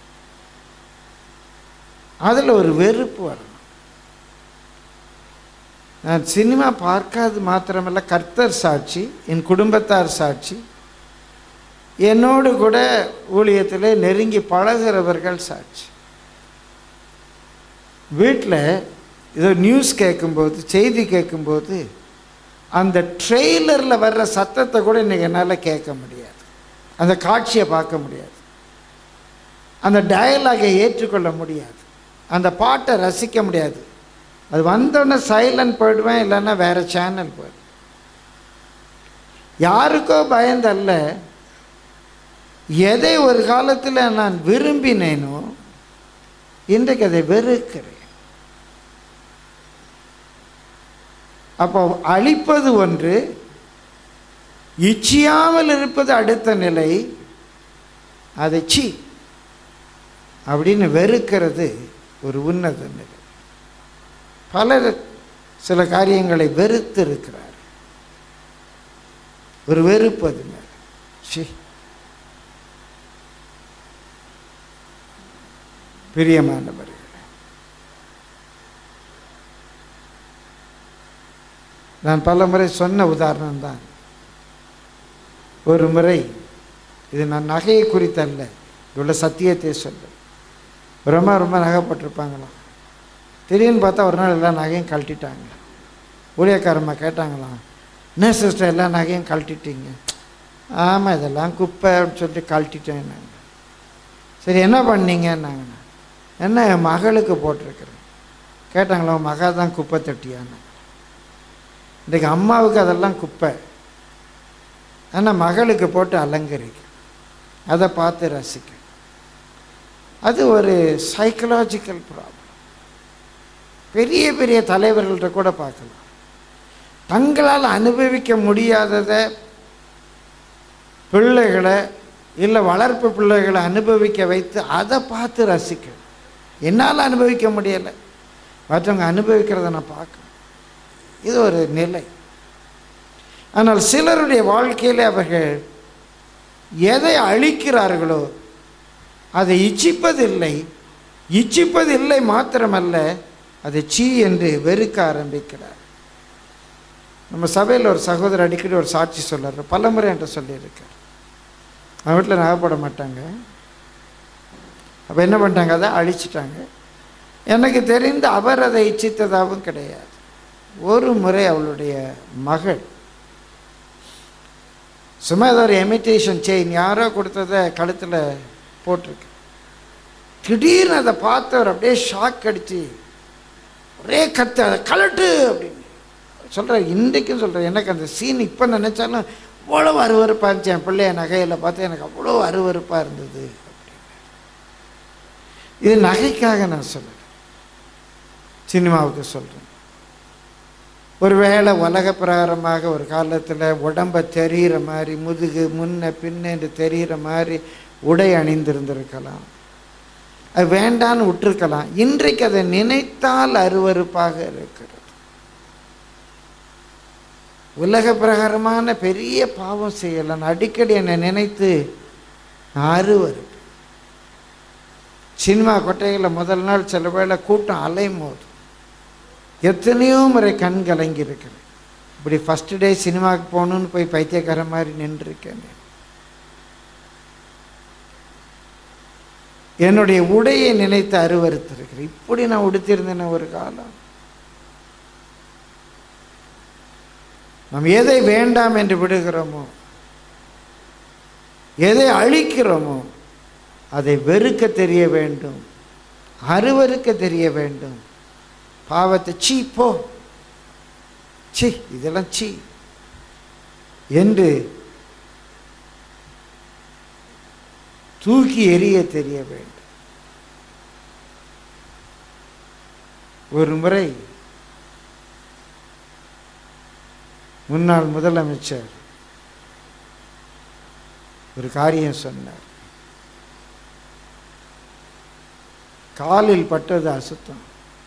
அதில் ஒரு வெறுப்பு வரணும் நான் சினிமா பார்க்காது மாத்திரமல்ல கர்த்தர் சாட்சி என் குடும்பத்தார் சாட்சி என்னோடு கூட ஊழியத்தில் நெருங்கி பழகிறவர்கள் சாட்சி வீட்டில் ஏதோ நியூஸ் கேட்கும்போது செய்தி கேட்கும்போது அந்த ட்ரெய்லரில் வர்ற சத்தத்தை கூட இன்றைக்கி என்னால் கேட்க முடியாது அந்த காட்சியை பார்க்க முடியாது அந்த டயலாகை ஏற்றுக்கொள்ள முடியாது அந்த பாட்டை ரசிக்க முடியாது அது வந்தோடனே சைலண்ட் போயிடுவேன் இல்லைன்னா வேறு சேனல் போயிடும் யாருக்கோ பயந்தல்ல எதை ஒரு காலத்தில் நான் விரும்பினேனோ இன்றைக்கு அதை வெறுக்கிறேன் அப்போ அழிப்பது ஒன்று இச்சியாமல் இருப்பது அடுத்த நிலை அதை சி அப்படின்னு வெறுக்கிறது ஒரு உன்னத நிலை பலர் சில காரியங்களை வெறுத்து இருக்கிறார் ஒரு வெறுப்பது மேலே சி பிரியமானவர்களே நான் பல முறை சொன்ன உதாரணம் தான் ஒரு முறை இது நான் நகையை குறித்தல்ல இவ்வளோ சத்தியத்தை சொல்ல ரொம்ப ரொம்ப நகைப்பட்டிருப்பாங்களாம் திடீர்னு பார்த்தா ஒரு நாள் எல்லா நகையும் கழட்டிட்டாங்க ஊழியக்காரம்மா கேட்டாங்களாம் என்ன சிஸ்டர் எல்லா நகையும் கழட்டிட்டீங்க ஆமாம் இதெல்லாம் குப்பை அப்படின்னு சொல்லிட்டு கழட்டிட்டேன் நாங்கள் சரி என்ன பண்ணீங்கன்னாங்க என்ன என் மகளுக்கு போட்டிருக்கிறேன் கேட்டாங்களா உன் மகா தான் குப்பை தட்டியான்னு இன்றைக்கு அம்மாவுக்கு அதெல்லாம் குப்பை ஆனால் மகளுக்கு போட்டு அலங்கரிக்க அதை பார்த்து ரசிக்க அது ஒரு சைக்கலாஜிக்கல் ப்ராப்ளம் பெரிய பெரிய தலைவர்கள்ட்ட கூட பார்க்கலாம் தங்களால் அனுபவிக்க முடியாததை பிள்ளைகளை இல்லை வளர்ப்பு பிள்ளைகளை அனுபவிக்க வைத்து அதை பார்த்து ரசிக்கணும் என்னால் அனுபவிக்க முடியலை மற்றவங்க அனுபவிக்கிறத நான் பார்க்கணும் இது ஒரு நிலை ஆனால் சிலருடைய வாழ்க்கையில் அவர்கள் எதை அழிக்கிறார்களோ அதை இச்சிப்பதில்லை இச்சிப்பதில்லை மாத்திரமல்ல அதை சீ என்று வெறுக்க ஆரம்பிக்கிறார் நம்ம சபையில் ஒரு சகோதரர் அடிக்கடி ஒரு சாட்சி சொல்றாரு பல முறை என்கிட்ட சொல்லியிருக்கார் அவன் வீட்டில் நகை போட மாட்டாங்க அப்போ என்ன பண்ணிட்டாங்க அதை அழிச்சிட்டாங்க எனக்கு தெரிந்து அவர் அதை இச்சித்ததாகவும் கிடையாது ஒரு முறை அவளுடைய மகள் சும்மா ஏதோ ஒரு எமிட்டேஷன் செயின் யாரோ கொடுத்ததை கழுத்தில் போட்டிருக்கு திடீர்னு அதை பார்த்தவர் அப்படியே ஷாக் அடிச்சு ஒரே கத்து அதை கலட்டு அப்படின்னு சொல்கிறார் இன்றைக்கும் சொல்கிறேன் எனக்கு அந்த சீன் இப்போ நினச்சாலும் அவ்வளோ அருவறுப்பாக இருந்துச்சு என் பிள்ளைய நகையில் பார்த்து எனக்கு அவ்வளோ அருவறுப்பாக இருந்தது இது நகைக்காக நான் சொல்லலை சினிமாவுக்கு சொல்கிறேன் ஒருவேளை உலக பிரகாரமாக ஒரு காலத்தில் உடம்பை தெரிகிற மாதிரி முதுகு முன்ன பின்ன என்று தெரிகிற மாதிரி உடை அணிந்திருந்திருக்கலாம் அது வேண்டான்னு விட்டுருக்கலாம் இன்றைக்கு அதை நினைத்தால் அருவறுப்பாக இருக்கிறது உலக பிரகாரமான பெரிய பாவம் செய்யலாம் அடிக்கடி என்னை நினைத்து நான் அருவருப்பேன் சினிமா கொட்டையில் முதல் நாள் சில வேளை கூட்டம் அலைமோது எத்தனையோ முறை கண் கலங்கி இருக்கிறேன் இப்படி ஃபஸ்ட்டு டே சினிமாவுக்கு போகணுன்னு போய் பைத்தியக்கார மாதிரி நின்றுருக்கேன் என்னுடைய உடையை நினைத்து அருவறுத்திருக்கிறேன் இப்படி நான் உடுத்திருந்தேன் ஒரு காலம் நாம் எதை வேண்டாம் என்று விடுகிறோமோ எதை அழிக்கிறோமோ அதை வெறுக்க தெரிய வேண்டும் அருவருக்க தெரிய வேண்டும் பாவத்தை சீ போ சி இதெல்லாம் சீ என்று தூக்கி எறிய தெரிய வேண்டும் ஒரு முறை முன்னாள் முதலமைச்சர் ஒரு காரியம் சொன்னார் காலில் பட்டது அசுத்தம்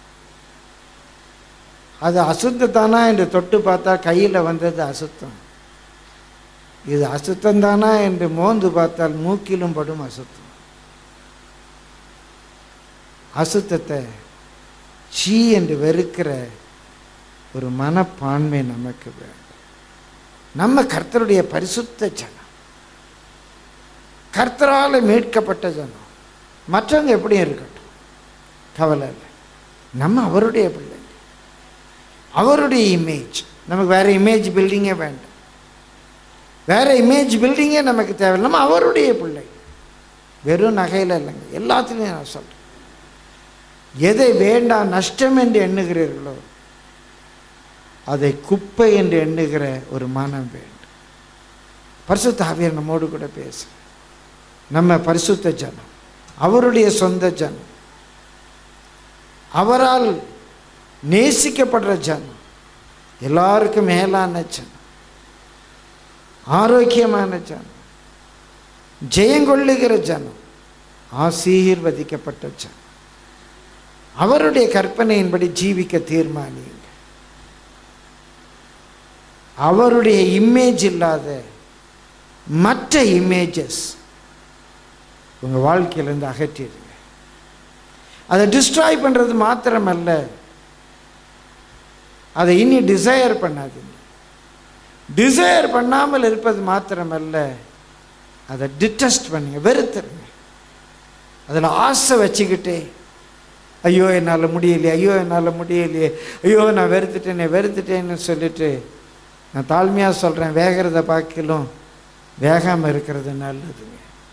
அது அசுத்தத்தானா என்று தொட்டு பார்த்தா கையில் வந்தது அசுத்தம் இது அசுத்தந்தானா என்று மோந்து பார்த்தால் மூக்கிலும் படும் அசுத்தம் அசுத்தத்தை சீ என்று வெறுக்கிற ஒரு மனப்பான்மை நமக்கு வேண்டும் நம்ம கர்த்தருடைய பரிசுத்த ஜனம் கர்த்தரால் மீட்கப்பட்ட ஜனம் மற்றவங்க எப்படியும் இருக்கட்டும் கவலை இல்லை நம்ம அவருடைய பிள்ளை அவருடைய இமேஜ் நமக்கு வேற இமேஜ் பில்டிங்கே வேண்டாம் வேற இமேஜ் பில்டிங்கே நமக்கு தேவை நம்ம அவருடைய பிள்ளை வெறும் நகையில் இல்லைங்க எல்லாத்துலேயும் நான் சொல்கிறேன் எதை வேண்டாம் நஷ்டம் என்று எண்ணுகிறீர்களோ அதை குப்பை என்று எண்ணுகிற ஒரு மனம் வேண்டும் பரிசுத்த ஆவியர் நம்மோடு கூட பேச நம்ம பரிசுத்த ஜனம் அவருடைய சொந்த ஜனம் அவரால் நேசிக்கப்படுற ஜனம் எல்லாருக்கும் மேலான ஜனம் ஆரோக்கியமான ஜனம் ஜெயங்கொள்ளுகிற ஜனம் ஆசீர்வதிக்கப்பட்ட ஜனம் அவருடைய கற்பனையின்படி ஜீவிக்க தீர்மானியுங்க அவருடைய இமேஜ் இல்லாத மற்ற இமேஜஸ் உங்கள் வாழ்க்கையிலேருந்து அகற்றிடுங்க அதை டிஸ்ட்ராய் பண்ணுறது மாத்திரமல்ல அதை இனி டிசையர் பண்ணாதீங்க டிசையர் பண்ணாமல் இருப்பது மாத்திரமல்ல அதை டிட்டஸ்ட் பண்ணுங்க வெறுத்துருங்க அதில் ஆசை வச்சுக்கிட்டே ஐயோ என்னால் முடியலையே ஐயோ என்னால் முடியலையே ஐயோ நான் வெறுத்துட்டேனே வெறுத்துட்டேன்னு சொல்லிட்டு நான் தாழ்மையாக சொல்கிறேன் வேகிறத பார்க்கலும் வேகாமல் இருக்கிறது நல்லதுங்க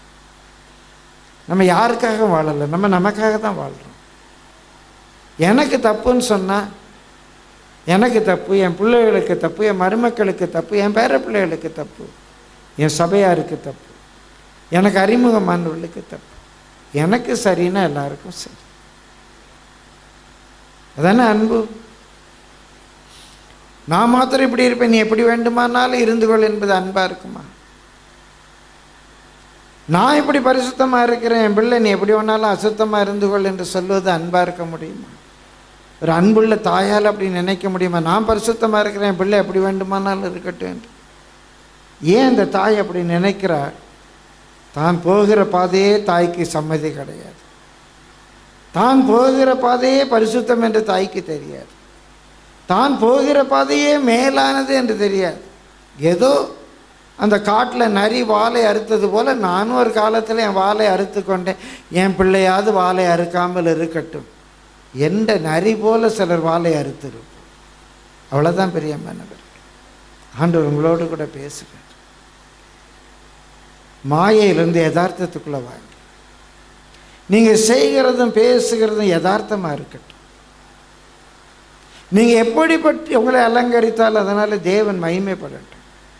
நம்ம யாருக்காக வாழலை நம்ம நமக்காக தான் வாழ்கிறோம் எனக்கு தப்புன்னு சொன்னால் எனக்கு தப்பு என் பிள்ளைகளுக்கு தப்பு என் மருமக்களுக்கு தப்பு என் பேர பிள்ளைகளுக்கு தப்பு என் சபையாருக்கு தப்பு எனக்கு அறிமுகமானவர்களுக்கு தப்பு எனக்கு சரின்னா எல்லாருக்கும் சரி அதானே அன்பு நான் மாத்திரம் இப்படி இருப்பேன் நீ எப்படி வேண்டுமானாலும் இருந்து கொள் என்பது அன்பா இருக்குமா நான் இப்படி பரிசுத்தமாக இருக்கிறேன் என் பிள்ளை நீ எப்படி வேணாலும் அசுத்தமாக இருந்து கொள் என்று சொல்வது அன்பாக இருக்க முடியுமா ஒரு அன்புள்ள தாயால் அப்படி நினைக்க முடியுமா நான் பரிசுத்தமாக இருக்கிறேன் என் பிள்ளை எப்படி வேண்டுமானாலும் இருக்கட்டும் என்று ஏன் அந்த தாய் அப்படி நினைக்கிறார் தான் போகிற பாதையே தாய்க்கு சம்மதி கிடையாது தான் போகிற பாதையே பரிசுத்தம் என்று தாய்க்கு தெரியாது தான் போகிற பாதையே மேலானது என்று தெரியாது ஏதோ அந்த காட்டில் நரி வாலை அறுத்தது போல் நானும் ஒரு காலத்தில் என் வாலை அறுத்து கொண்டேன் என் பிள்ளையாவது வாலை அறுக்காமல் இருக்கட்டும் எந்த நரி போல சிலர் வாலை அறுத்திருப்போம் அவ்வளோதான் பெரிய மன்னவர் ஆண்டவர் உங்களோடு கூட பேசுகிறார் மாயையிலிருந்து யதார்த்தத்துக்குள்ளே வாங்க நீங்கள் செய்கிறதும் பேசுகிறதும் யதார்த்தமாக இருக்கட்டும் நீங்கள் எப்படிப்பட்டு உங்களை அலங்கரித்தால் அதனால் தேவன் மகிமைப்படட்டும்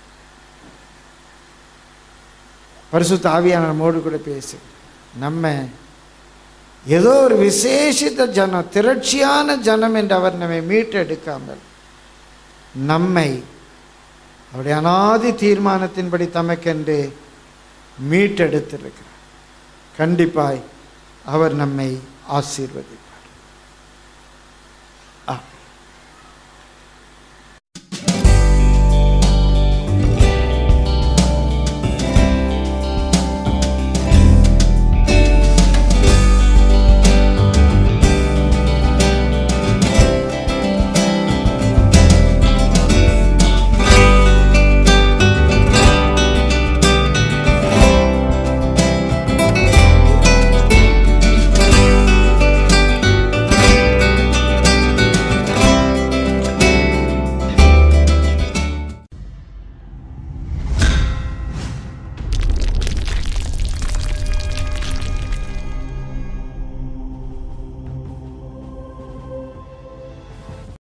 பரிசுத்த ஆவியான நம்மோடு கூட பேசு நம்ம ஏதோ ஒரு விசேஷித்த ஜனம் திரட்சியான ஜனம் என்று அவர் நம்மை மீட்டெடுக்காமல் நம்மை அவருடைய அனாதி தீர்மானத்தின்படி தமக்கென்று மீட்டெடுத்திருக்கிறார் கண்டிப்பாய் அவர் நம்மை ஆசீர்வதிப்பார்